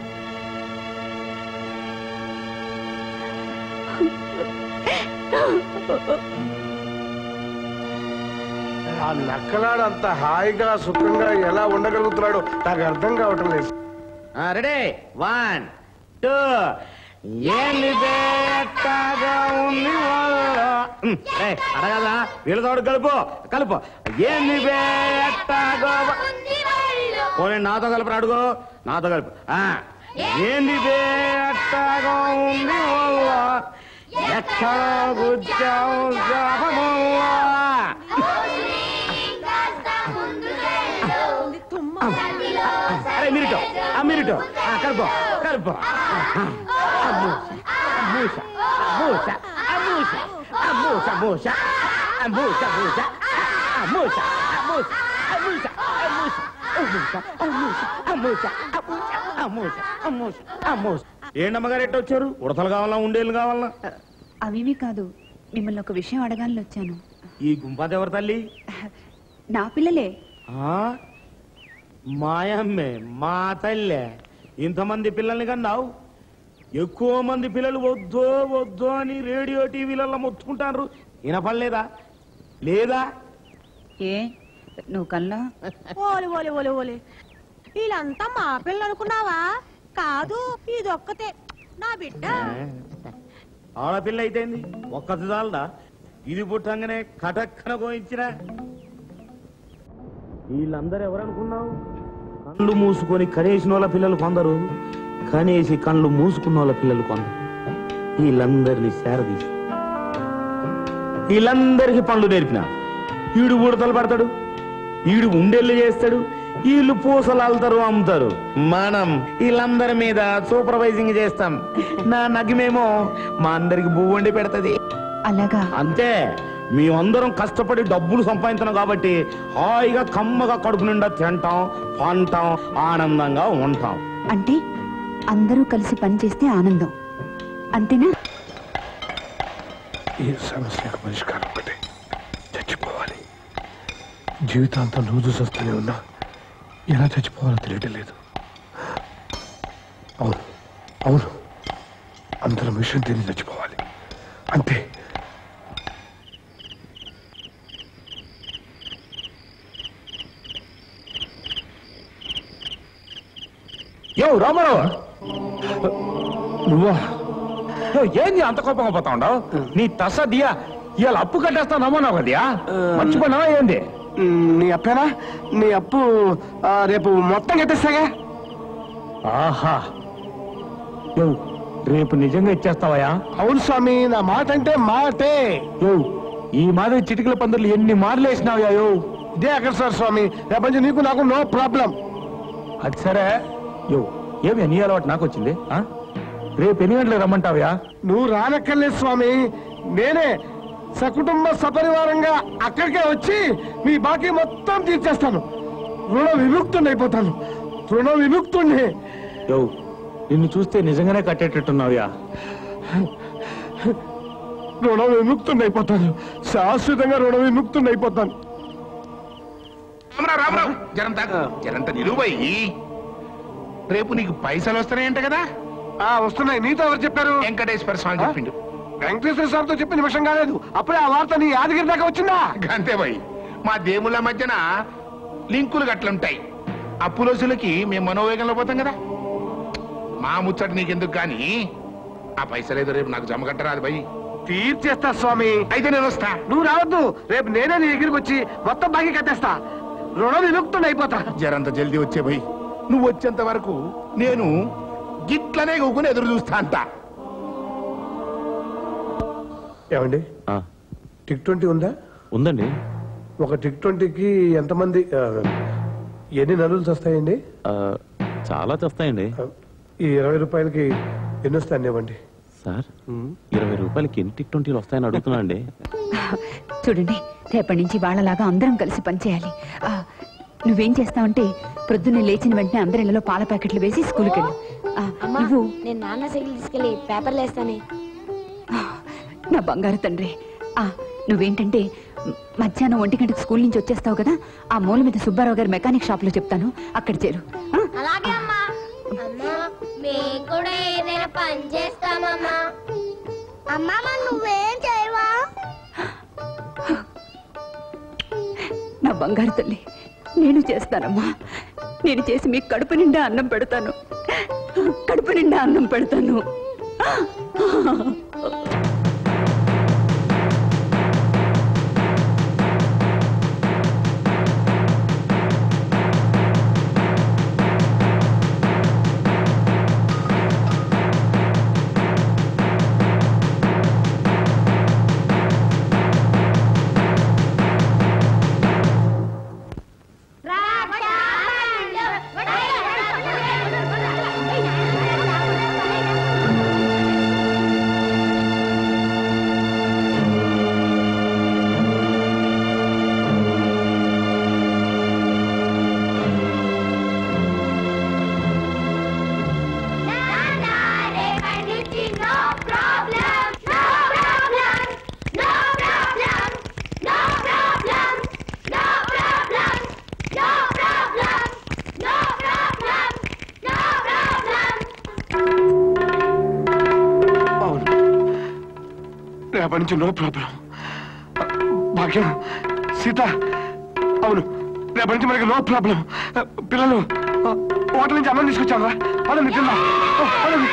ఆ నక్కలాడు అంత హాయిగా సుఖంగా ఎలా ఉండగలుగుతున్నాడు నాకు అర్థం కావటం లేదు రెడీ వన్ టూ ఏంది బేట్టగా ఉంది వాళ్ళ ఉమ్, ఏయ్, అడగదా వీళ్ళతోడు కలుపు కలుపు ఏంది బేట్టగా పోనీ నాతో కలుపు అడుగు నాతో కలుపు ఆ, ఏంది బేట్టగా ఉంది వాళ్ళ ఎక్కడ గుజ్జావు జాపముల్లా అరే మీరిటో ఆ మీరిటో ఆ, కలుపు కలుపు అబ్బో. మూస మూస మూస మూస మూస మూస మూస మూస మూస ఏంటమ్మగారు ఎట్ట వచ్చారు ఉడతలు కావాలా ఉండేళ్ళు కావాలా అవేమీ కాదు మిమ్మల్ని ఒక విషయం అడగాలని వచ్చాను ఈ గుంపాది ఎవరు తల్లి నా పిల్లలే ఆ? మాయమ్మే మా తల్లే ఇంతమంది పిల్లల్ని కన్నావు ఎక్కువ మంది పిల్లలు వద్దో వద్దో అని రేడియో టీవీలలో మొత్తుకుంటారు వినపడలేదా లేదా ఏ నువ్వు కల్లా ఓలి ఓలి ఓలి ఓలి వీళ్ళంతా మా పిల్లలు అనుకున్నావా కాదు ఇదొక్కతే నా బిడ్డ ఆడపిల్ల అయితేంది ఒక్కది చాలదా ఇది పుట్టంగానే కటక్కన గోయించిన వీళ్ళందరూ ఎవరనుకున్నావు కళ్ళు మూసుకొని కనేసిన వాళ్ళ పిల్లలు కొందరు కనేసి కళ్ళు మూసుకున్న వాళ్ళ పిల్లలు కొందరు వీళ్ళందరినీ సేరదీసి వీళ్ళందరికీ పనులు నేర్పిన ఈడు ఉడతలు పడతాడు ఈడు ఉండేళ్ళు చేస్తాడు వీళ్ళు పూసలు అల్తారు అమ్ముతారు మనం వీళ్ళందరి మీద సూపర్వైజింగ్ చేస్తాం నా నగిమేమో మా అందరికి పువ్వు వండి పెడతది అలాగా అంతే మేమందరం కష్టపడి డబ్బులు సంపాదించాం కాబట్టి హాయిగా కమ్మగా కడుపు నిండా తింటాం పంటాం ఆనందంగా ఉంటాం అంటే అందరూ కలిసి పనిచేస్తే ఆనందం అంతేనా ఈ సమస్యకు పరిష్కారం ఒకటే చచ్చిపోవాలి జీవితాంతం రోజు చూస్తూనే ఉన్నా ఎలా చచ్చిపోవాలో తెలియటం లేదు అవును అవును అందరం విషయం తెలిసి చచ్చిపోవాలి అంతే యో రామారావు నువ్వా యో, ఏంది అంత కోపంగా పోతా ఉండవు నీ తస దియా ఇవాళ అప్పు కట్టేస్తా నమ్మన్నావు కదయా మర్చిపోయినావా ఏంది నీ అప్పేనా నీ అప్పు ఆ, రేపు మొత్తం కట్టేస్తాగా ఆహా యో రేపు నిజంగా ఇచ్చేస్తావయ్యా అవును స్వామి నా మాట అంటే మాటే యో ఈ మాదిరి చిటికల పందులు ఎన్ని మార్లు వేసినావయ్యా యో ఇదే అక్కడ సార్ స్వామి రేపటి నుంచి నీకు నాకు నో ప్రాబ్లం అది సరే యో ఏమి ఎన్ని అలవాటు నాకు వచ్చింది ఆ? రేపు ఎన్ని గంటలకు రమ్మంటావయ్యా నువ్వు రానక్కర్లేదు స్వామి నేనే సకుటుంబ సపరివారంగా అక్కడికే వచ్చి మీ బాకీ మొత్తం తీర్చేస్తాను రుణ విముక్తుని అయిపోతాను రుణ విముక్తుణ్ణి యో నిన్ను చూస్తే నిజంగానే కట్టేటట్టున్నావుయా రుణ విముక్తుని అయిపోతాను శాశ్వతంగా రుణ విముక్తుని అయిపోతాను రామరావు రామరావు జరంత జరంత నిలువయ్యి రేపు నీకు పైసలు వస్తున్నాయంట కదా ఆ వస్తున్నాయి నీతో ఎవరు చెప్పారు వెంకటేశ్వర స్వామి చెప్పిండు వెంకటేశ్వర స్వామితో చెప్పిన నిమిషం కాలేదు అప్పుడే ఆ వార్త నీ యాదగిరి దాకా వచ్చిందా అంతే పోయి మా దేవుళ్ళ మధ్యన లింకులు గట్లుంటాయి అప్పులోసులకి మేము మనోవేగంలో పోతాం కదా మా ముచ్చట నీకెందుకు గాని ఆ పైసలేదో రేపు నాకు జమ కట్టరాదు భయ్ తీర్చేస్తా స్వామి అయితే నేను వస్తా నువ్వు రావద్దు రేపు నేనే నీ దగ్గరికి వచ్చి మొత్తం బాకీ కట్టేస్తా రుణ విముక్తుని అయిపోతా జరంత జల్దీ వచ్చే భయ్ నువ్వు వచ్చేంత వరకు నేను గిట్లనే కూకుని ఎదురు చూస్తా అంట ఏమండి టిక్ ట్వంటీ ఉందా ఉందండి ఒక టిక్ ట్వంటీకి ఎంతమంది ఆ, ఎన్ని నలులు వస్తాయండి ఆ, చాలా తెస్తాయండి ఈ ఇరవై రూపాయలకి ఎన్ని వస్తాయండి ఇవ్వండి సార్ ఇరవై రూపాయలకి ఎన్ని టిక్ ట్వంటీలు వస్తాయని అడుగుతున్నా అండి చూడండి రేపటి నుంచి వాళ్ళలాగా అందరం కలిసి పనిచేయాలి ఆ, నువ్వేం చేస్తావంటే ప్రొద్దున్నే లేచిన వెంటనే అందరి ఇళ్ళలో పాల ప్యాకెట్లు వేసి స్కూల్కి వెళ్ళు ఆ, అమ్మా నువ్వు నేను నాన్న సైకిల్ తీసుకెళ్లి పేపర్లు వేస్తానే నా బంగారు తండ్రి ఆ నువ్వేంటంటే మ్, మధ్యాహ్నం ఒంటి గంటకు స్కూల్ నుంచి వచ్చేస్తావు కదా ఆ మూల మీద సుబ్బారావు గారి మెకానిక్ షాప్ లో చెప్తాను అక్కడ చేరు ఆ? అలాగే అమ్మా అమ్మా మేము కూడా ఏదైనా పని చేస్తామమ్మా అమ్మా మరి నువ్వేం చేయవా నా బంగారు తల్లి నేను చేస్తానమ్మా నేను చేసి మీకు కడుపు నిండా అన్నం పెడతాను కడుపు నిండా అన్నం పెడతాను ఆ రేపటి నుంచి నో ప్రాబ్లం భాగ్యం సీత అవును రేపటి నుంచి మనకి నో ప్రాబ్లం పిల్లలు హోటల్ నుంచి అన్నం తీసుకొచ్చాను రా పదండి తిందాం ఓ, పదండి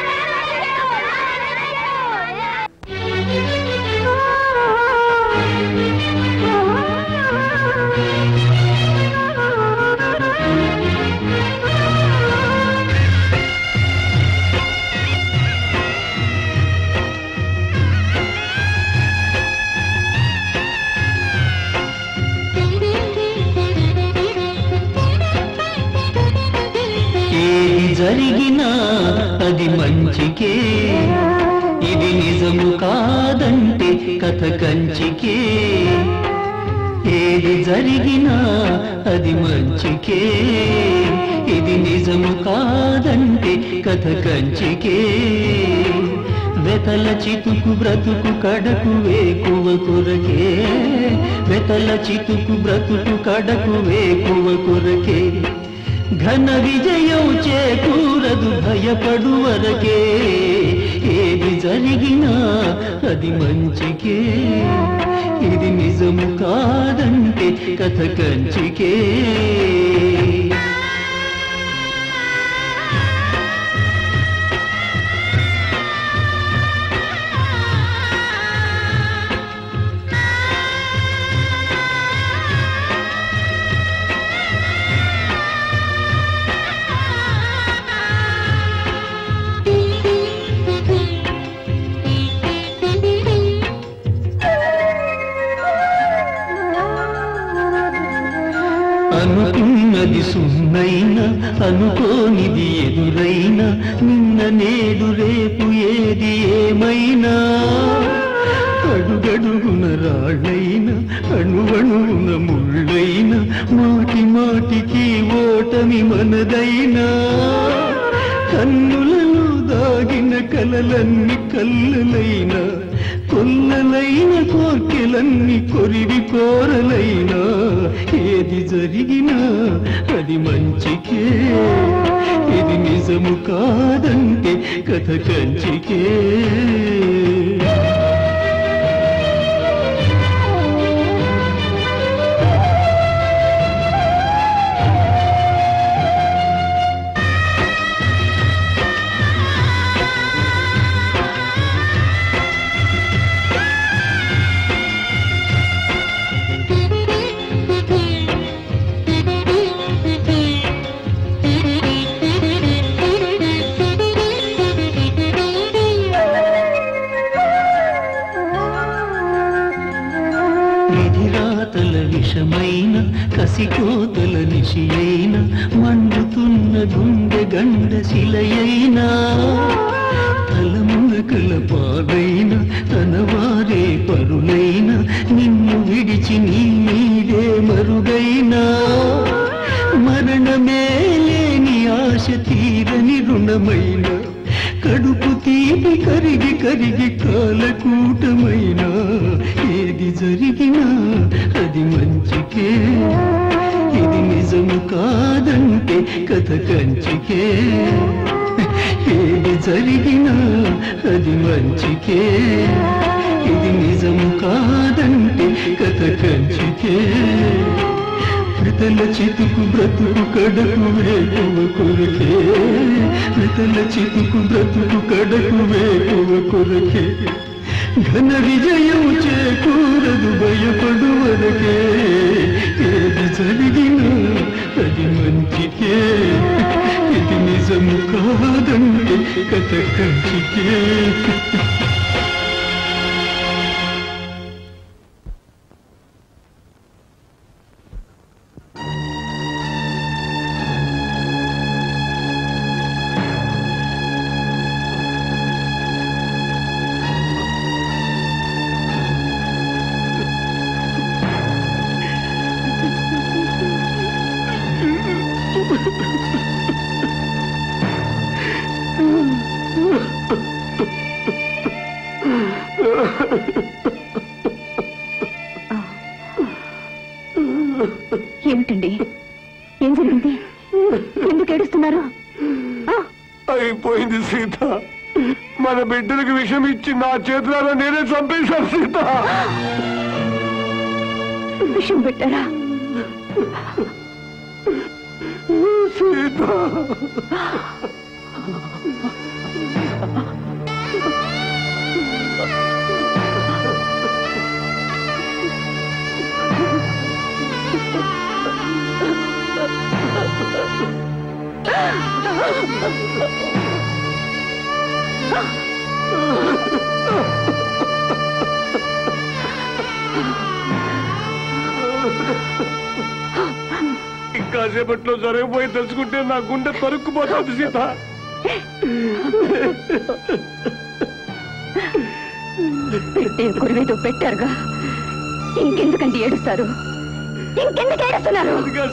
ఏది జరిగినా అది మంచికే ఇది నిజము కాదంటే కథ కంచికే ఏది జరిగినా అది మంచికే ఇది నిజము కాదంటే కథ కంచికే వెతల చితుకు బ్రతుకు కడకు వేకువ కొరకే వెతల చితుకు బ్రతుకు కడకు వేకువ కొరకే ఘన విజయం చేకూరదు భయపడు వరకే ఏది జరిగినా అది మంచికే ఇది నిజము కాదంటే కథ కంచికే అనుకున్నది సున్నైన అనుకోనిది ఎదురైన నిన్న నేడు రేపు ఏది ఏమైనా అడుగడుగున రాళ్ళైన అణువణువున ముళ్ళైన మాటి మాటికి ఓటమి మనదైనా కన్నులలో దాగిన కలలన్నీ కల్లలైనా కొల్లలైన కోర్కెలన్నీ కొరివి కోరలైనా ఏది జరిగినా అది మంచికే ఇది నిజము కాదంటే కథ కంచికే విధిరాతల విషమైన కసికోతల నిశి అయిన మండుతున్న గుండె గండ శిలయైనా తలమునకల పాలైన తన వారే పరులైన నిన్ను విడిచి నీ మీదే మరుగైనా మరణమే లేని ఆశ తీరని రుణమైన కడుపు తీపి కరిగి కరిగి కాలకూటమైన ఏది జరిగినా అది మంచికే ఇది నిజము కాదంటే కథ కంచికే ఏది జరిగినా అది మంచికే ఇది నిజము కాదంటే కథ కంచికే మృతల చితుకు బ్రతుకు కడకు వేకువ కొరకే మృతల చితుకు బ్రతుకు కడకు వేకువ కొరకే ఘన విజయం చేకూరదు భయపడు వరకే ఏది జరిగినా అది మంచికే ఇది నిజము కాదంటే కథ కంచికే ఏమిటండి ఏం జరిగింది ఎందుకు ఏడుస్తున్నారు ఆ, అయిపోయింది సీత మన బిడ్డలకు విషం ఇచ్చి నా చేతులలో నేనే చంపేశాను సీత విషయం పెట్టారా సీత ఇంకాసేపట్లో జరగబోయి తెలుసుకుంటే నా గుండె తరుక్కుపోతుంది సీత పెట్టే కురివేదో పెట్టారుగా ఇంకెందుకండి ఏడుస్తారు ఇంకెందుకు ఏడుస్తున్నారు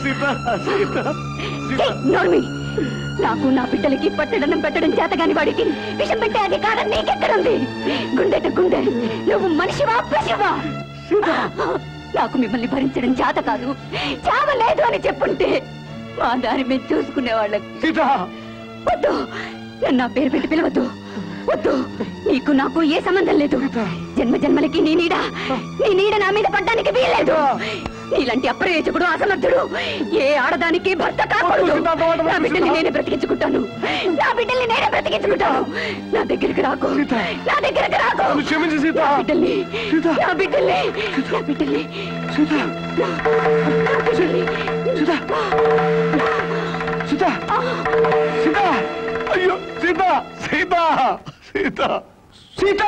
ఛీ, నోర్మి నాకు నా బిడ్డలకి పట్టడనం పెట్టడం చేతగాని వాడికి విషం పెట్టే అధికారం నీకెక్కడుంది గుండెట గుండె నువ్వు మనిషివా పశువా నాకు మిమ్మల్ని భరించడం చేత కాదు చావలేదు అని చెప్పుంటే మా దారి మేము చూసుకునే వాళ్ళకి వద్దు నన్ను నా పేరు పెట్టి పిలవద్దు వద్దు నీకు నాకు ఏ సంబంధం లేదు జన్మ జన్మలకి నీ నీడ నీ నీడ నా మీద పడ్డానికి వీల్లేదు నీలాంటి అప్రయోజకుడు అసమర్థుడు ఏ ఆడదానికి భర్త కాకూడదు నా బిడ్డల్ని నేనే బ్రతికించుకుంటాను నా బిడ్డల్ని నేనే బ్రతికించుకుంటాను నా దగ్గరికి రాకు నా దగ్గరికి రాకు క్షమించు సీత నా బిడ్డల్ని నా బిడ్డల్ని నా బిడ్డల్ని సీత నా బిడ్డల్ని సీత సీత అయ్యో Sita Sita Sita Sita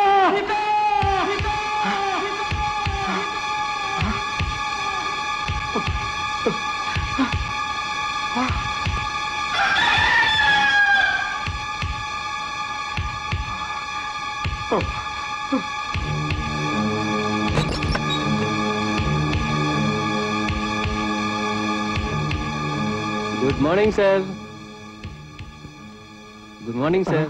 good morning sir good morning sir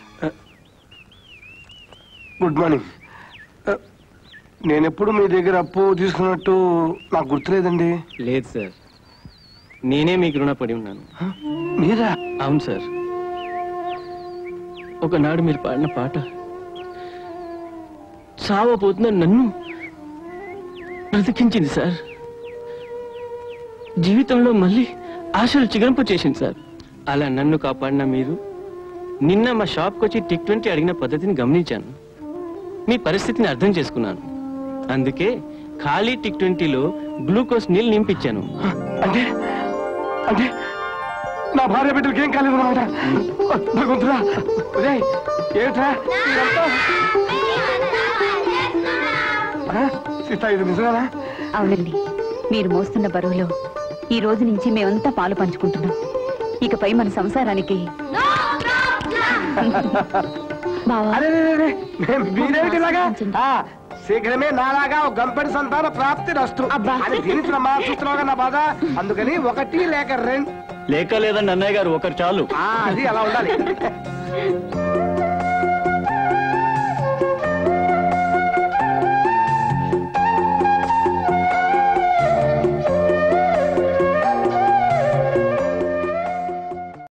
good morning నేను ఎప్పుడు మీ దగ్గర అప్పు తీసుకున్నట్టు నాకు గుర్తులేదండి లేదు సార్ నేనే మీకు రుణపడి ఉన్నాను మీరా అవును సార్ ఒకనాడు మీరు పాడిన పాట చావబోతున్న నన్ను బ్రతికించింది సార్ జీవితంలో మళ్ళీ ఆశలు చిగరింపు చేసింది సార్ అలా నన్ను కాపాడిన మీరు నిన్న మా షాప్కి వచ్చి టిక్ ట్వంటీ అడిగిన పద్ధతిని గమనించాను మీ పరిస్థితిని అర్థం చేసుకున్నాను అందుకే ఖాళీ టిక్ ట్వంటీలో గ్లూకోజ్ నీళ్ళు నింపించాను అంటే అంటే నా భార్య బిడ్డలకి ఏం కాలేదు అనమాట భగవంతురా ఉదయ్ ఏమిట్రా ఇదంతా? ఆ? సీత ఇది నిజమేనా అవునండి మీరు మోస్తున్న బరువులో ఈ రోజు నుంచి మేమంతా పాలు పంచుకుంటున్నాం ఇకపై మన సంసారానికి అరే, అరే, అరే, అరే, మీరేమిటి ఇలాగా ఆ, శీఘ్రమే నాలాగా ఒక గంపెడి సంతాన ప్రాప్తి నష్టం అని దీనించిన చూస్తున్నావుగా నా బాధ అందుకని ఒకటి లేక రెండు లేక లేదండి అన్నయ్య గారు ఒకరు చాలు ఆ, అది అలా ఉండాలి